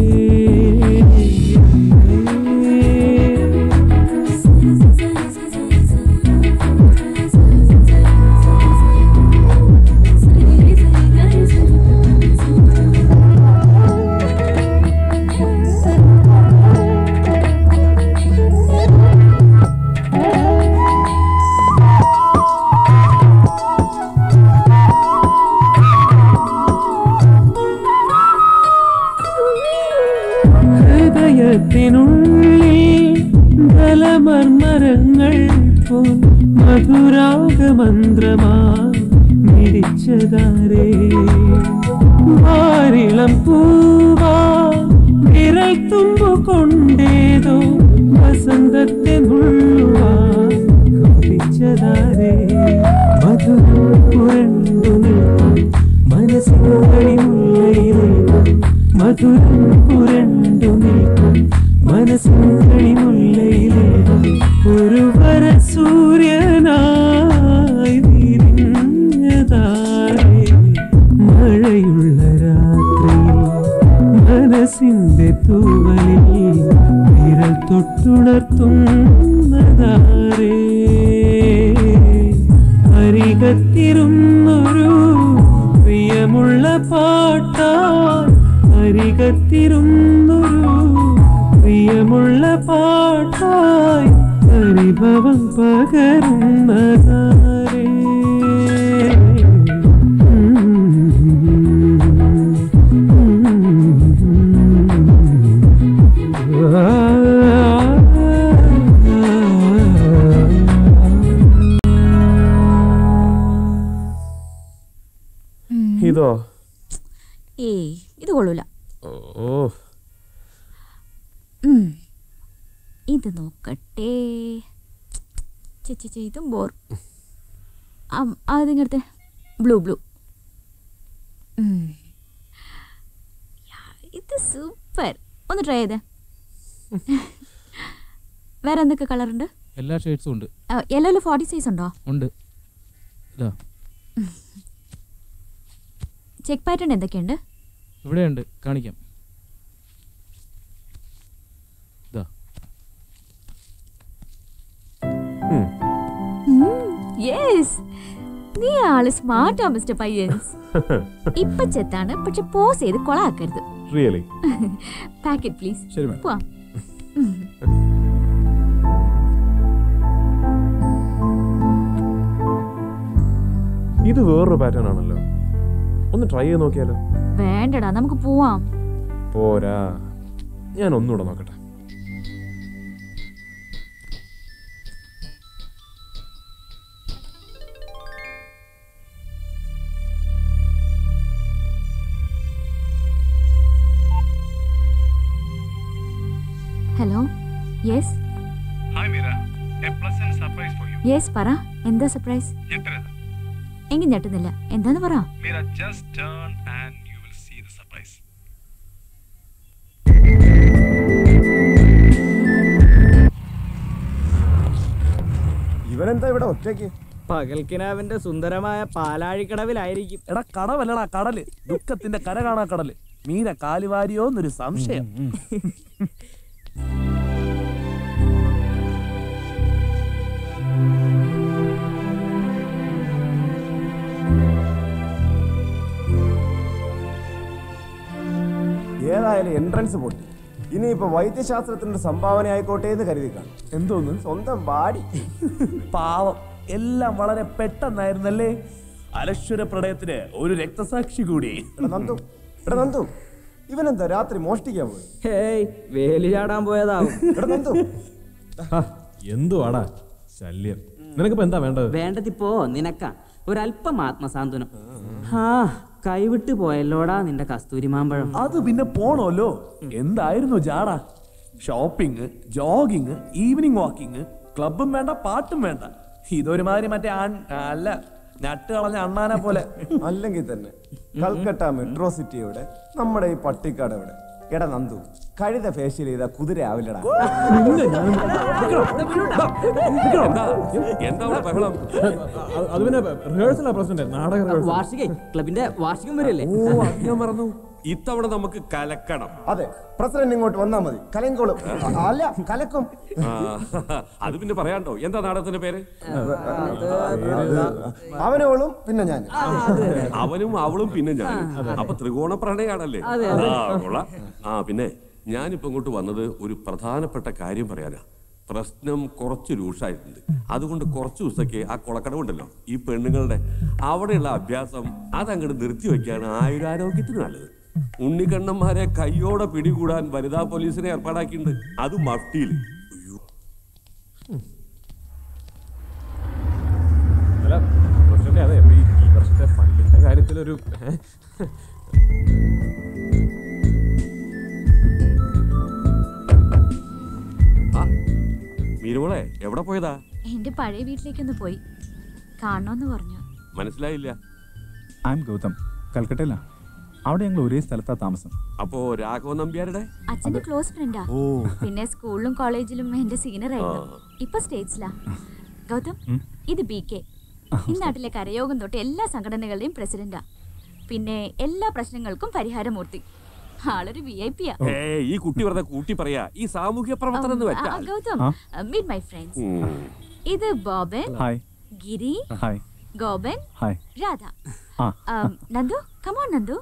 ഹൃദയത്തിനുള്ളിൽ ബലമർമരങ്ങൾ പോൽ മധുരാഗമന്ത്രമാ മിടിച്ചതാരേ മാരിളം പൂവാ വിരൽ തുമ്പു കൊണ്ടേതോ വസന്തത്തെ നുള്ളുവാ കൊതിച്ചതാരേ മധുരം പുരണ്ടു നിൽക്കും തൂവലിൽ വിരൽ തൊട്ടുണർത്തുന്നതാരേ അരികത്തിരുന്നൊരു പ്രിയമുള്ള പാട്ടാൽ അരികത്തിരുന്നൊരു പ്രിയമുള്ള പാട്ടായി പരിഭവം പകരുന്നതാരേ ഇതോ ഏയ് ഇത് കൊള്ളൂല ഓ ഉം. ഇത് നോക്കട്ടെ ചെ, ചെ, ചെ, ഇതും ബോർ അതിങ്ങടുത്തെ ബ്ലൂ ബ്ലൂ ഉം. യാ, ഇത് സൂപ്പർ ഒന്ന് ട്രൈ ചെയ്തേ വേറെ എന്തൊക്കെ കളറുണ്ട് എല്ലാ ഷെയ്ഡ്സും ഉണ്ട് യെല്ലോയിൽ ഫോർട്ടി സൈസ് ഉണ്ടോ ഉണ്ട് ഇതാ ചെക്ക് പാറ്റേൺ എന്തൊക്കെയുണ്ട് ഇവിടെയുണ്ട് കാണിക്കാം ഇതാ യെസ് നീ ആള് സ്മാർട്ടാ മിസ്റ്റർ പയ്യൻസ് ഇപ്പൊ ചെത്താണ് പക്ഷെ പോസ് ചെയ്ത് കൊളാക്കരുത് റിയലി പാക്കറ്റ് പ്ലീസ് ശരി, madam. പോവാം ഇത് വേറൊരു പാറ്റേൺ ആണല്ലോ ഒന്ന് ട്രൈ ചെയ്ത് നോക്കിയാലോ വേണ്ടടാ നമുക്ക് പോവാം പോരാ ഞാൻ ഒന്നുകൂടെ നോക്കട്ടെ hello yes Hi Mira, a pleasant surprise for you. Yes പറ എന്താ സർപ്രൈസ് ഞെട്ടരുത്. എങ്കിൽ ഞെട്ടുന്നില്ല എന്താന്ന് പറ Mira, just turn and you will see the surprise. ഇവനെന്താ ഇവിടെ ഒറ്റയ്ക്ക് പകൽക്കിനാവിന്റെ സുന്ദരമായ പാലാഴിക്കടവിലായിരിക്കും എടാ കടവല്ലടാ കടല് ദുഃഖത്തിന്റെ കര കാണാ കടല് മീന കാലുവാരിയോ എന്നൊരു സംശയം ഏതായാലും എൻട്രൻസ് പൊട്ടി ഇനിയിപ്പോ വൈദ്യശാസ്ത്രത്തിന്റെ സംഭാവന ആയിക്കോട്ടെ എന്ന് കരുതി കാണും എന്തോന്ന് സ്വന്തം ബാഡി പാവം എല്ലാം വളരെ പെട്ടെന്നായിരുന്നല്ലേ അലശ്വര പ്രളയത്തിന് ഒരു രക്തസാക്ഷി കൂടി എടാ നന്ദു എടാ നന്ദു ഇവനെന്താ രാത്രി മോഷ്ടിക്കാൻ പോയി ഹേയ് വേലി ചാടാൻ പോയതാവും എടാ നന്ദു എന്തുവാടാ ശല്യം നിനക്കിപ്പോ എന്താ വേണ്ടത് വേണ്ടതിപ്പോ നിനക്ക ഒരല്പം ആത്മസാന്ത്വനം ഹാ കൈവിട്ട് പോയല്ലോടാ നിന്റെ കസ്തൂരി മാമ്പഴം അത് പിന്നെ പോണോല്ലോ എന്തായിരുന്നു ജാട ഷോപ്പിംഗ് ജോഗിങ് ഈവനിങ് വാക്കിംഗ് ക്ലബും വേണ്ട പാട്ടും വേണ്ട ഇതൊരുമാതിരി മറ്റേ ആൺ- അല്ല നട്ട് കളഞ്ഞ അണ്ണാനെ പോലെ അല്ലെങ്കിൽ തന്നെ കൽക്കട്ട മെട്രോ സിറ്റി എവിടെ നമ്മുടെ ഈ പട്ടിക്കാട് എവിടെ എടാ നന്ദു കഴുത ഫേഷ്യൽ ചെയ്ത കുതിര ആവില്ലടാ എന്താ എന്താ അവിടെ ബഹളം അത് പിന്നെ റിഹേഴ്സലാ പ്രസിഡന്റ് നാടക rehearsal. വാർഷികേ ക്ലബിന്റെ വാർഷികം വരില്ലേ ഓ അത് ഞാൻ മറന്നു ഇത്തവണ നമുക്ക് കലക്കണം അതെ പ്രസിഡന്റ് ഇങ്ങോട്ട് വന്നാ മതി കലങ്കോളും അല്ല കലക്കും ആ, അത് പിന്നെ പറയാണ്ടോ എന്താ നാടകത്തിന്റെ പേര് അവനോളും പിന്നെ ഞാൻ അവനും അവളും പിന്നെ ഞാനും അപ്പൊ ത്രികോണ പ്രണയാണല്ലേ അതെ, അതെ. ആ കൊള്ളാം ആ പിന്നെ ഞാനിപ്പോ ഇങ്ങോട്ട് വന്നത് ഒരു പ്രധാനപ്പെട്ട കാര്യം പറയാനാ പ്രശ്നം കുറച്ച് രൂക്ഷായിട്ടുണ്ട് അതുകൊണ്ട് കുറച്ച് ദിവസത്തേക്ക് ആ കുളക്കടവുണ്ടല്ലോ ഈ പെണ്ണുങ്ങളുടെ അവിടെയുള്ള അഭ്യാസം അതങ്ങോട്ട് നിർത്തി വെക്കാണ് ആയുരാരോഗ്യത്തിന് നല്ലത് ഉണ്ണിക്കണ്ണന്മാരെ കയ്യോടെ പിടികൂടാൻ വനിതാ പോലീസിനെ ഏർപ്പാടാക്കിയിട്ടുണ്ട് അത് മഫ്റ്റിയിൽ അല്ല പ്രസിഡന്റ് അതെ ഈ ഈ വർഷത്തെ ഫണ്ടിന്റെ കാര്യത്തിലൊരു ഏ? മീനുമോളെ എവിടെ പോയതാ എന്റെ പഴയ വീട്ടിലേക്കൊന്ന് പോയി കാണണമെന്ന് പറഞ്ഞു മനസ്സിലായില്ല ഐ എം ഗൗതം കൽക്കട്ടയിലാ അവിടെ ഞങ്ങൾ ഒരേ സ്ഥലത്താ താമസം അപ്പോ രാഘവ നമ്പ്യാരുടെ അച്ഛന്റെ ക്ലോസ് ഫ്രണ്ടാ ഓ. പിന്നെ സ്കൂളിലും കോളേജിലും എന്റെ സീനിയർ ആയിരുന്നു ആ. ഇപ്പൊ സ്റ്റേറ്റ്സിലാ ഗൗതം ഉം. ഇത് ബി കെ ഈ നാട്ടിലെ കരയോഗം തൊട്ട് എല്ലാ സംഘടനകളുടെയും പ്രസിഡന്റാ പിന്നെ എല്ലാ പ്രശ്നങ്ങൾക്കും പരിഹാരമൂർത്തി ആളൊരു വി ഐ പിയാ ഏ ഈ കുട്ടി വെറുതെ കൂട്ടി പറയാ ഈ സാമൂഹ്യ പ്രവർത്തനം എന്ന് വെച്ചാൽ ഗൗതം മീറ്റ് മൈ ഫ്രണ്ട്സ് ഇത് Boban hi Giri hi Gopan hi Radha ആ Um, Nandu come on Nandu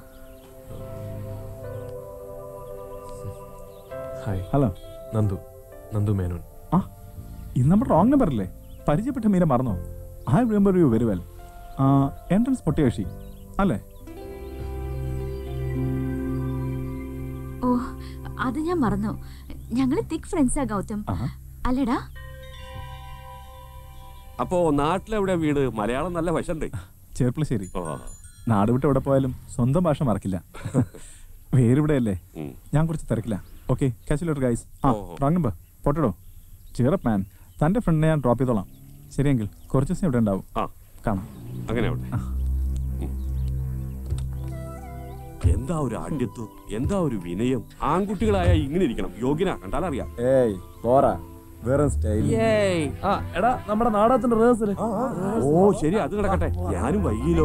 hi hello Nandu Nandu Menon ആ ഇത് നമ്മുടെ റോങ് നമ്പർ അല്ലേ പരിചയപ്പെട്ട മീര മറന്നോ I remember you very well entrance പൊട്ടിയക്ഷി അല്ലേ ഓ അത് ഞാൻ മറന്നു ഞങ്ങള് തിക് ഫ്രണ്ട്സാ ഗൗതം അല്ലടാ അപ്പോ നാട്ടിലെവിടെ വീട് മലയാളം നല്ല വശണ്ട് ചേർപ്പളശ്ശേരി നാട് വിട്ട് എവിടെ പോയാലും സ്വന്തം ഭാഷ മറക്കില്ല വേരിവിടെ അല്ലേ ഞാൻ കുറച്ച് തിരക്കില്ല ഓക്കെ കാച്ചുലേറ്റർ ഗൈസ് ആ റോങ് നമ്പർ പൊട്ടടോ ചിയറപ്പ് മാൻ തൻ്റെ ഫ്രണ്ടിനെ ഞാൻ ഡ്രോപ്പ് ചെയ്തോളാം ശരിയെങ്കിൽ കുറച്ച് ദിവസം ഇവിടെ ഉണ്ടാവും കാണാം അങ്ങനെ ആവട്ടെ. ഉം. എന്താ ഒരു ആഢ്യത്വം എന്താ ഒരു വിനയം ആൺകുട്ടികളായ ഇങ്ങനെ ഇരിക്കണം യോഗ്യന കണ്ടാലറിയാം ഏയ് പോറാ വേറെ സ്റ്റൈൽ ആ എടാ നമ്മുടെ നാടകത്തിന്റെ റിഹേഴ്സൽ ഓ ശരി അത് കിടക്കട്ടെ ഞാനും വൈകിയല്ലോ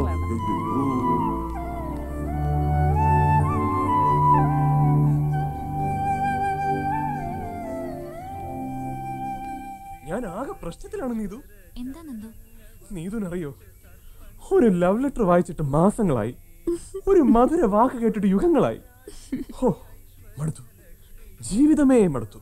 ഞാൻ ആകെ പ്രശ്നത്തിലാണ് നീതു എന്താ നന്ദു നീതുനറിയോ ഒരു ലവ് ലെറ്റർ വായിച്ചിട്ട് മാസങ്ങളായി ഒരു മധുര വാക്ക് കേട്ടിട്ട് യുഗങ്ങളായി ഹോ മടുത്തു ജീവിതമേ മടുത്തു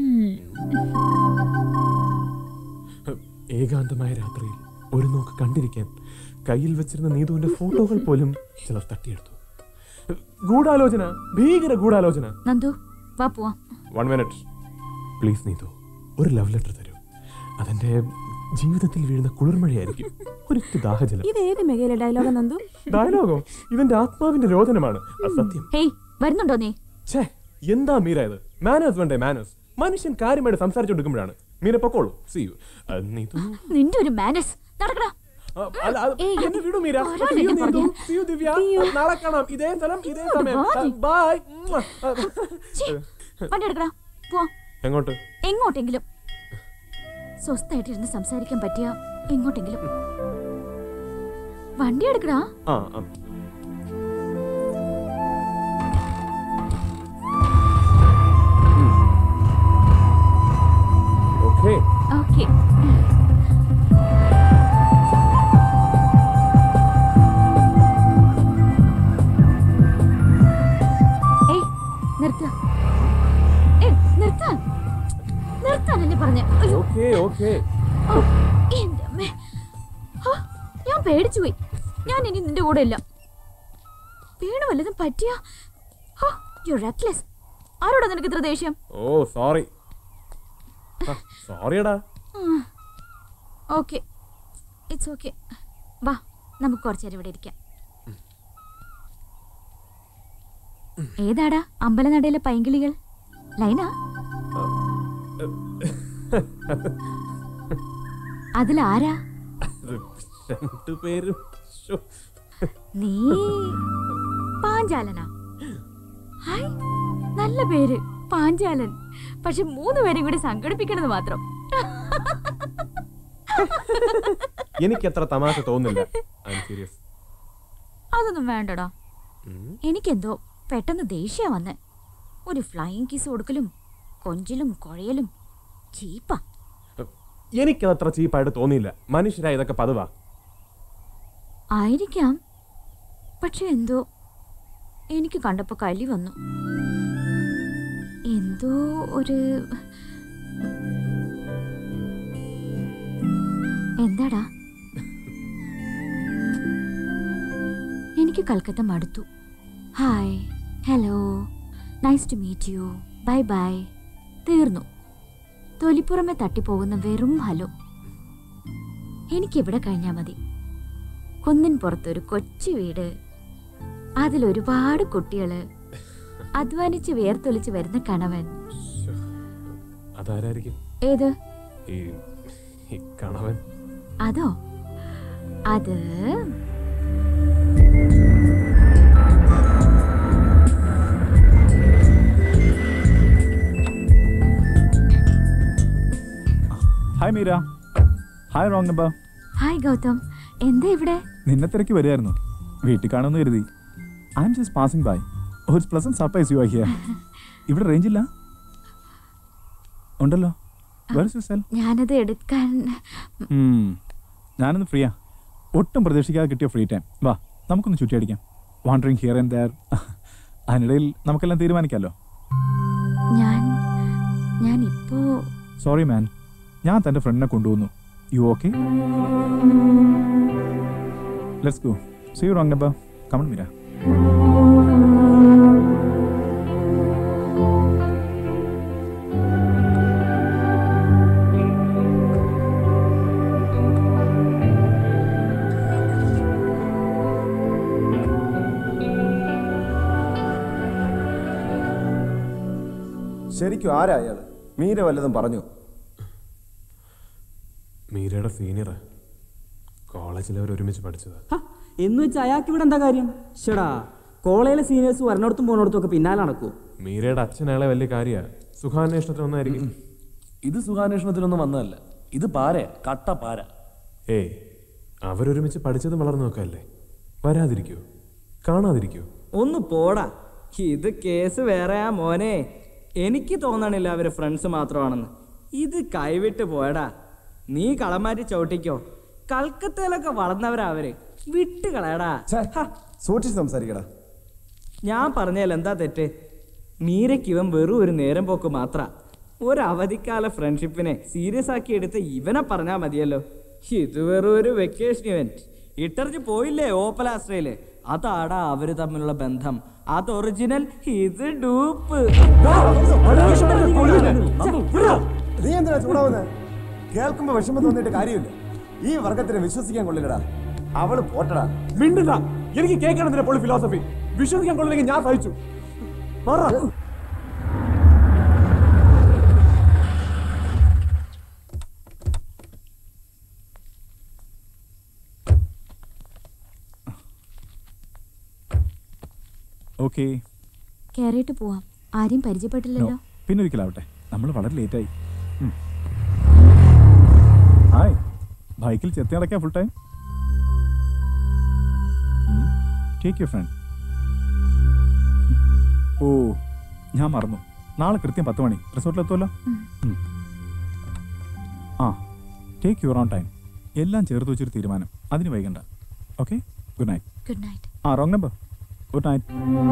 ഏകാന്തമായ രാത്രിയിൽ ഒരു നോക്ക് കണ്ടിരിക്കാൻ കയ്യിൽ വെച്ചിരുന്ന നീതുവിന്റെ ഫോട്ടോകൾ പോലും ചിലർ തട്ടിയെടുത്തു ഗൂഢാലോചന ഭീകര ഗൂഢാലോചന നന്ദു വാ പോവാം വൺ മിനിറ്റ് പ്ലീസ് നീതു ഒരു ലവ് ലെറ്റർ തരൂ അതെന്റെ ജീവിതത്തിൽ വീഴുന്ന കുളിർമഴയായിരിക്കും ഒരിക്കൽ ദാഹജലം ഇത് ഏത് മെഗയിലെ ഡയലോഗ നന്ദു ഡയലോഗോ ഇവന്റെ ആത്മാവിന്റെ രോദനമാണ് അസത്യം ഹേയ് വരുന്നുണ്ടോ നീ ഛേ എന്താ മീര ഇത് മാനേഴ്സ് വേണ്ടേ മാനേഴ്സ് മനുഷ്യൻ കാര്യമായിട്ട് സംസാരിച്ചുകൊടുക്കുമ്പോഴാണ് മീര പൊക്കോളൂ സി യു നീതു നിന്റെ ഒരു മാനസ് നടക്കടാ ആ, അല്ല, അത് ഏയ്, എന്നെ വിടൂ മീര ആരാണ് See you, എന്നെ നീതു. പറഞ്ഞേ? See you, ദിവ്യ നാളെ കാണാം ഇതേ സ്ഥലം ഇതേ സമയം bye. ബൈ ഛീ, വണ്ടി എടുക്കടാ പോവാം എങ്ങോട്ട് എങ്ങോട്ടെങ്കിലും സ്വസ്ഥായിട്ടിരുന്ന് സംസാരിക്കാൻ പറ്റിയ എങ്ങോട്ടെങ്കിലും വണ്ടി എടുക്കടാ ആ ആ. ഓക്കേ ഓക്കെ ഏയ് നിർത്ത ഏയ് നിർത്താൻ നിർത്താനല്ലേ പറഞ്ഞ അയ്യോ ഓക്കേ ഓക്കേ ഓ, എന്റെ അമ്മേ ആ, ഞാൻ പേടിച്ചു പോയി ഞാൻ ഇനി നിന്റെ കൂടെ ഇല്ല വീണ് വല്ലതും പറ്റിയ യു റെക്ലെസ് ആരോടാ നിനക്ക് ഇത്ര ദേഷ്യം ഓ സോറി സോറിയടാ ഓക്കെ ഇറ്റ്സ് ഓക്കെ വാ നമുക്ക് കുറച്ചു നേരം ഇവിടെ ഇരിക്കാം ഏതാടാ അമ്പലനടയിലെ പൈങ്കിളികൾ ലൈനാ അതിലാരാ രണ്ടുപേരും ശ്ശോ. നീ പാഞ്ചാലനാ ഹായ് നല്ല പേര് പാഞ്ചാലൻ പക്ഷെ മൂന്ന് പേരും കൂടി സംഘടിപ്പിക്കണത് മാത്രം എനിക്കത്ര തമാശ തോന്നുന്നില്ല ഐ എം സീരിയസ് അതൊന്നും വേണ്ടടാ എനിക്കെന്തോ പെട്ടെന്ന് ദേഷ്യ വന്ന് ഒരു ഫ്ലൈയിങ് കിസ് കൊടുക്കലും കൊഞ്ചലും കുഴയലും ചീപ്പാ എനിക്കതത്ര ചീപ്പായിട്ട് തോന്നിയില്ല മനുഷ്യരായ ഇതൊക്കെ പതിവാ ആയിരിക്കാം പക്ഷെ എന്തോ എനിക്ക് കണ്ടപ്പോ കലി വന്നു എന്തോ ഒരു എന്താടാ എനിക്ക് കൽക്കത്ത മടുത്തു hi hello nice to meet you bye bye തീർന്നു തൊലിപ്പുറമെ തട്ടിപ്പോകുന്ന വെറും ഹലോ എനിക്കിവിടെ കഴിഞ്ഞാൽ മതി കുന്നിൻ പുറത്തൊരു കൊച്ചു വീട് അതിലൊരുപാട് കുട്ടികള് അധ്വാനിച്ച് വേർത്തൊലിച്ച് വരുന്ന കണവൻ അതാരായിരിക്കും ഏത് ഈ ഈ കണവൻ അതോ അത് hi Meera hi wrong number hi Gautam എന്താ ഇവിടെ നിന്നെ തിരക്കി വരികയായിരുന്നു വീട്ടിൽ കാണുമെന്ന് കരുതി I'm just passing by ഒരു പ്ലസന്റ് സർപ്രൈസ് യു ഹിയർ ഇവിടെ റേഞ്ച് ഇല്ല ഉണ്ടല്ലോ വേറെ സെൽ ഞാനത് എടുക്കാൻ ഞാനൊന്ന് ഫ്രീയാ ഒട്ടും പ്രതീക്ഷിക്കാതെ കിട്ടിയ ഫ്രീ ടൈം വാ നമുക്കൊന്ന് ചുറ്റിയടിക്കാം വാണ്ടറിങ് ഹിയർ ആൻഡ് ദയർ അതിനിടയിൽ നമുക്കെല്ലാം തീരുമാനിക്കാമല്ലോ ഞാൻ ഞാൻ ഇപ്പോ സോറി മാൻ ഞാൻ തൻ്റെ ഫ്രണ്ടിനെ കൊണ്ടുവന്നു you okay let's go see you wrong number come on Meera ശരിക്കും ആരാ അയാൾ മീര വല്ലതും പറഞ്ഞു മീരയുടെ സീനിയറാ കോളേജിൽ അവർ ഒരുമിച്ച് പഠിച്ചതാ എന്ന് വെച്ചാൽ അയാൾക്ക് ഇവിടെ എന്താ കാര്യം ഷടാ കോളേജിലെ സീനിയേഴ്സ് വരണോടത്തും പോണോടത്തും ഒക്കെ പിന്നാലെ നടക്കൂ മീരയുടെ അച്ഛൻ അയാളെ വലിയ കാര്യ സുഖാന്വേഷണത്തിന് ഒന്നായിരിക്കും ഇത് സുഖാന്വേഷണത്തിനൊന്നും വന്നതല്ല ഇത് പാരയാ കട്ട പാര ഏയ് അവരൊരുമിച്ച് പഠിച്ചത് വളർന്നു നോക്കല്ലേ വരാതിരിക്കോ കാണാതിരിക്കോ ഒന്ന് പോടാ ഇത് കേസ് വേറെയാ മോനെ എനിക്ക് തോന്നണില്ല അവര് ഫ്രണ്ട്സ് മാത്രമാണെന്ന് ഇത് കൈവിട്ട് പോയടാ നീ കളമാറ്റി ചവിട്ടിക്കോ കൽക്കത്തയിലൊക്കെ വളർന്നവരാ അവര് വിട്ട് കളയടാ സൂക്ഷിച്ച് സംസാരിക്കടാ ഞാൻ പറഞ്ഞാൽ എന്താ തെറ്റ് മീരയ്ക്ക് ഇവൻ വെറും ഒരു നേരം പോക്ക് മാത്ര ഒരു അവധിക്കാല ഫ്രണ്ട്ഷിപ്പിനെ സീരിയസ് ആക്കി എടുത്ത് ഇവനെ പറഞ്ഞാൽ മതിയല്ലോ ഇത് വെറും ഒരു വെക്കേഷൻ ഇവന്റ് ഇട്ടറിഞ്ഞ് പോയില്ലേ ഓപ്പലാസ്ട്രയില് അതാടാ അവര് തമ്മിലുള്ള ബന്ധം അത് ഒറിജിനൽ ഇത് ഡൂപ്പ് നീ എന്തിനാ ചൂടാവുന്നത് കേൾക്കുമ്പോ വിഷമം തോന്നിയിട്ട് കാര്യമില്ല ഈ വർഗത്തിനെ വിശ്വസിക്കാൻ കൊള്ളില്ലടാ അവള് പോട്ടടാ മിണ്ടില്ല എനിക്ക് കേൾക്കണം നിന്റെ പൊളി ഫിലോസഫി വിശ്വസിക്കാൻ കൊള്ളില്ലെങ്കിൽ ഞാൻ സഹിച്ചു പറ ഓക്കെ കയറിയിട്ട് പോവാം ആരെയും പരിചയപ്പെട്ടില്ലല്ലോ പിന്നെ ഒരിക്കലാവട്ടെ നമ്മൾ വളരെ ലേറ്റായി ഹായ് ബൈക്കിൽ ചെത്തി നടക്കാൻ full time take you friend oh ഞാൻ മറന്നു നാളെ കൃത്യം പത്ത് മണി റിസോർട്ടിലെത്തുമല്ലോ ഉം. ആ ടേക്ക് യുവർ ഓൺ ടൈം എല്ലാം ചേർത്ത് വെച്ചൊരു തീരുമാനം അതിന് വൈകണ്ട okay good night good night ആ റോങ് നമ്പർ ഗുഡ് നൈറ്റ്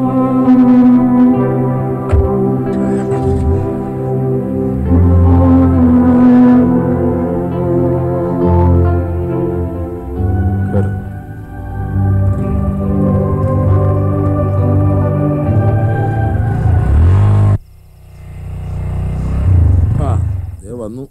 ആ ദേ വന്നു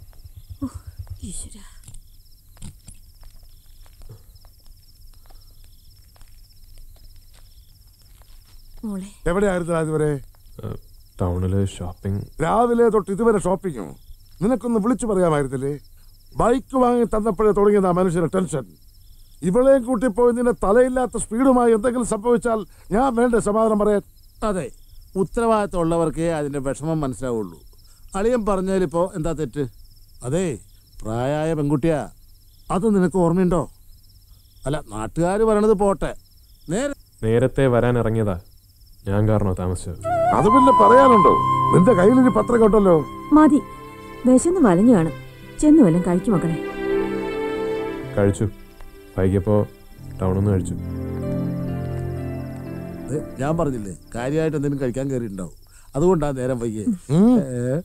മോളെ എവിടെയായിരുന്നു ഇതുവരെ ടൗണില് ഷോപ്പിംഗ് രാവിലെ തൊട്ട് ഇതുവരെ ഷോപ്പിങ്ങോ നിനക്കൊന്ന് വിളിച്ചു പറയാമായിരുന്നില്ലേ ബൈക്ക് വാങ്ങി തന്നപ്പോഴേ തുടങ്ങിയതാ മനുഷ്യന്റെ ടെൻഷൻ ഇവളെയും കൂട്ടി പോയി നിന്റെ തലയില്ലാത്ത സ്പീഡുമായി എന്തെങ്കിലും സംഭവിച്ചാൽ ഞാൻ വേണ്ട സമാധാനം പറയാൻ അതെ ഉത്തരവാദിത്തമുള്ളവർക്കേ അതിന്റെ വിഷമം മനസ്സിലാവുള്ളൂ അളിയൻ പറഞ്ഞതിലിപ്പോ എന്താ തെറ്റ് അതെ പ്രായമായ പെൺകുട്ടിയാ അത് നിനക്ക് ഓർമ്മയുണ്ടോ അല്ല നാട്ടുകാർ പറയണത് പോട്ടെ നേരെ നേരത്തെ വരാൻ ഇറങ്ങിയതാ ഞാൻ കാരണോ താമസിച്ചത് അത് പിന്നെ പറയാനുണ്ടോ നിന്റെ കയ്യിലൊരു പത്രം കേട്ടല്ലോ മതി വിശന്ന് വലഞ്ഞു കാണും ചെന്ന് വല്ലതും കഴിക്കും മക്കളെ കഴിച്ചു വൈകിയപ്പോ ടൗണിൽ നിന്ന് കഴിച്ചു ദേ, ഞാൻ പറഞ്ഞില്ലേ കാര്യമായിട്ട് എന്തെങ്കിലും കഴിക്കാൻ കയറിയിട്ടുണ്ടാവും അതുകൊണ്ടാ നേരം വൈകിയേ ഏ?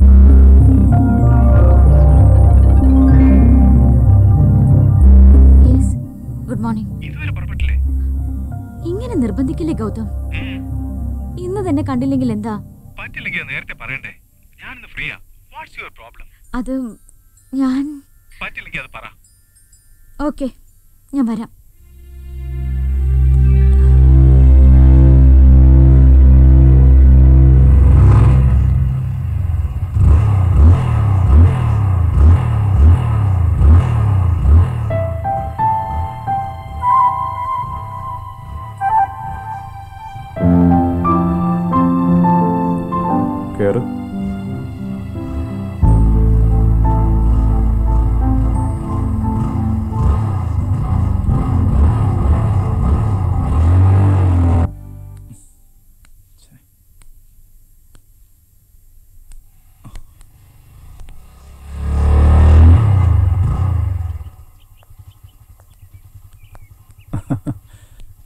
യെസ് ഗുഡ് മോർണിംഗ് ഇങ്ങനെ നിർബന്ധിക്കില്ലേ ഗൗതം ഇന്ന് തന്നെ കണ്ടില്ലെങ്കിൽ എന്താ പറ്റില്ലെങ്കിൽ അത് നേരത്തെ പറയണ്ടേ ഞാനിന്ന് ഫ്രീയാ വാട്ട്സ് യുവർ പ്രോബ്ലം അത് ഞാൻ പറ്റില്ലെങ്കിൽ അത് പറ ഓക്കെ ഞാൻ വരാം കേറ്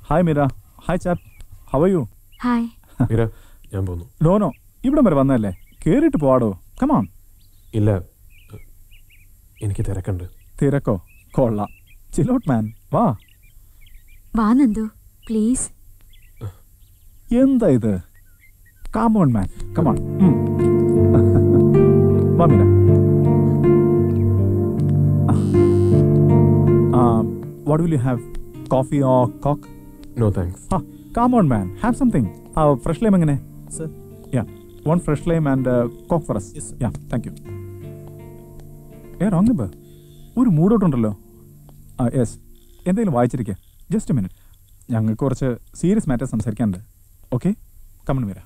hi Meera hi chap how are you hi Meera ഞാൻ പോന്നു നോ നോ ഇവിടം വരെ വന്നതല്ലേ കേറിയിട്ട് പോവാടോ കമാൺ ഇല്ല എനിക്ക് തിരക്കുണ്ട് തിരക്കോ കൊള്ളാം ചിലോട്ട് മാൻ വാ വാ നന്ദു പ്ലീസ് എന്താ ഇത് കാമോൺ മാൻ കമാൺ വാ Meera what will you have coffee or coke no thanks ആ കാമോൺ മാൻ ഹാവ് സംതിങ് ആ ഫ്രഷ് ലൈം എങ്ങനെ Sir. Yeah one fresh lime and coke for us yeah thank you ഏ റോങ് നമ്പർ ഒരു മൂഡൗട്ടുണ്ടല്ലോ ആ യെസ് എന്തെങ്കിലും വായിച്ചിരിക്കുക ജസ്റ്റ് മിനിറ്റ് ഞങ്ങൾക്ക് കുറച്ച് സീരിയസ് മാറ്റർ സംസാരിക്കാനുണ്ട് ഓക്കെ കമൺ വരാം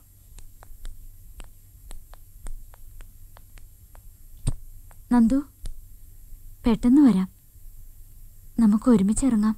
നന്ദു പെട്ടെന്ന് വരാം നമുക്ക് ഒരുമിച്ച് ഇറങ്ങാം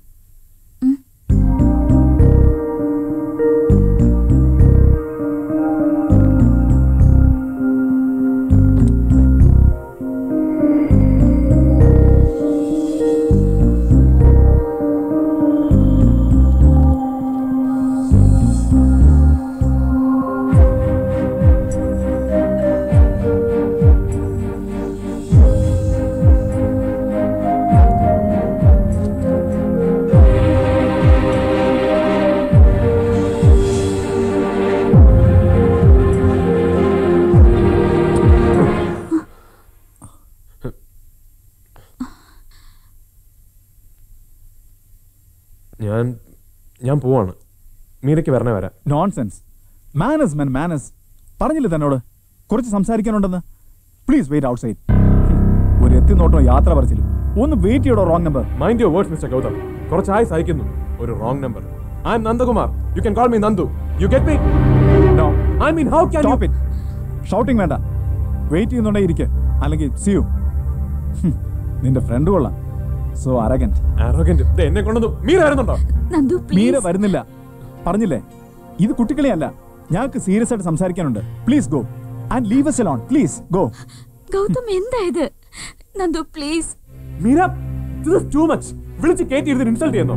ഞാൻ ഞാൻ പോവാണ് മീരയ്ക്ക് വരണേ വരാം നോൺസെൻസ് മാനസ് മാൻ മാനസ് പറഞ്ഞില്ലേ തന്നോട് കുറച്ച് സംസാരിക്കാനുണ്ടെന്ന് പ്ലീസ് വെയിറ്റ് ഔട്ട് സൈഡ് ഒരു എത്തി നോട്ടോ യാത്ര പറച്ചിലും ഒന്ന് വെയിറ്റ് ചെയ്യടോ wrong number mind your words mister Gautam കുറച്ചായി സഹിക്കുന്നു ഒരു wrong number I'm Nandakumar you can call me Nandu you get me no I mean how can stop it shouting വേണ്ട വെയിറ്റ് ചെയ്യുന്നുണ്ടേ ഇരിക്കെ അല്ലെങ്കിൽ സിയു നിന്റെ ഫ്രണ്ട് കൊള്ളാം സോ അരഗന്റ് അറോഗന്റ് എന്നെ കൊണ്ടൊന്നും മീര വരുന്നുണ്ടോ നന്ദു മീര വരുന്നില്ല പറഞ്ഞില്ലേ ഇത് കുട്ടിക്കളിയല്ല ഞങ്ങൾക്ക് സീരിയസ് ആയിട്ട് സംസാരിക്കാനുണ്ട് please go and leave us alone please go Gautam എന്താ ഇത് Nandu please Meera this is too much വിളിച്ച് കയറ്റി ഇരുന്ന് ഇൻസൾട്ട് ചെയ്യുന്നു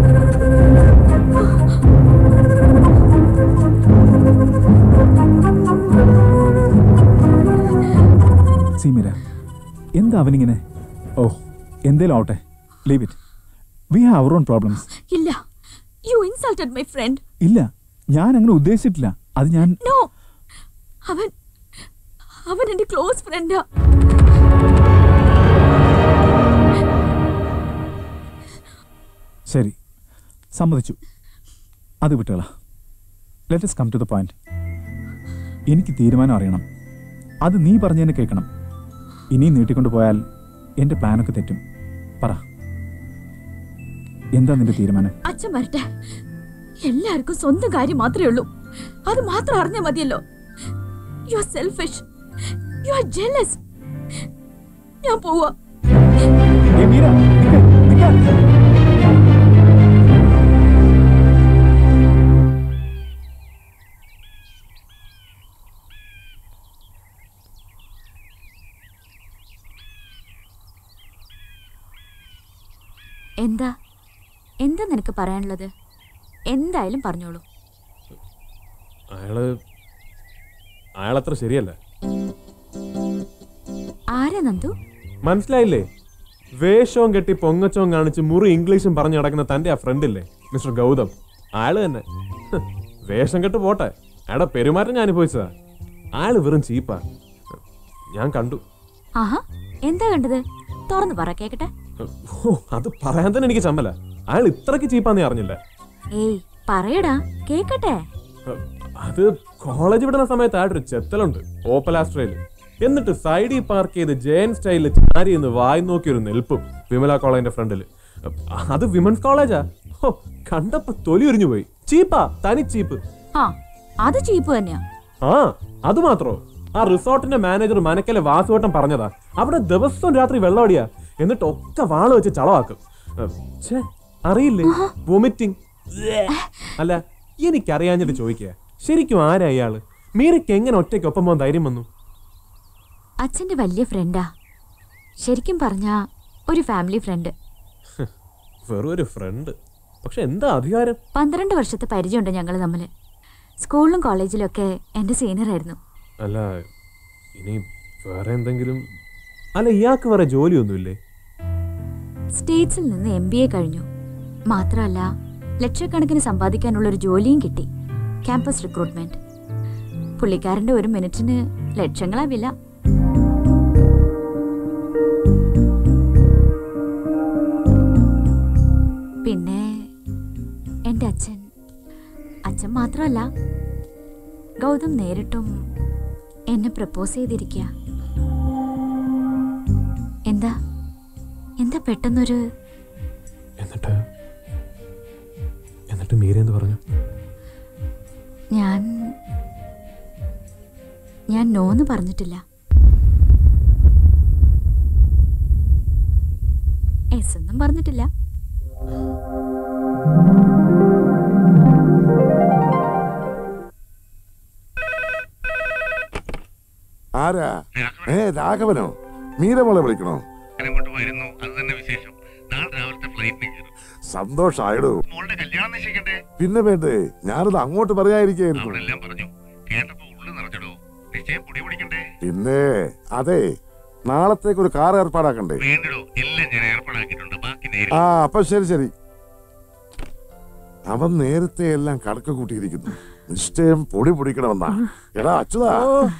സീ മീര എന്താ അവനിങ്ങനെ ഓ എന്തേലും ആവട്ടെ leave it we have our own problems ഇല്ല യു ഇൻസൾട്ടഡ് മൈ ഫ്രണ്ട് ഇല്ല ഞാൻ അങ്ങനെ ഉദ്ദേശിച്ചിട്ടില്ല അത് ഞാൻ നോ അവൻ അവൻ എന്റെ ക്ലോസ് ഫ്രണ്ടാ ശരി സമ്മതിച്ചു അത് വിട്ടുകള let come to the point എനിക്ക് തീരുമാനം അറിയണം അത് നീ പറഞ്ഞതിനെ കേൾക്കണം ഇനിയും നീട്ടിക്കൊണ്ട് പോയാൽ എൻ്റെ പ്ലാനൊക്കെ തെറ്റും പറ എന്താ നിന്റെ തീരുമാനം അച്ഛൻ വരട്ടെ എല്ലാവർക്കും സ്വന്തം കാര്യം മാത്രമേ ഉള്ളൂ അത് മാത്രം അറിഞ്ഞാൽ മതിയല്ലോ you are selfish you are jealous ഞാൻ പോവാ എന്താ എന്താ നിനക്ക് പറയാനുള്ളത് എന്തായാലും പറഞ്ഞോളൂ അയാള് അയാളത്ര ശരിയല്ല ആരാ നന്ദു മനസ്സിലായില്ലേ വേഷവും കെട്ടി പൊങ്ങച്ചവും കാണിച്ച് മുറി ഇംഗ്ലീഷും പറഞ്ഞു നടക്കുന്ന തന്റെ ആ ഫ്രണ്ട് ഇല്ലേ മിസ്റ്റർ ഗൗതം അയാള് തന്നെ ഹ്, വേഷം കെട്ട് പോട്ടെ അയാളുടെ പെരുമാറ്റം ഞാൻ അനുഭവിച്ചതാ അയാള് വെറും ചീപ്പാ ഞാൻ കണ്ടു ആഹാ എന്താ കണ്ടത് തുറന്നു പറ കേക്കട്ടെ ഓ അത് പറയാൻ തന്നെ എനിക്ക് ചമ്മല അയാൾ ഇത്രക്ക് ചീപ്പാന്ന് ഞാൻ അറിഞ്ഞില്ല ഏയ് പറയടാ കേക്കട്ടെ അത് കോളേജ് വിടുന്ന സമയത്ത് ആയിട്ടൊരു ചെത്തലുണ്ട് ഓപ്പലാസ്ട്രയില് എന്നിട്ട് സൈഡിൽ പാർക്ക് ചെയ്ത് ജയൻ സ്റ്റൈലിൽ ചാരി എന്ന് വായി നോക്കി ഒരു നിൽപ്പും വിമല കോളേജിന്റെ ഫ്രണ്ടില് അത് വിമൻസ് കോളേജാ ഹോ കണ്ടപ്പോ തൊലി ഉരിഞ്ഞു പോയി ചീപ്പാ തനി ചീപ്പ് ആ അത് ചീപ്പ് തന്നെയാ ആ അത് മാത്രോ ആ റിസോർട്ടിന്റെ മാനേജർ മനക്കലെ വാസുവട്ടം പറഞ്ഞതാ അവിടെ ദിവസവും രാത്രി വെള്ളമടിയാ എന്നിട്ട് ഒക്കെ വാള് വെച്ച് ചളവാക്കും ഏ, ഛേ, അറിയില്ലേ വൊമിറ്റിംഗ് അല്ല എനിക്കറിയാഞ്ഞിട്ട് ചോദിക്കുക ശരിക്കും ആരാ ഇയാള് മീരയ്ക്ക് എങ്ങനെ ഒറ്റയ്ക്ക് ഒപ്പം പോകാൻ ധൈര്യം വന്നു അച്ഛന്റെ വലിയ ഫ്രണ്ടാ ശരിക്കും പറഞ്ഞ ഒരു ഫാമിലി ഫ്രണ്ട് വെറും ഒരു ഫ്രണ്ട് പക്ഷെ എന്താ അധികാരം പന്ത്രണ്ട് വർഷത്തെ പരിചയമുണ്ട് ഞങ്ങൾ തമ്മിൽ സ്കൂളിലും കോളേജിലും ഒക്കെ എൻ്റെ സീനിയർ ആയിരുന്നു അല്ല ഇനി വേറെ എന്തെങ്കിലും അല്ല ഇയാൾക്ക് വേറെ ജോലിയൊന്നുമില്ലേ സ്റ്റേറ്റ്സിൽ നിന്ന് എം ബി എ കഴിഞ്ഞു മാത്രമല്ല ലക്ഷക്കണക്കിന് സമ്പാദിക്കാനുള്ള ഒരു ജോലിയും കിട്ടി ക്യാമ്പസ് റിക്രൂട്ട്മെന്റ് പുള്ളിക്കാരന്റെ ഒരു മിനിറ്റിന് ലക്ഷങ്ങളാ വില പിന്നെ എൻ്റെ അച്ഛൻ അച്ഛൻ മാത്രമല്ല ഗൗതം നേരിട്ടും എന്നെ പ്രപ്പോസ് ചെയ്തിരിക്കുക എന്താ എന്താ പെട്ടെന്നൊരു എന്നിട്ട് എന്നിട്ട് മീര എന്ത് പറഞ്ഞു ഞാൻ ഞാൻ നോന്ന് പറഞ്ഞിട്ടില്ല എസ് ഒന്നും പറഞ്ഞിട്ടില്ല ആരാ ഏ രാഘവനോ മീരമോളെ വിളിക്കണോ അങ്ങോട്ട് വരുന്നു അത് തന്നെ വിശേഷം നാളെ രാവിലത്തെ ഫ്ലൈറ്റിന് കയറും സന്തോഷായിടൂ മോളുടെ കല്യാണം നിശ്ചയിക്കണ്ടേ പിന്നെ വേണ്ടേ ഞാനത് അങ്ങോട്ട് പറയാതിരിക്കായിരുന്നു അവളെല്ലാം പറഞ്ഞു കേട്ടപ്പോ ഉള്ളു നിറഞ്ഞടോ നിശ്ചയം പൊടി പിടിക്കണ്ടേ പിന്നെ അതെ നാളത്തേക്ക് ഒരു കാർ ഏർപ്പാടാക്കണ്ടേ വേണ്ടടോ എല്ലാം ഞാൻ ഏർപ്പാടാക്കിയിട്ടുണ്ട് ബാക്കി നേരിട്ട് ആ അപ്പൊ ശരി ശരി അവൻ നേരത്തെ എല്ലാം കണക്ക് കൂട്ടിയിരിക്കുന്നു നിശ്ചയം പൊടി പൊടിക്കണമെന്നാ എടാ അച്യുതാ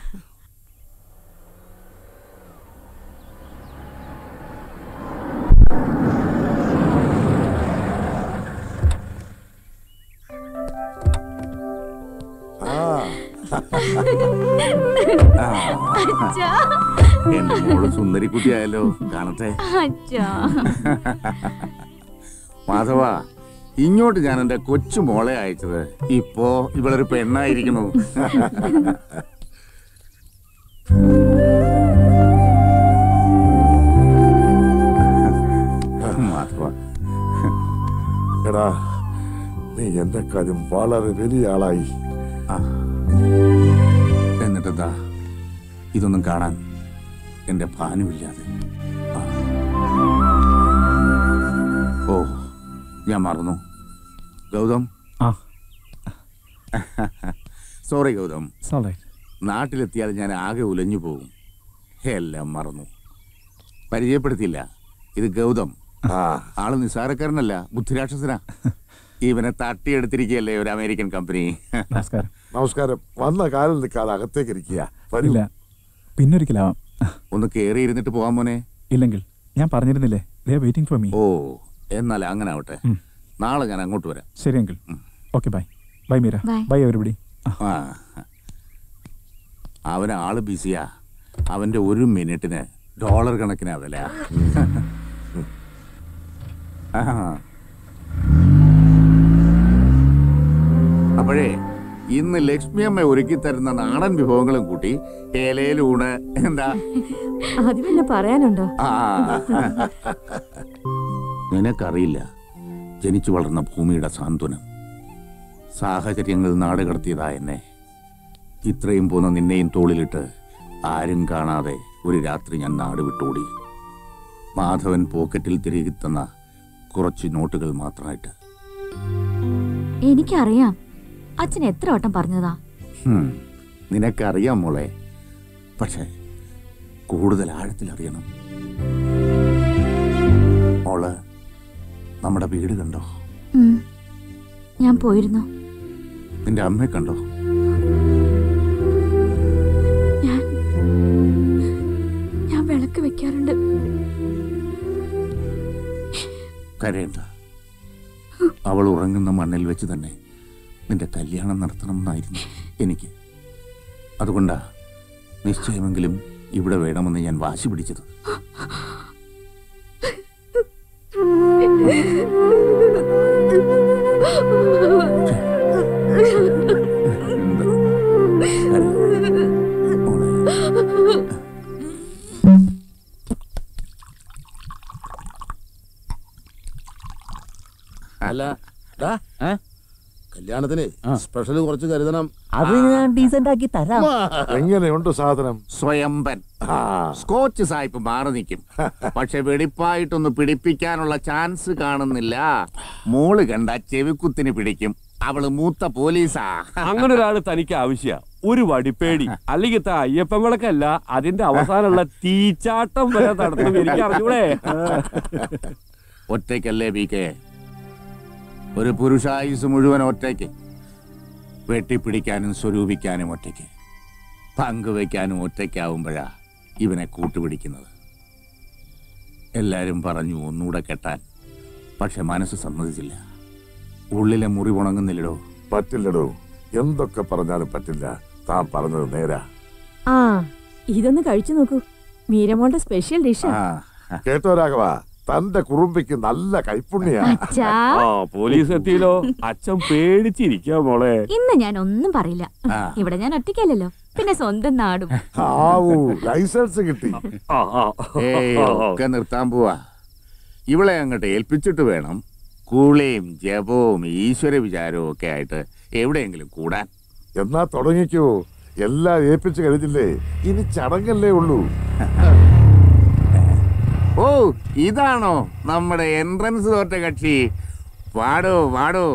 അച്ഛാ. എന്റെ മോള് സുന്ദരിക്കുട്ടിയായല്ലോ കാണട്ടെ അച്ഛാ. മാധവ ഇങ്ങോട്ട് ഞാൻ എന്റെ കൊച്ചു മോളെ അയച്ചത് ഇപ്പോ ഇവളൊരു പെണ്ണായിരിക്കുന്നു മാധവ എടാ നീ എന്റെ കാര്യം വളരെ വലിയ ആളായി എന്നിട്ടെന്താ ഇതൊന്നും കാണാൻ എന്റെ ഭാനുമില്ലാതെ ആ. ഓ ഞാൻ മറന്നു ഗൗതം ആ. Sorry Gautam It's all right. നാട്ടിലെത്തിയാൽ ഞാൻ ആകെ ഉലഞ്ഞു പോകും എല്ലാം മറന്നു പരിചയപ്പെടുത്തിയില്ല ഇത് ഗൗതം ആള് നിസ്സാരക്കാരനല്ല ബുദ്ധിരാക്ഷസനാ ഇവനെ തട്ടിയെടുത്തിരിക്കുകയല്ലേ ഒരു അമേരിക്കൻ കമ്പനി നമസ്കാരം നമസ്കാരം വന്ന കാലം നിൽക്കാതെ അകത്തേക്ക് ഇരിക്കുക വരൂ ഇല്ല പിന്നൊരിക്കലാവാം ഒന്ന് കേറി ഇരുന്നിട്ട് പോവാൻ മോനെ ഇല്ലെങ്കിൽ ഞാൻ പറഞ്ഞിരുന്നില്ലേ ദേ വെയിറ്റിംഗ് ഫോർ മീ ഓ എന്നാൽ അങ്ങനെ ആവട്ടെ നാളെ ഞാൻ അങ്ങോട്ട് വരാം ശരി uncle okay bye bye Meera Bye. Bye everybody ആ അവൻ ആള് ബിസിയാ അവന്റെ ഒരു മിനിറ്റിന് ഡോളർ കണക്കിനാ വില ആ. അപ്പോഴേ ഇന്ന് ലക്ഷ്മി അമ്മ ഒരുക്കി തരുന്ന നാടൻ വിഭവങ്ങളും കൂട്ടി ഏലയിലൂണ് എന്താ അത് പിന്നെ പറയാനുണ്ടോ ആ നിനക്കറിയില്ല ജനിച്ചു വളർന്ന ഭൂമിയുടെ സാന്ത്വനം സാഹചര്യങ്ങൾ നാട് കടത്തിയതാ എന്നെ ഇത്രയും പോന്ന നിന്നെയും തോളിലിട്ട് ആരും കാണാതെ ഒരു രാത്രി ഞാൻ നാട് വിട്ടോടി മാധവൻ പോക്കറ്റിൽ തിരികെ തന്ന കുറച്ച് നോട്ടുകൾ മാത്രമായിട്ട് എനിക്കറിയാം അച്ഛൻ എത്ര വട്ടം പറഞ്ഞതാ ഹും, നിനക്കറിയാം മോളെ പക്ഷേ കൂടുതൽ ആഴത്തിൽ അറിയണം മോള് നമ്മുടെ വീട് കണ്ടോ ഉം. ഞാൻ പോയിരുന്നു നിന്റെ അമ്മയെ കണ്ടോ ഞാൻ ഞാൻ വിളക്ക് വെക്കാറുണ്ട് കരയണ്ട അവൾ ഉറങ്ങുന്ന മണ്ണിൽ വെച്ച് തന്നെ നിന്റെ കല്യാണം നടത്തണമെന്നായിരുന്നു എനിക്ക് അതുകൊണ്ടാ നിശ്ചയമെങ്കിലും ഇവിടെ വേണമെന്ന് ഞാൻ വാശി പിടിച്ചത് അല്ല ഏ? കല്യാണം കല്യാണത്തിന് സ്പെഷ്യൽ കുറച്ച് കരുതണം അത് ഞാൻ ഡീസന്റ് ആക്കി തരാം എങ്ങനെയുണ്ട് സാധനം സ്വയംബൻ സ്കോച്ച് സായിപ്പ് മാറി നിൽക്കും പക്ഷെ വെടിപ്പായിട്ടൊന്ന് പിടിപ്പിക്കാനുള്ള ചാൻസ് കാണുന്നില്ല മോള് കണ്ട ചെവിക്കുത്തിന് പിടിക്കും അവള് മൂത്ത പോലീസാ അങ്ങനെ ഒരാൾ തനിക്ക് ആവശ്യ ഒരു വടിപ്പേടി അല്ലെങ്കിൽ താ അയ്യപ്പൻ വിളക്കല്ല അതിന്റെ അവസാനമുള്ള തീച്ചാട്ടം വരെ നടത്തും എനിക്ക് അറിഞ്ഞൂടെ ഒറ്റയ്ക്കല്ലേ ബി കെ ഒരു പുരുഷായുസ് മുഴുവൻ ഒറ്റയ്ക്ക് വെട്ടിപ്പിടിക്കാനും സ്വരൂപിക്കാനും ഒറ്റയ്ക്ക് പങ്കുവയ്ക്കാനും ഒറ്റയ്ക്കാവുമ്പോഴാ ഇവനെ കൂട്ടുപിടിക്കുന്നത് എല്ലാരും പറഞ്ഞു ഒന്നുകൂടെ കെട്ടാൻ പക്ഷെ മനസ്സ് സമ്മതിച്ചില്ല ഉള്ളിലെ മുറി ഉണങ്ങുന്നില്ലടോ പറ്റില്ലടോ എന്തൊക്കെ പറഞ്ഞാലും പറ്റില്ല താൻ പറഞ്ഞത് നേരാ ആ ഇതൊന്ന് കഴിച്ചു നോക്കൂ മീരമോളുടെ സ്പെഷ്യൽ ഡിഷ് കേട്ടോ രാഘവ തന്റെ കുറുമ്പിക്ക് നല്ല കൈപ്പുണ്യാ അച്ഛാ. ആ പോലീസ് എത്തിയല്ലോ അച്ഛൻ പേടിച്ചിരിക്കാ മോളെ ഇന്ന് ഞാൻ ഒന്നും പറയില്ല ഇവിടെ ഞാൻ ഒറ്റയ്ക്കല്ലല്ലോ പിന്നെ സ്വന്തം നാടും ആവൂ ലൈസൻസ് കിട്ടി ഏയ് ഒക്കെ നിർത്താൻ പോവാ ഇവളെ അങ്ങോട്ട് ഏൽപ്പിച്ചിട്ട് വേണം കൂളിയും ജപവും ഈശ്വര വിചാരവും ഒക്കെ ആയിട്ട് എവിടെയെങ്കിലും കൂടാൻ എന്നാ തുടങ്ങിക്കോ എല്ലാം ഏൽപ്പിച്ചു കഴിഞ്ഞില്ലേ ഇനി ചടങ്ങല്ലേ ഉള്ളൂ ഓ ഇതാണോ നമ്മുടെ എൻട്രൻസ് തോറ്റ കക്ഷി പാടോ പാടോ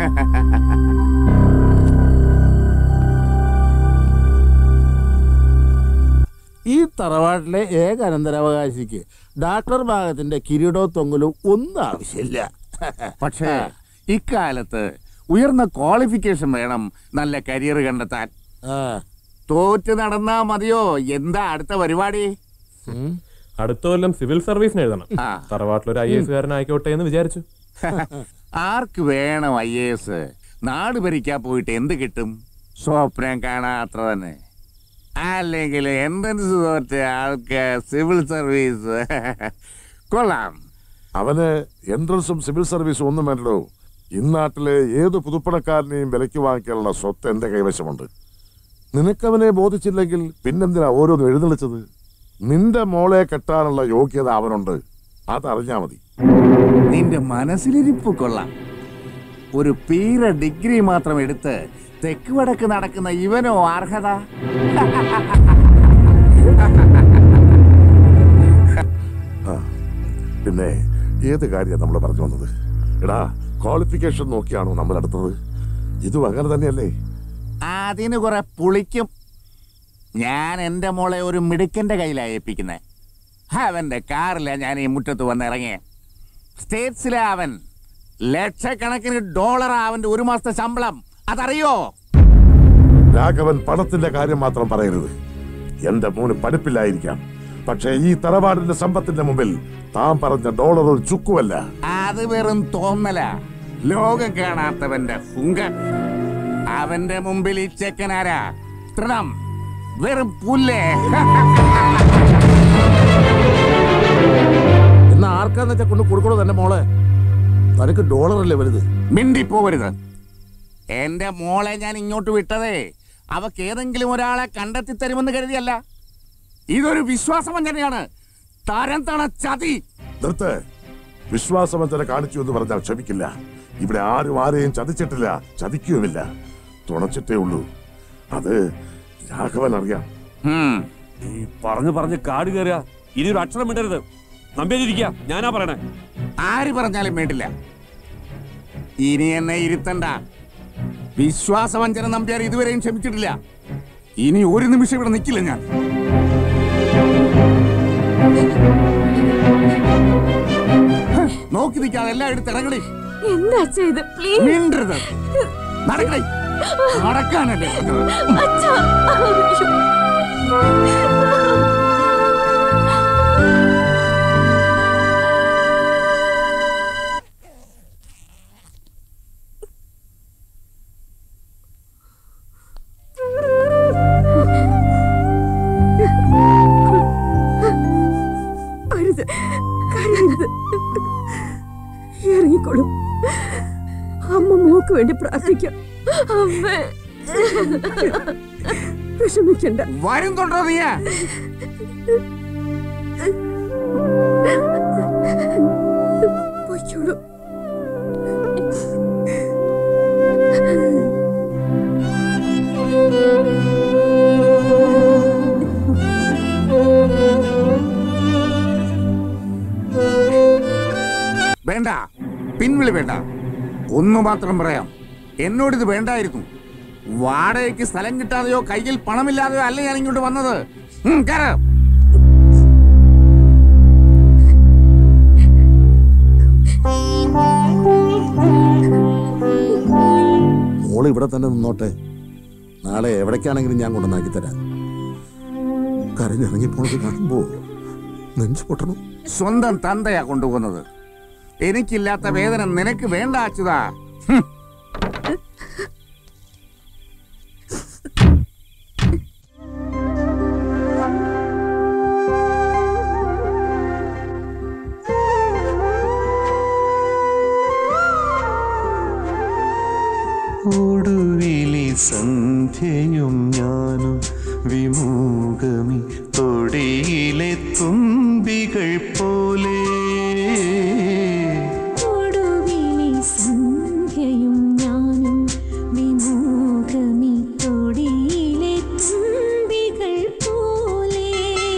ഈ തറവാട്ടിലെ ഏക അനന്തരാവകാശിക്ക് ഡാക്ടർ ഭാഗത്തിന്റെ കിരീടവും തൊങ്ങലും ഒന്നും ആവശ്യമില്ല പക്ഷേ ഇക്കാലത്ത് ഉയർന്ന ക്വാളിഫിക്കേഷൻ വേണം നല്ല കരിയർ കണ്ടെത്താൻ തോറ്റ് നടന്നാ മതിയോ എന്താ അടുത്ത പരിപാടി അടുത്ത കൊല്ലം സിവിൽ സർവീസിന് എഴുതണം തറവാട്ടിലൊരു ഐ എസ് കാരനായിക്കോട്ടെ എന്ന് വിചാരിച്ചു ആർക്ക് വേണം ഐ എസ് നാട് ഭരിക്കാൻ പോയിട്ട് എന്ത് കിട്ടും സ്വപ്നം കാണാത്ര തന്നെ അല്ലെങ്കിൽ എൻട്രൻസ് തോറ്റ ആൾക്ക് സിവിൽ സർവീസ് കൊള്ളാം അവന് എൻട്രൻസും സിവിൽ സർവീസും ഒന്നും വേണ്ടല്ലോ ഇന്നാട്ടിലെ ഏത് പുതുപ്പണക്കാരനെയും വിലയ്ക്ക് വാങ്ങിക്കാനുള്ള സ്വത്ത് എന്റെ കൈവശമുണ്ട് നിനക്കവനെ ബോധിച്ചില്ലെങ്കിൽ പിന്നെന്തിനാ ഓരോന്നും എഴുന്നള്ളിച്ചത് നിന്റെ മോളെ കെട്ടാനുള്ള യോഗ്യത അവനുണ്ട് അതറിഞ്ഞാ മതി നിന്റെ മനസ്സിലിരിപ്പ് കൊള്ളാം ഒരു പീര ഡിഗ്രി മാത്രം എടുത്ത് തെക്ക് വടക്ക് നടക്കുന്ന ഇവനോ അർഹത ആ, പിന്നെ ഏത് കാര്യമാണ് നമ്മൾ പറഞ്ഞു വന്നത് എടാ ക്വാളിഫിക്കേഷൻ നോക്കിയാണോ നമ്മൾ അടുത്തത് ഇതും അങ്ങനെ തന്നെയല്ലേ അതിന് കുറെ പുളിക്കും ഞാൻ എന്റെ മോളെ ഒരു മിടുക്കന്റെ കയ്യിലാ ഏൽപ്പിക്കുന്നത് അവന്റെ കാറിലാ ഞാൻ ഈ മുറ്റത്ത് വന്നിറങ്ങിയ സ്റ്റേറ്റ്സിലെ അവൻ ലക്ഷക്കണക്കിന് ഡോളർ അവന്റെ ഒരു മാസത്തെ ശമ്പളം അതറിയോ രാഘവൻ പണത്തിന്റെ കാര്യം മാത്രം പറയരുത് എന്റെ മോന് പഠിപ്പില്ലായിരിക്കാം പക്ഷേ ഈ തറവാടിന്റെ സമ്പത്തിന്റെ മുമ്പിൽ താൻ പറഞ്ഞ ഡോളർ ഒരു ചുക്കുമല്ല അത് വെറും തോന്നല ലോകം കാണാത്തവന്റെ ഹുങ്ക അവന്റെ മുമ്പിൽ ഈ ചെക്കനാരാ തൃണം വെറും പുല്ലേ എന്നാ ആർക്കാന്ന് വെച്ചാൽ കൊണ്ട് കൊടുക്കണോ തന്നെ മോളെ തനിക്ക് ഡോളർ അല്ലേ വലുത് മിണ്ടിപ്പോവരുത് എന്റെ മോളെ ഞാൻ ഇങ്ങോട്ട് വിട്ടതേ അവക്ക് ഏതെങ്കിലും ഒരാളെ കണ്ടെത്തി തരുമെന്ന് കരുതിയല്ല ഇതൊരു വിശ്വാസവഞ്ചനയാണ് തരം തണ ചതി നിർത്ത് വിശ്വാസവഞ്ചന കാണിച്ചു എന്ന് പറഞ്ഞാൽ ക്ഷമിക്കില്ല ഇവിടെ ആരും ആരെയും ചതിച്ചിട്ടില്ല ചതിക്കുകയുമില്ല തുണച്ചിട്ടേ ഉള്ളൂ അത് രാഘവൻ അറിയാം ഈ പറഞ്ഞു പറഞ്ഞ് കാട് കയറുക ഇനി ഒരു അക്ഷരം വിടരുത് നമ്പേരിക്ക ഞാനാ പറയണേ ആര് പറഞ്ഞാലും വേണ്ടില്ല ഇനി എന്നെ ഇരുത്തണ്ട വിശ്വാസവഞ്ചന നമ്പ്യാർ ഇതുവരെയും ക്ഷമിച്ചിട്ടില്ല ഇനി ഒരു നിമിഷം ഇവിടെ നിൽക്കില്ല ഞാൻ ഹ്, നോക്കി നിൽക്കാതെ എല്ലാം എടുത്ത് ഇറങ്ങണേ എന്താ അച്ഛാ ഇത് പ്ലീസ് മിണ്ടരുത് നടക്കണേ നടക്കാനല്ലേ പറഞ്ഞത്? അച്ഛാ അരുത് കരയരുത് ഇറങ്ങിക്കോളും അമ്മ മോക്ക് വേണ്ടി പ്രാർത്ഥിക്കാം അമ്മേ വിഷമിക്കണ്ട വരുന്നുണ്ടോ നീ പൊയ്ക്കോളൂ തെറിവിളി വേണ്ട ഒന്നു മാത്രം പറയാം എന്നോടിത് വേണ്ടായിരുന്നു വാടകയ്ക്ക് സ്ഥലം കിട്ടാതെയോ കയ്യിൽ പണമില്ലാതെയോ അല്ല ഞാൻ ഇങ്ങോട്ട് വന്നത് ഉം, കേറ്. മോള് ഇവിടെ തന്നെ നിന്നോട്ടെ നാളെ എവിടേക്കാണെങ്കിലും ഞാൻ കൊണ്ടുവന്നാക്കി തരാം കരഞ്ഞിറങ്ങി പോണത് കാണുമ്പോ നെഞ്ചു പൊട്ടണം സ്വന്തം തന്തയാ കൊണ്ടുപോകുന്നത് എനിക്കില്ലാത്ത വേദന നിനക്ക് വേണ്ട അച്യുതാ ഹും. ഒടുവിലി സന്ധ്യയും ഞാനും വിമൂകമി തൊടിയിലെ തുമ്പികൾ പോലെ ഒടുവിലെ സന്ധ്യയും ഞാനും വിമൂഖമി തൊടിയിലെ തുമ്പികൾ പോലെ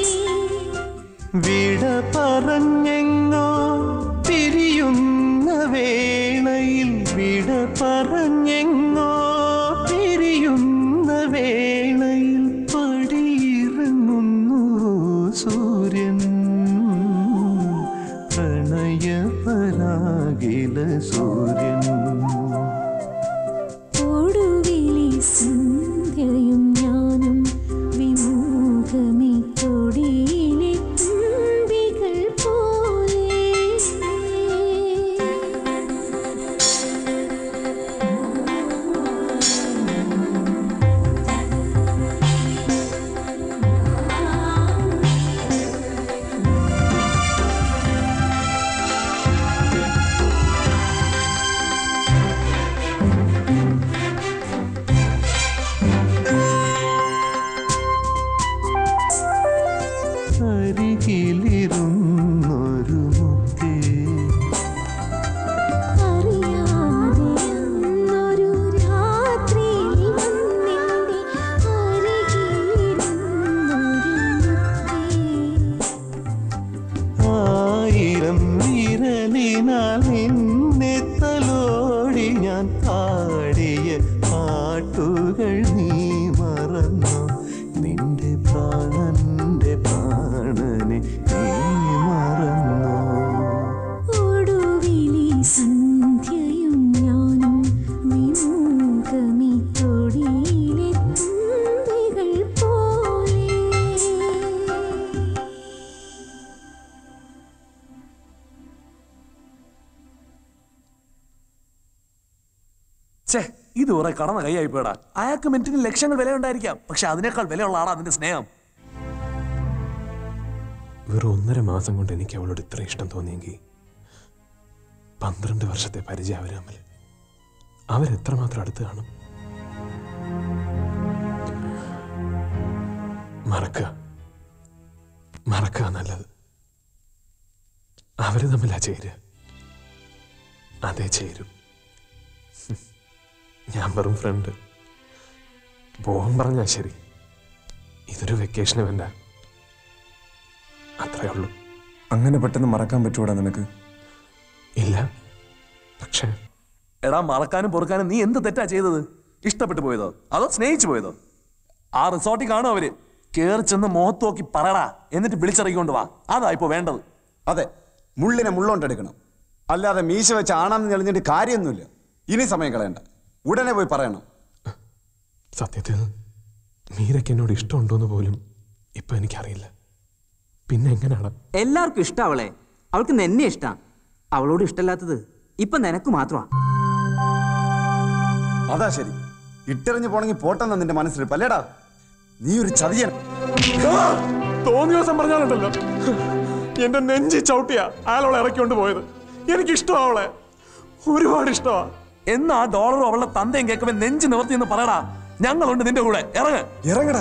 വിട പറഞ്ഞെങ്ങോ പിരിയുന്ന വേളയിൽ വിട പറഞ്ഞെങ്ങോ പിരിയുന്ന വേളയിൽ പടിയിറങ്ങുന്നു സൂര്യൻ പ്രണയപരാഗില സൂര്യൻ ഒടുവിലെ സന്ധ്യയും ഞാനും വിമൂഖമി തൊടിയിലെ തുമ്പികൾ പോലെ അരികിലിരുന്നൊരു മുത്തേ അറിയാതെയൊരു രാത്രിയിൽ വന്നെന്റെ അരികിലിരുന്നൊരു ആയിരം വിരലിനാൽ നിന്നെ തലോടി ഞാൻ പാടിയ പാട്ടുകൾ നീ മറന്നു നിന്റെ പ്രാണന്റെ പ്രാണനെ നീ മറന്നു ഒടുവിലെ സന്ധ്യയും ഞാനും വിമൂഖമി തൊടിയിലെ തുമ്പികൾ പോലെ ഛേ ഇത് കുറെ കടന്ന കൈയായി പോയടാ അയാൾക്ക് മിനിറ്റിന് ലക്ഷങ്ങൾ വില ഉണ്ടായിരിക്കാം പക്ഷെ അതിനേക്കാൾ വിലയുള്ള ആളാ അതിന്റെ സ്നേഹം വെറും ഒന്നര മാസം കൊണ്ട് എനിക്ക് അവളോട് ഇത്ര ഇഷ്ടം തോന്നിയെങ്കിൽ പന്ത്രണ്ട് വർഷത്തെ പരിചയം അവർ തമ്മിൽ അവരെത്രമാത്രം അടുത്ത് കാണും മറക്കുക മറക്കുക നല്ലത് അവര് തമ്മിലാ ചേരുക അതേ ചേരും ഹും. ഞാൻ വെറും ഫ്രണ്ട് പോകാൻ പറഞ്ഞാ ശരി ഇതൊരു വെക്കേഷൻ ഇവൻ്റാ അത്രേ ഉള്ളൂ അങ്ങനെ പെട്ടെന്ന് മറക്കാൻ പറ്റൂടാ നിനക്ക് ഇല്ല പക്ഷേ എടാ മറക്കാനും പൊറുക്കാനും നീ എന്ത് തെറ്റാ ചെയ്തത് ഇഷ്ടപ്പെട്ടു പോയതോ അതോ സ്നേഹിച്ചു പോയതോ ആ റിസോർട്ടിൽ കാണും അവര് കേറി ചെന്ന് മുഖത്ത് നോക്കി പറയടാ എന്നിട്ട് വിളിച്ചിറങ്ങിക്കൊണ്ട് വാ അതാ ഇപ്പൊ വേണ്ടത് അതെ മുള്ളിനെ മുള്ളോണ്ടെടുക്കണം അല്ലാതെ മീശ വെച്ച് ആണാന്ന് തെളിഞ്ഞിട്ട് കാര്യമൊന്നുമില്ല ഇനി സമയം കളയണ്ട ഉടനെ പോയി പറയണം സത്യത്തിൽ മീരയ്ക്ക് എന്നോട് ഇഷ്ടമുണ്ടോന്ന് പോലും ഇപ്പൊ എനിക്കറിയില്ല പിന്നെ എങ്ങനെയാണ് എല്ലാവർക്കും ഇഷ്ടം അവളെ അവൾക്ക് നിന്നെ ഇഷ്ടാ അവളോട് ഇഷ്ടമില്ലാത്തത് ഇപ്പൊ നിനക്ക് മാത്രമാ അതാ ശരി ഇട്ടെറിഞ്ഞു പോണെങ്കിൽ പോട്ടെന്ന നിന്റെ മനസ്സിൽ പല്ലേടാ നീ ഒരു ചതിയൻ തോന്നിയ ദിവസം പറഞ്ഞാലുണ്ടല്ലോ എന്റെ നെഞ്ചി ചവിട്ടിയാ അയാളവളെ ഇറക്കിക്കൊണ്ട് പോയത് എനിക്ക് ഇഷ്ടമാ അവളെ ഒരുപാട് ഇഷ്ടമാ എന്നാ ഡോളറും അവളുടെ തന്തയും കേൾക്കുമ്പോ നെഞ്ച് നിവർത്തി എന്ന് പറയടാ ഞങ്ങളുണ്ട് നിന്റെ കൂടെ ഇറങ്ങ ഇറങ്ങടാ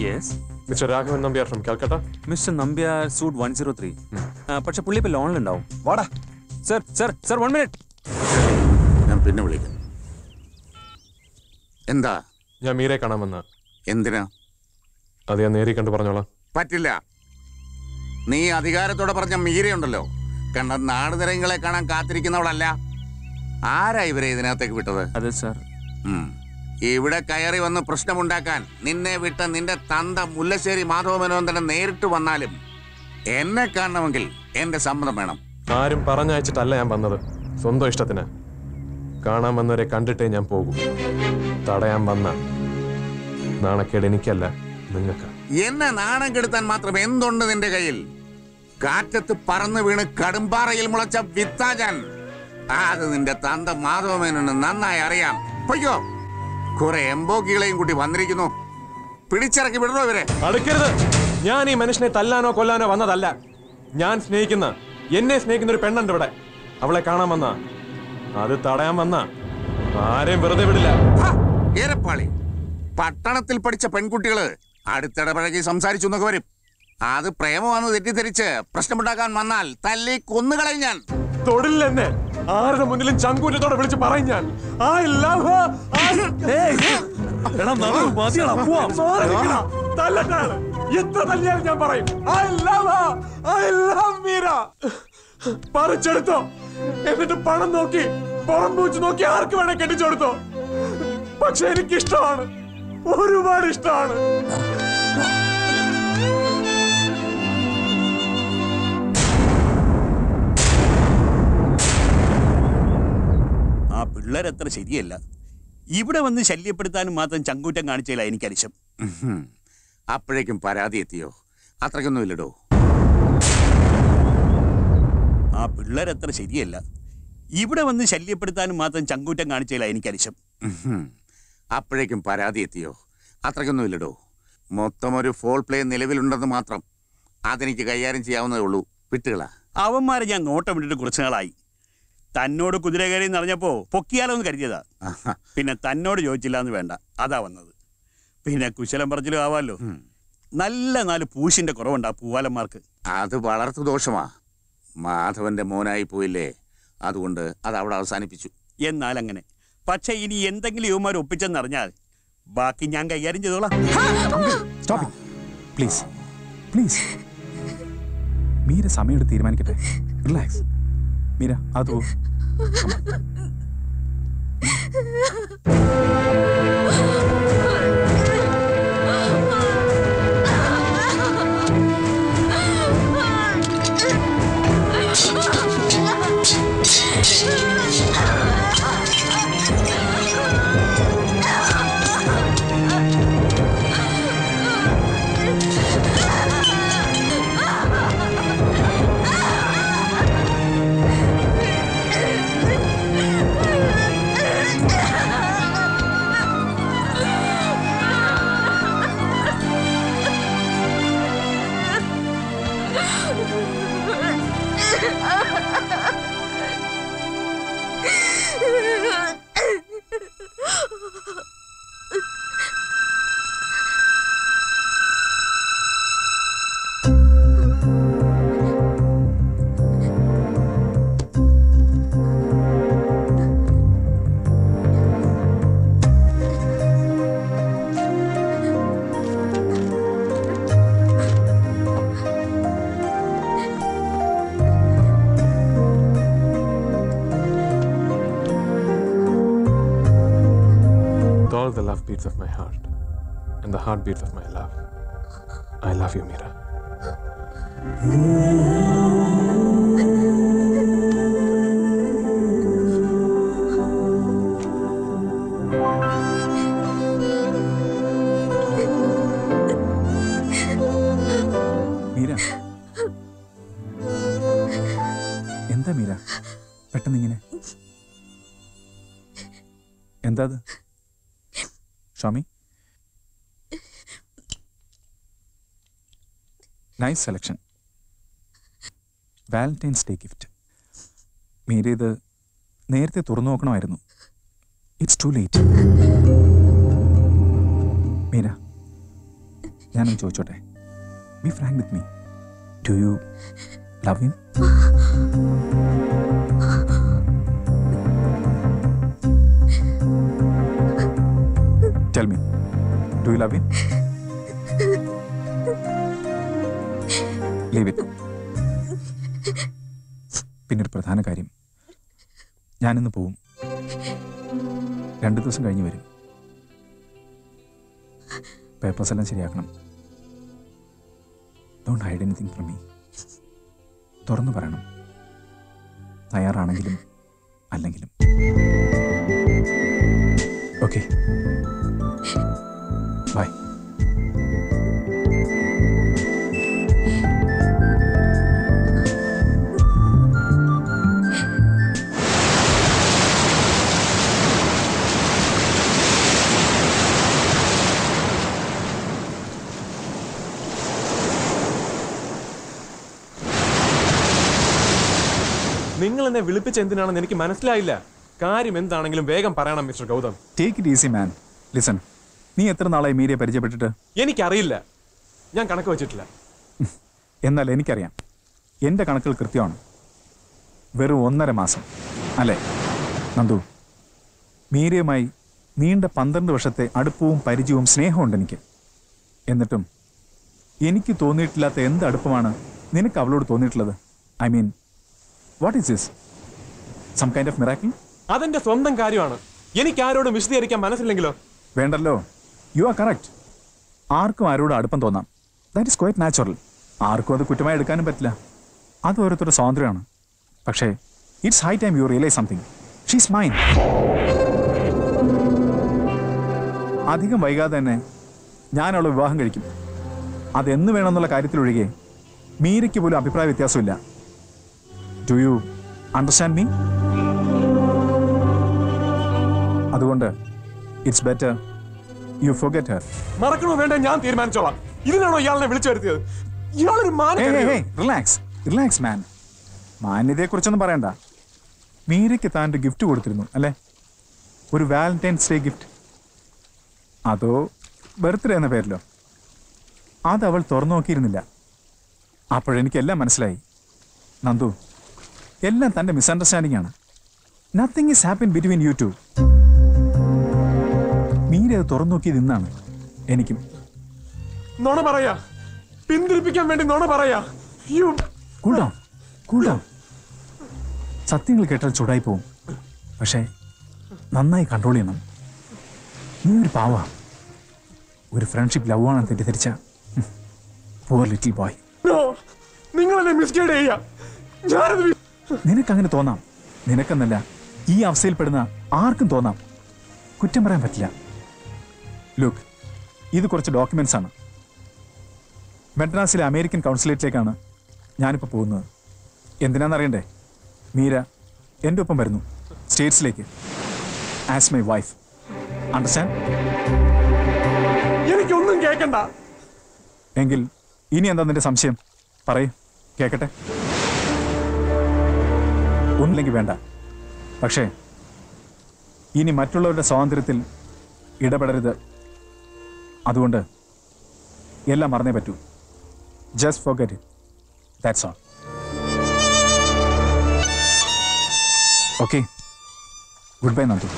yes mister Raghavan Nambiar from Calcutta mister Nambiar suite one zero three പക്ഷെ പുള്ളി ഇപ്പൊ ലോണിലുണ്ടാവും വാടാ sir sir sir one minute ഞാൻ പിന്നെ വിളിക്കാം എന്താ ഞാൻ മീരെ കാണാൻ വന്ന എന്തിനാ അത് ഞാൻ നേരി കണ്ട് പറഞ്ഞോളാം പറ്റില്ല നീ അധികാരത്തോടെ പറഞ്ഞ മീരയുണ്ടല്ലോ കണ്ട നാട് നിരങ്ങളെ കാണാൻ കാത്തിരിക്കുന്നവളല്ല ആരാ ഇവരെ ഇതിനകത്തേക്ക് വിട്ടത് അതെ സാർ ഇവിടെ കയറി വന്ന് പ്രശ്നമുണ്ടാക്കാൻ നിന്നെ വിട്ട നിന്റെ തന്ത മുല്ലശ്ശേരി മാധവമേനോൻ തന്നെ നേരിട്ട് വന്നാലും എന്നെ കാണണമെങ്കിൽ എന്റെ സമ്മതം വേണം ആരും പറഞ്ഞയച്ചിട്ടല്ല ഞാൻ വന്നത് സ്വന്തം ഇഷ്ടത്തിന് കാണാൻ വന്നവരെ കണ്ടിട്ടേ ഞാൻ പോകും തടയാൻ വന്ന നാണക്കേട് എനിക്കല്ല നിങ്ങൾക്ക് എന്നെ നാണം കെടുത്താൻ മാത്രം എന്തുണ്ട് നിന്റെ കയ്യിൽ കാറ്റത്ത് പറന്നു വീണ് കടുംപാറയിൽ മുളച്ച വിത്താജാൻ അത് നിന്റെ തന്ത മാധവമേനോന് നന്നായി അറിയാം പൊയ്ക്കോ കുറെ എംബോക്കികളെയും കൂട്ടി വന്നിരിക്കുന്നു പിടിച്ചിറക്കി വിടണോ ഇവരെ അടുക്കരുത് ഞാൻ ഈ മനുഷ്യനെ തല്ലാനോ കൊല്ലാനോ വന്നതല്ല ഞാൻ സ്നേഹിക്കുന്ന എന്നെ സ്നേഹിക്കുന്ന ഒരു പെണ്ണുണ്ട് ഇവിടെ അവളെ കാണാൻ വന്ന അത് തടയാൻ വന്ന ആരെയും വെറുതെ വിടില്ല ഏരപ്പാളി പട്ടണത്തിൽ പഠിച്ച പെൺകുട്ടികള് അടുത്തിടപഴകി സംസാരിച്ചു എന്നൊക്കെ വരും അത് പ്രേമമാണെന്ന് തെറ്റിദ്ധരിച്ച് പ്രശ്നമുണ്ടാക്കാൻ വന്നാൽ തല്ലി കൊന്നുകളയും ഞാൻ തൊടില്ലെന്നെ ആരുടെ മുന്നിലും ചങ്കൂറ്റത്തോടെ വിളിച്ച് പറയും ഞാൻ I love her. I- എടാ, നടു, മതിയെടാ, പോവാം. മാറി നിൽക്കടാ. തല്ലട്ടെ ആള്. എത്ര തല്ലിയാലും ഞാൻ പറയും I love her. I love Meera പറിച്ചെടുത്തോ എന്നിട്ട് പണം നോക്കി പുറം പൂച്ച് നോക്കി ആർക്ക് വേണേ കെട്ടിച്ചെടുത്തോ പക്ഷെ എനിക്ക് ഇഷ്ടമാണ് ഒരുപാട് ഇഷ്ടമാണ് ആ പിള്ളേരത്ര ശരിയല്ല ഇവിടെ വന്ന് ശല്യപ്പെടുത്താനും മാത്രം ചങ്കൂറ്റം കാണിച്ചില്ല എനിക്ക് അരിശം അപ്പോഴേക്കും പരാതി എത്തിയോ അത്രയ്ക്കൊന്നും ഇല്ലടോ ആ പിള്ളേരത്ര ശരിയല്ല ഇവിടെ വന്ന് ശല്യപ്പെടുത്താനും മാത്രം ചങ്കൂറ്റം കാണിച്ചില്ല എനിക്ക് അരിശം അപ്പോഴേക്കും പരാതി എത്തിയോ അത്രയ്ക്കൊന്നും ഇല്ലടോ മൊത്തം ഒരു ഫോൾ പ്ലേ നിലവിലുണ്ടെന്ന് മാത്രം അതെനിക്ക് കൈകാര്യം ചെയ്യാവുന്നതേ ഉള്ളൂ വിട്ടുകളാ അവന്മാരെ ഞാൻ നോട്ടം വിട്ടിട്ട് കുറച്ചു നാളായി തന്നോട് കുതിര കയറി എന്നറിഞ്ഞപ്പോ പൊക്കിയാലോ എന്ന് കരുതിയതാ പിന്നെ തന്നോട് ചോദിച്ചില്ല എന്ന് വേണ്ട അതാ വന്നത് പിന്നെ കുശലം പറച്ചിലും ആവാലോ നല്ല നാല് പൂശിന്റെ കുറവുണ്ട് ആ പൂവാലന്മാർക്ക് അത് വളർത്തു ദോഷമാ മാധവന്റെ മോനായി പോയില്ലേ അതുകൊണ്ട് അത് അവിടെ അവസാനിപ്പിച്ചു എന്നാൽ അങ്ങനെ പക്ഷെ ഇനി എന്തെങ്കിലും യുവമാർ ഒപ്പിച്ചെന്നറിഞ്ഞാൽ ബാക്കി ഞാൻ കൈകാര്യം ചെയ്തോളാം സ്റ്റോപ്പ് പ്ലീസ് പ്ലീസ് മീര സമയം തീരുമാനിക്കട്ടെ റിലാക്സ് മീര അത് പോ With all the love beats of my heart and the heartbeats of my love, I love you, Mira. Meera എന്താ മീര പെട്ടെന്ന് ഇങ്ങനെ എന്താ അത് സ്വാമി nice selection valentine's day gift Meera ഇത് നേരത്തെ തുറന്നു നോക്കണമായിരുന്നു ഇറ്റ്സ് ടു ലേറ്റ് മീര ഞാനൊന്ന് ചോദിച്ചോട്ടെ be frank with me do you love him tell me do you love him leave it പിന്നെ ഒരു പ്രധാന കാര്യം ഞാനിന്ന് പോവും രണ്ട് ദിവസം കഴിഞ്ഞ് വരും പേപ്പേഴ്സ് എല്ലാം ശരിയാക്കണം don't hide anything from me തുറന്നു പറയണം തയ്യാറാണെങ്കിലും അല്ലെങ്കിലും ഓക്കെ ബൈ നിങ്ങൾ എന്നെ വിളിപ്പിച്ച എന്തിനാണെന്ന് എനിക്ക് മനസ്സിലായില്ല കാര്യം എന്താണെങ്കിലും വേഗം പറയണം mister Gautam take it easy man listen നീ എത്ര നാളായി മീഡിയ പരിചയപ്പെട്ടിട്ട് എനിക്കറിയില്ല ഞാൻ കണക്ക് വെച്ചിട്ടില്ല എന്നാൽ എനിക്കറിയാം എൻ്റെ കണക്കുകൾ കൃത്യമാണ് വെറും ഒന്നര മാസം അല്ലേ നന്ദു മീരയുമായി നീണ്ട പന്ത്രണ്ട് വർഷത്തെ അടുപ്പവും പരിചയവും സ്നേഹമുണ്ട് എനിക്ക് എന്നിട്ടും എനിക്ക് തോന്നിയിട്ടില്ലാത്ത എന്ത് അടുപ്പമാണ് നിനക്ക് അവളോട് തോന്നിയിട്ടുള്ളത് I mean what is this some kind of miracle അതെന്റെ സ്വന്തം കാര്യമാണ് എനിക്ക് ആരോടും വിശദീകരിക്കാൻ മനസ്സില്ലെങ്കിലോ വേണ്ടല്ലോ യു ആർ കറക്റ്റ് ആർക്കും ആരോടും അടുപ്പം തോന്നാം ദാറ്റ് ഇസ് ക്വൈറ്റ് നാച്ചുറൽ ആർക്കും അത് കുറ്റമായി എടുക്കാനും പറ്റില്ല അത് ഓരോരുത്തരുടെ സ്വാതന്ത്ര്യമാണ് പക്ഷേ it's high time you realize something she's mine അധികം വൈകാതെ തന്നെ ഞാൻ അവളെ വിവാഹം കഴിക്കും അതെന്ന് വേണമെന്നുള്ള കാര്യത്തിലൊഴികെ മീരയ്ക്ക് പോലും അഭിപ്രായ വ്യത്യാസമില്ല ഡു യു അണ്ടർസ്റ്റാൻഡ് മീ അതുകൊണ്ട് it's better you forget her മറക്കണോ വേണ്ട ഞാൻ തീരുമാനിച്ചോളാം ഇതിനാണോ ഇയാളിനെ വിളിച്ചു വരുത്തിയത് ഇയാളൊരു മാനക്കേട് റിലാക്സ് റിലാക്സ് മാൻ മാന്യതയെ കുറിച്ചൊന്നും പറയണ്ട മീരയ്ക്ക് താൻ ഒരു ഗിഫ്റ്റ് കൊടുത്തിരുന്നു അല്ലേ ഒരു വാലന്റൈൻസ് ഡേ ഗിഫ്റ്റ് അതോ ബർത്ത്ഡേ എന്ന പേരിലോ അത് അവൾ തുറന്നു നോക്കിയിരുന്നില്ല അപ്പോഴെനിക്കെല്ലാം മനസ്സിലായി നന്ദു എല്ലാം തൻ്റെ മിസ്അണ്ടർസ്റ്റാൻഡിംഗ് ആണ് nothing is happen between you two Meera അത് തുറന്നു നോക്കിയത് ഇന്നാണ് എനിക്കും നുണ പറയാ പിന്തിരിപ്പിക്കാൻ വേണ്ടി നുണ പറയാ you cool down cool down സത്യങ്ങൾ കേട്ടാൽ ചൂടായി പോവും പക്ഷേ നന്നായി കൺട്രോൾ ചെയ്യണം നീ ഒരു പാവ ഒരു ഫ്രണ്ട്ഷിപ്പ് ലവ് ആണെന്ന് തെറ്റിദ്ധരിച്ച പുവർ ലിറ്റിൽ ബോയ് നോ നിങ്ങൾ എന്നെ മിസ്ഗൈഡ് ചെയ്യാ ഞാനത് വി- നിനക്കങ്ങനെ തോന്നാം നിനക്കെന്നല്ല ഈ അവസ്ഥയിൽപ്പെടുന്ന ആർക്കും തോന്നാം കുറ്റം പറയാൻ പറ്റില്ല ലുക്ക് ഇത് കുറച്ച് ഡോക്യുമെന്റ്സ് ആണ് മെഡ്രാസിലെ അമേരിക്കൻ കൗൺസിലേറ്റിലേക്കാണ് ഞാനിപ്പോൾ പോകുന്നത് എന്തിനാണെന്നറിയണ്ടേ മീര എൻ്റെ ഒപ്പം വരുന്നു സ്റ്റേറ്റ്സിലേക്ക് ആസ് മൈ വൈഫ് അണ്ടർസ്റ്റാൻഡ് എനിക്കൊന്നും കേൾക്കണ്ട എങ്കിൽ ഇനി എന്താ നിന്റെ സംശയം പറയൂ കേക്കട്ടെ ഒന്നില്ലെങ്കിൽ വേണ്ട പക്ഷേ ഇനി മറ്റുള്ളവരുടെ സ്വാതന്ത്ര്യത്തിൽ ഇടപെടരുത് അതുകൊണ്ട് എല്ലാം മറന്നേ പറ്റൂ just forget it that's all okay goodbye Nandu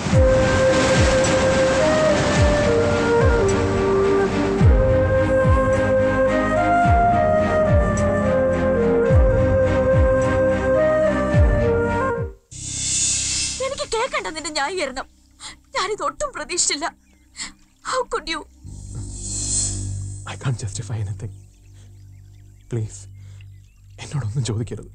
എനിക്ക് കേൾക്കണ്ട നിന്റെ ന്യായീകരണം ഞാനിത് ഒട്ടും പ്രതീക്ഷിച്ചില്ല how could you I can justify anything please എന്നോടൊന്നും ചോദിക്കരുത്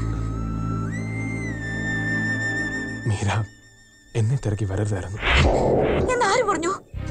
മീര എന്നെ തിരക്കി വരരുതായിരുന്നു എന്ന് ആര് പറഞ്ഞു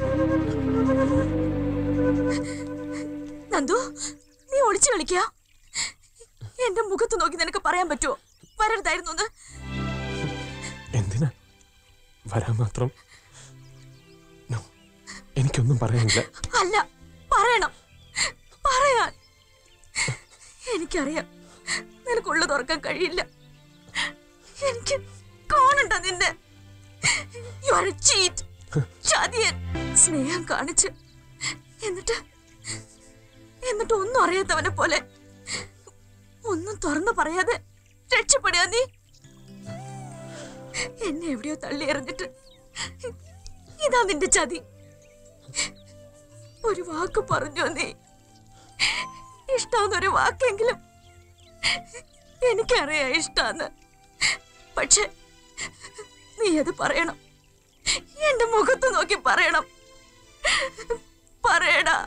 നന്ദു നീ ഒളിച്ചു കളിക്കുക എന്റെ മുഖത്ത് നോക്കി നിനക്ക് പറയാൻ പറ്റുമോ വരരുതായിരുന്നു എന്ന് എന്തിനാ വരാൻ മാത്രം No, എനിക്കൊന്നും പറയാനില്ല അല്ല പറയണം പറയാൻ എനിക്കറിയാം നിനക്കുള്ളത് തുറക്കാൻ കഴിയില്ല എനിക്ക് കാണണ്ട നിന്നെ യു ആർ എ ചീറ്റ് ചതിയൻ സ്നേഹം കാണിച്ച് എന്നിട്ട് എന്നിട്ട് ഒന്നും അറിയാത്തവനെ പോലെ ഒന്നും തുറന്നു പറയാതെ രക്ഷപ്പെടുക നീ എന്നെ എവിടെയോ തള്ളി എറിഞ്ഞിട്ട് ഇതാ നിന്റെ ചതി ഒരു വാക്ക് പറഞ്ഞോ നീ ഇഷ്ടാന്നൊരു വാക്കെങ്കിലും എനിക്കറിയാം ഇഷ്ടാന്ന് പക്ഷെ നീ അത് പറയണം എന്റെ മുഖത്ത് നോക്കി പറയണം പറയടാ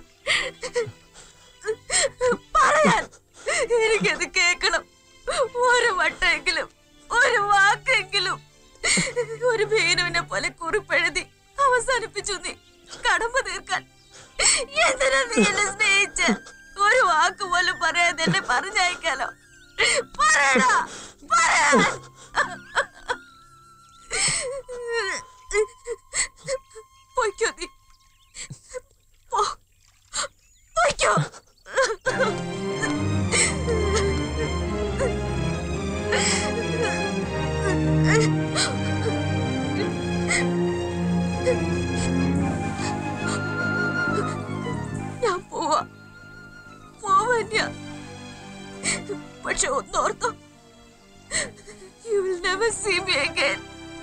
പറയാൻ എനിക്കത് കേൾക്കണം ഒരു വട്ടെങ്കിലും ഒരു വാക്കെങ്കിലും ഒരു ഭീനുവിനെ പോലെ കുറിപ്പെഴുതി അവസാനിപ്പിച്ചു നീ കടമ്പ തീർക്കാൻ എന്തിനാ നീ എന്നെ സ്നേഹിച്ച ഒരു വാക്ക് പോലും പറയാതെ എന്നെ പറഞ്ഞയക്കാലോ പറയടാ പറയാൻ പൊയ്ക്കോ നീ പോ പൊയ്ക്കോ ഞാൻ പോവാ പോവാ പക്ഷെ ഒന്നോർത്തോ you will never see me again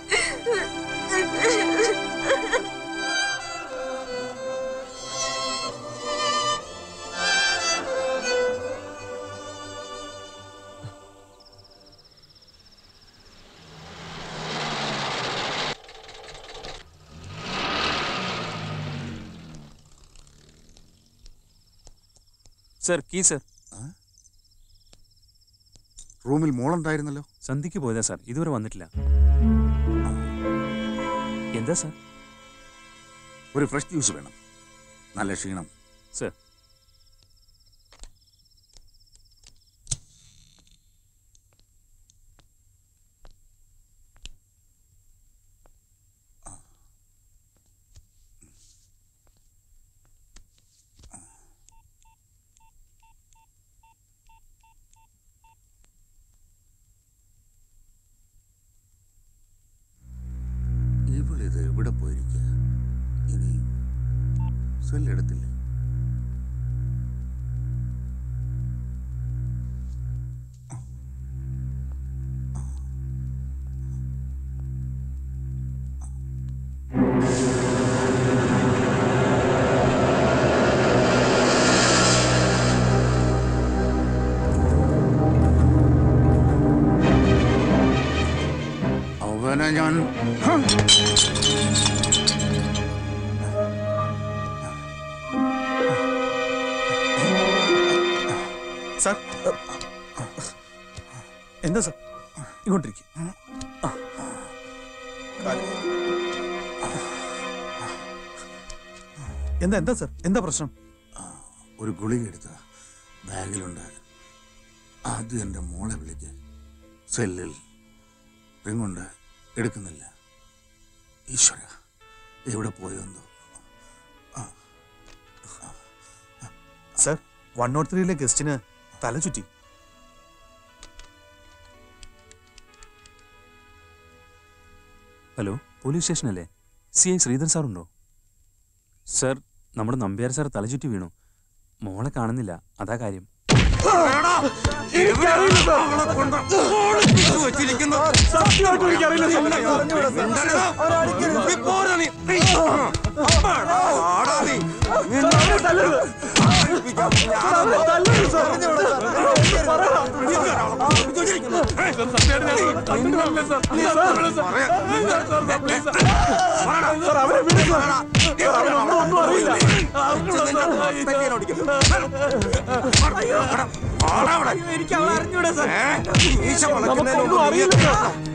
sir key sir റൂമിൽ മോളുണ്ടായിരുന്നല്ലോ സന്ധ്യക്ക് പോയതാ സാർ ഇതുവരെ വന്നിട്ടില്ല എന്താ സാർ ഒരു ഫ്രഷ് ജ്യൂസ് വേണം നല്ല ക്ഷീണം സർ ഇവളിത് എവിടെ പോയിരിക്കുക ഇനി സെല്ലെടുത്തില്ലേ അവനെ ഞാൻ ഹ! സാർ എന്താ സാർ ഇങ്ങോട്ടിരിക്കും എന്താ എന്താ സാർ എന്താ പ്രശ്നം ഒരു ഗുളിക എടുത്ത ബാഗിലുണ്ട് ആദ്യം എൻ്റെ മോളെ വിളിക്ക് സെല്ലിൽ റിങ്ങുണ്ട് എടുക്കുന്നില്ല ഈശ്വര എവിടെ പോയോ എന്തോ സാർ വൺ നോട്ട് ത്രീയിലെ ഗസ്റ്റിന് തല ചുറ്റി ഹലോ പോലീസ് സ്റ്റേഷനല്ലേ സി ഐ ശ്രീധർ സാർ ഉണ്ടോ സർ നമ്മുടെ നമ്പ്യാർ സാർ തലചുറ്റി വീണു മോളെ കാണുന്നില്ല അതാ കാര്യം എനിക്ക് അവളെ അറിഞ്ഞൂടാ സാർ നമുക്കൊന്നും അറിയില്ല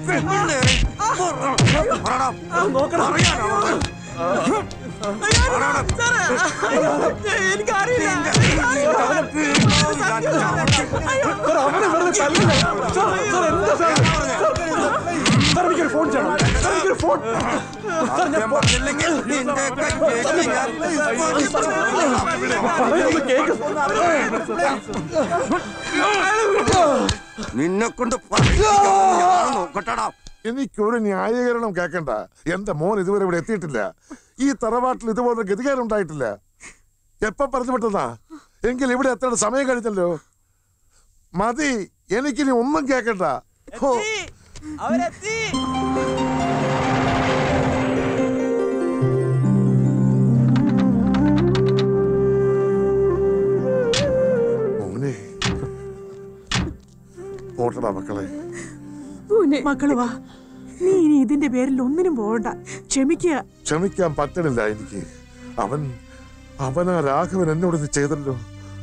ഫോൺ ചെയ്യണം എനിക്കൊരു ഫോൺ നിന്നെ കൊണ്ട് നോക്കട്ടടാ എനിക്കൊരു ന്യായീകരണം കേൾക്കണ്ട എന്റെ മോൻ ഇതുവരെ ഇവിടെ എത്തിയിട്ടില്ല ഈ തറവാട്ടിൽ ഇതുപോലെ ഗതികേട് ഉണ്ടായിട്ടില്ല എപ്പ പറഞ്ഞു വിട്ടതാ എങ്കിൽ ഇവിടെ എത്തേണ്ട സമയം കഴിഞ്ഞല്ലോ മതി എനിക്കിനി ഒന്നും കേക്കണ്ട ഹോ അവരെത്തി മോനെ പോട്ടടാ മക്കളെ മക്കള് വാ നീ ഇനി ഇതിന്റെ പേരിൽ ഒന്നിനും പോകണ്ട ക്ഷമിക്കുക ക്ഷമിക്കാൻ പറ്റണില്ല എനിക്ക് അവൻ അവനാ രാഘവൻ എന്നോട് ഇത് ചെയ്തല്ലോ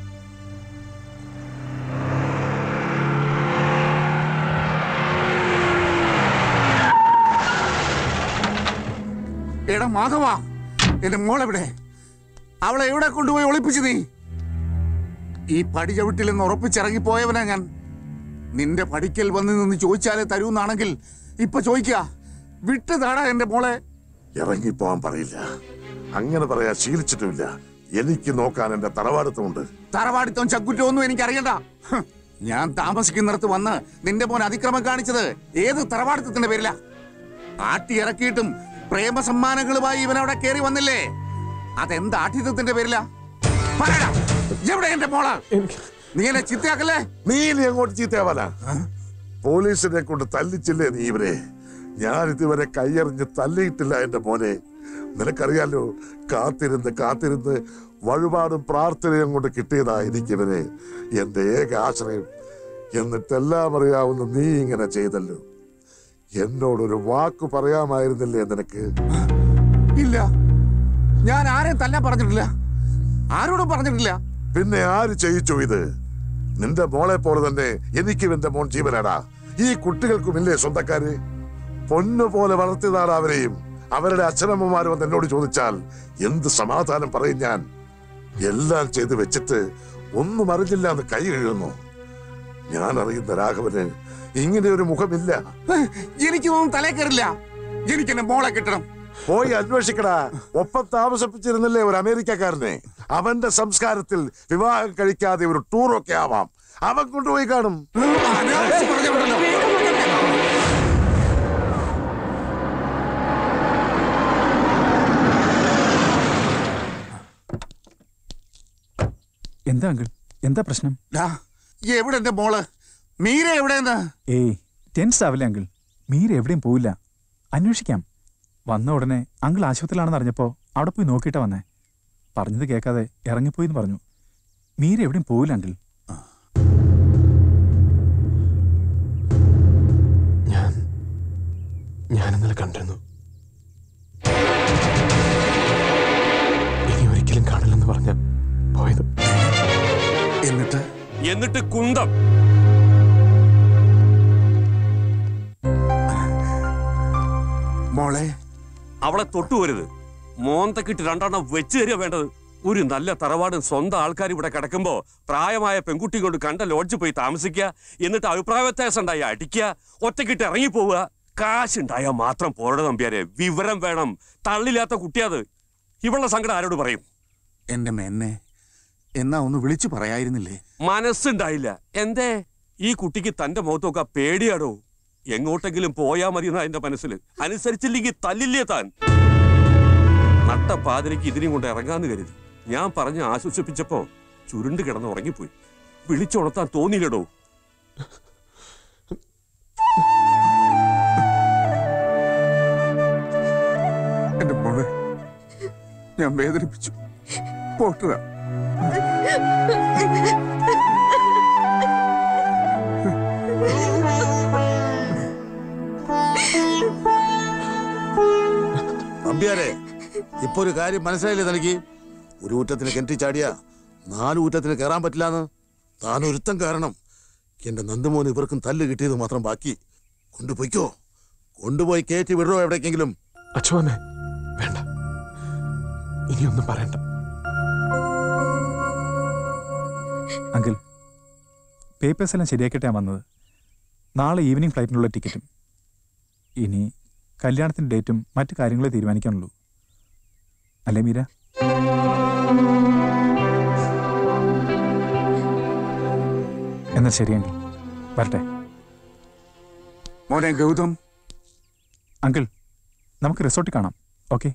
എടാ മാധവ എന്റെ മോളെവിടെ അവളെ എവിടെ കൊണ്ടുപോയി ഒളിപ്പിച്ചു നീ ഈ പടി ചവിട്ടിൽ നിന്ന് ഉറപ്പിച്ചിറങ്ങി പോയവനാ ഞാൻ നിന്റെ പടിക്കൽ വന്ന് നിന്ന് ചോദിച്ചാലേ തരൂന്നാണെങ്കിൽ ഇപ്പൊ ചോദിക്കുക വിട്ടു താടാ എന്റെ മോളെ ഇറങ്ങിപ്പോവാൻ പറയില്ല അങ്ങനെ പറയാൻ ശീലിച്ചിട്ടുമില്ല എനിക്ക് നോക്കാൻ എന്റെ തറവാടത്തുമുണ്ട് തറവാടിത്തം ചക്കുറ്റം ഒന്നും എനിക്ക് അറിയണ്ട ഹ്, ഞാൻ താമസിക്കുന്നിടത്ത് വന്ന് നിന്റെ മോൻ അതിക്രമം കാണിച്ചത് ഏത് തറവാടിത്തത്തിന്റെ പേരില ആട്ടി ഇറക്കിയിട്ടും പ്രേമ സമ്മാനങ്ങളുമായി ഇവൻ അവിടെ കയറി വന്നില്ലേ അതെന്ത് ആഠ്യത്വത്തിന്റെ പേരില പറയടാ എവിടെ എന്റെ മോള് നീ എന്നെ ചിത്തയാക്കല്ലേ നീ ഇനി അങ്ങോട്ട് ചീത്തയാവാനാ പോലീസിനെ കൊണ്ട് തല്ലിച്ചില്ലേ നീ ഇവരെ ഞാൻ ഇതുവരെ കൈയറിഞ്ഞ് തല്ലിയിട്ടില്ല എന്റെ മോനെ നിനക്കറിയാലോ കാത്തിരുന്ന് കാത്തിരുന്ന് വഴിപാടും പ്രാർത്ഥനയും കൊണ്ട് കിട്ടിയതാ എനിക്കിവരെ എന്റെ ഏക ആശ്രയം എന്നിട്ടെല്ലാം അറിയാവുന്ന നീ ഇങ്ങനെ ചെയ്തല്ലോ എന്നോടൊരു വാക്ക് പറയാമായിരുന്നില്ലേ നിനക്ക് ഇല്ല ഞാൻ ആരെയും തല്ലാൻ പറഞ്ഞിട്ടില്ല ആരോടും പറഞ്ഞിട്ടില്ല പിന്നെ ആര് ചെയ്യിച്ചു ഇത് നിന്റെ മോളെ പോലെ തന്നെ എനിക്കും എന്റെ മോൻ ജീവനാടാ ഈ കുട്ടികൾക്കുമില്ലേ സ്വന്തക്കാര് പൊന്നു പോലെ വളർത്തിയതാണ് അവരെയും അവരുടെ അച്ഛനമ്മമാർ വന്ന് എന്നോട് ചോദിച്ചാൽ എന്ത് സമാധാനം പറയും ഞാൻ എല്ലാം ചെയ്ത് വെച്ചിട്ട് ഒന്നും അറിഞ്ഞില്ല എന്ന് കൈ കഴുകുന്നു ഞാൻ അറിയുന്ന രാഘവന് ഇങ്ങനെ ഒരു മുഖമില്ല എനിക്കൊന്നും തലേ കയറില്ല എനിക്ക് എന്റെ മോളെ കിട്ടണം പോയി അന്വേഷിക്കടാ ഒപ്പം താമസിപ്പിച്ചിരുന്നില്ലേ ഒരു അമേരിക്കക്കാരനെ അവന്റെ സംസ്കാരത്തിൽ വിവാഹം കഴിക്കാതെ ഒരു ടൂറൊക്കെ ആവാം അവൻ കൊണ്ടുപോയി കാണും എന്താ അങ്കിൾ എന്താ പ്രശ്നം ഡാ, എവിടെ എന്റെ മോള് മീര എവിടെയെന്ന് ഏയ് ടെൻസ് ആവില്ല അങ്കിൾ മീര എവിടെയും പോവില്ല അന്വേഷിക്കാം വന്ന ഉടനെ അങ്കിൾ ആശുപത്രിയിലാണെന്ന് അറിഞ്ഞപ്പോ അവിടെ പോയി നോക്കിയിട്ടാ വന്നേ പറഞ്ഞത് കേൾക്കാതെ ഇറങ്ങിപ്പോയി എന്ന് പറഞ്ഞു മീര എവിടെയും പോവില്ല അങ്കിൾ ഞാൻ ഞാൻ ഇന്നലെ കണ്ടിരുന്നു ഇനി ഒരിക്കലും കാണില്ലെന്ന് പറഞ്ഞ പോയത് എന്നിട്ട് എന്നിട്ട് കുന്തം മോളെ അവളെ തൊട്ടുപോരുത് മോന്തക്കിട്ട് രണ്ടെണ്ണം വെച്ച് തരിക വേണ്ടത് ഒരു നല്ല തറവാടും സ്വന്തം ആൾക്കാർ ഇവിടെ കിടക്കുമ്പോ പ്രായമായ പെൺകുട്ടി കൊണ്ട് കണ്ട ലോഡ്ജിൽ പോയി താമസിക്കുക എന്നിട്ട് അഭിപ്രായ വ്യത്യാസം ഉണ്ടായി അടിക്കുക ഒറ്റക്കിട്ട് ഇറങ്ങി പോവുക കാശുണ്ടായാൽ മാത്രം പോരുടെ നമ്പ്യാരെ വിവരം വേണം തള്ളില്ലാത്ത കുട്ടിയത് ഇവളുടെ സങ്കടം ആരോട് പറയും എന്റെ മെന്നെ എന്നാ ഒന്ന് വിളിച്ചു പറയായിരുന്നില്ലേ മനസ്സുണ്ടായില്ല എന്തേ ഈ കുട്ടിക്ക് തന്റെ മുഖത്തൊക്കെ പേടിയാടോ എങ്ങോട്ടെങ്കിലും പോയാ മതി എന്നാ എന്റെ മനസ്സിൽ അനുസരിച്ചില്ലെങ്കിൽ തല്ലില്ലേ താൻ നട്ട പാതിരയ്ക്ക് ഇതിനെയും കൊണ്ട് ഇറങ്ങാന്ന് കരുതി ഞാൻ പറഞ്ഞ് ആശ്വസിപ്പിച്ചപ്പോ ചുരുണ്ട് കിടന്ന് ഉറങ്ങിപ്പോയി വിളിച്ചുണർത്താൻ തോന്നിയില്ലടോ എന്റെ മോളെ ഞാൻ വേദനിപ്പിച്ചു പോട്ടുക നമ്പ്യാരെ ഇപ്പൊ ഒരു കാര്യം മനസ്സിലായില്ലേ തനിക്ക് ഒരു ഊറ്റത്തിന് കിണറ്റി ചാടിയ നാല് ഊറ്റത്തിന് കയറാൻ പറ്റില്ലാന്ന് താൻ ഒരുത്തം കാരണം എന്റെ നന്ദമോൻ ഇവർക്കും തല്ല് കിട്ടിയത് മാത്രം ബാക്കി കൊണ്ടുപോയിക്കോ കൊണ്ടുപോയി കയറ്റി വിടറോ എവിടേക്കെങ്കിലും അച്ഛനെ വേണ്ട ഇനിയൊന്നും പറയണ്ട അങ്കിൾ പേപ്പേഴ്സ് എല്ലാം ശരിയാക്കിയിട്ടാണ് വന്നത് നാളെ ഈവനിങ് ഫ്ലൈറ്റിനുള്ള ടിക്കറ്റും ഇനി കല്യാണത്തിൻ്റെ ഡേറ്റും മറ്റു കാര്യങ്ങളെ തീരുമാനിക്കാനുള്ളൂ അല്ലേ മീര എന്നാൽ ശരി അങ്കിൾ വരട്ടെ മോനെ ഗൗതം അങ്കിൾ നമുക്ക് റിസോർട്ടിൽ കാണാം ഓക്കെ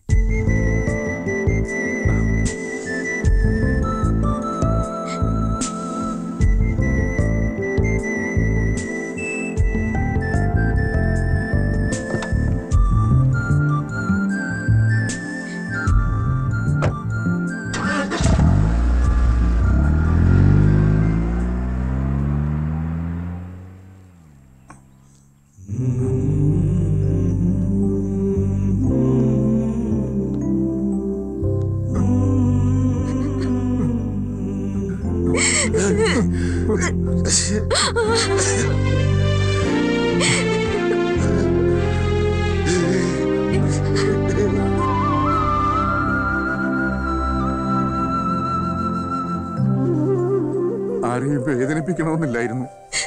ആരെയും വേദനിപ്പിക്കണമെന്നില്ലായിരുന്നു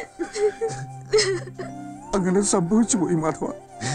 അങ്ങനെ സംഭവിച്ചു പോയി മാധവ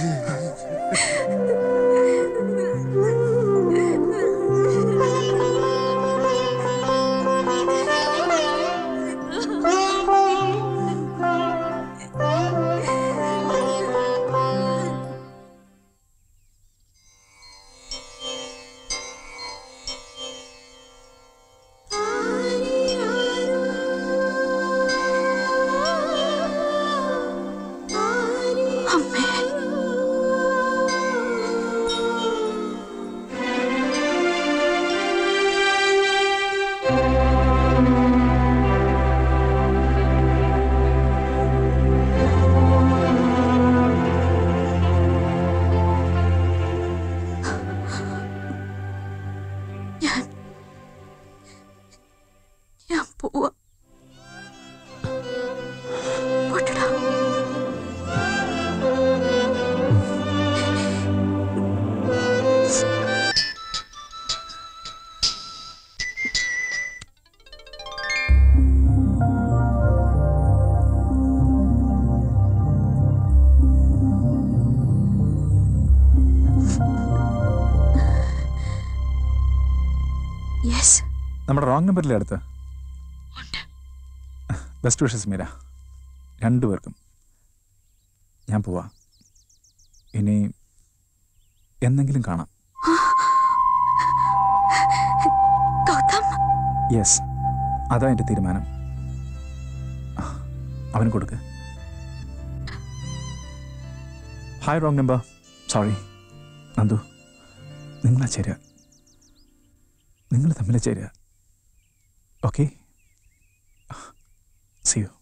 ഞാൻ ഞാൻ പോവാ പോട്ടെടാ. യെസ് നമ്മുടെ റോങ് നമ്പറിലെ അടുത്ത് ബെസ്റ്റ് വിഷസ് മീര രണ്ടുപേർക്കും ഞാൻ പോവാ ഇനി എന്തെങ്കിലും കാണാം ഗൗതം യെസ് അതാ എൻ്റെ തീരുമാനം അവന് കൊടുക്ക് hi wrong number sorry Nandu നിങ്ങളാ ചേരുക നിങ്ങൾ തമ്മിൽ ചേരുക ഓക്കെ സി യു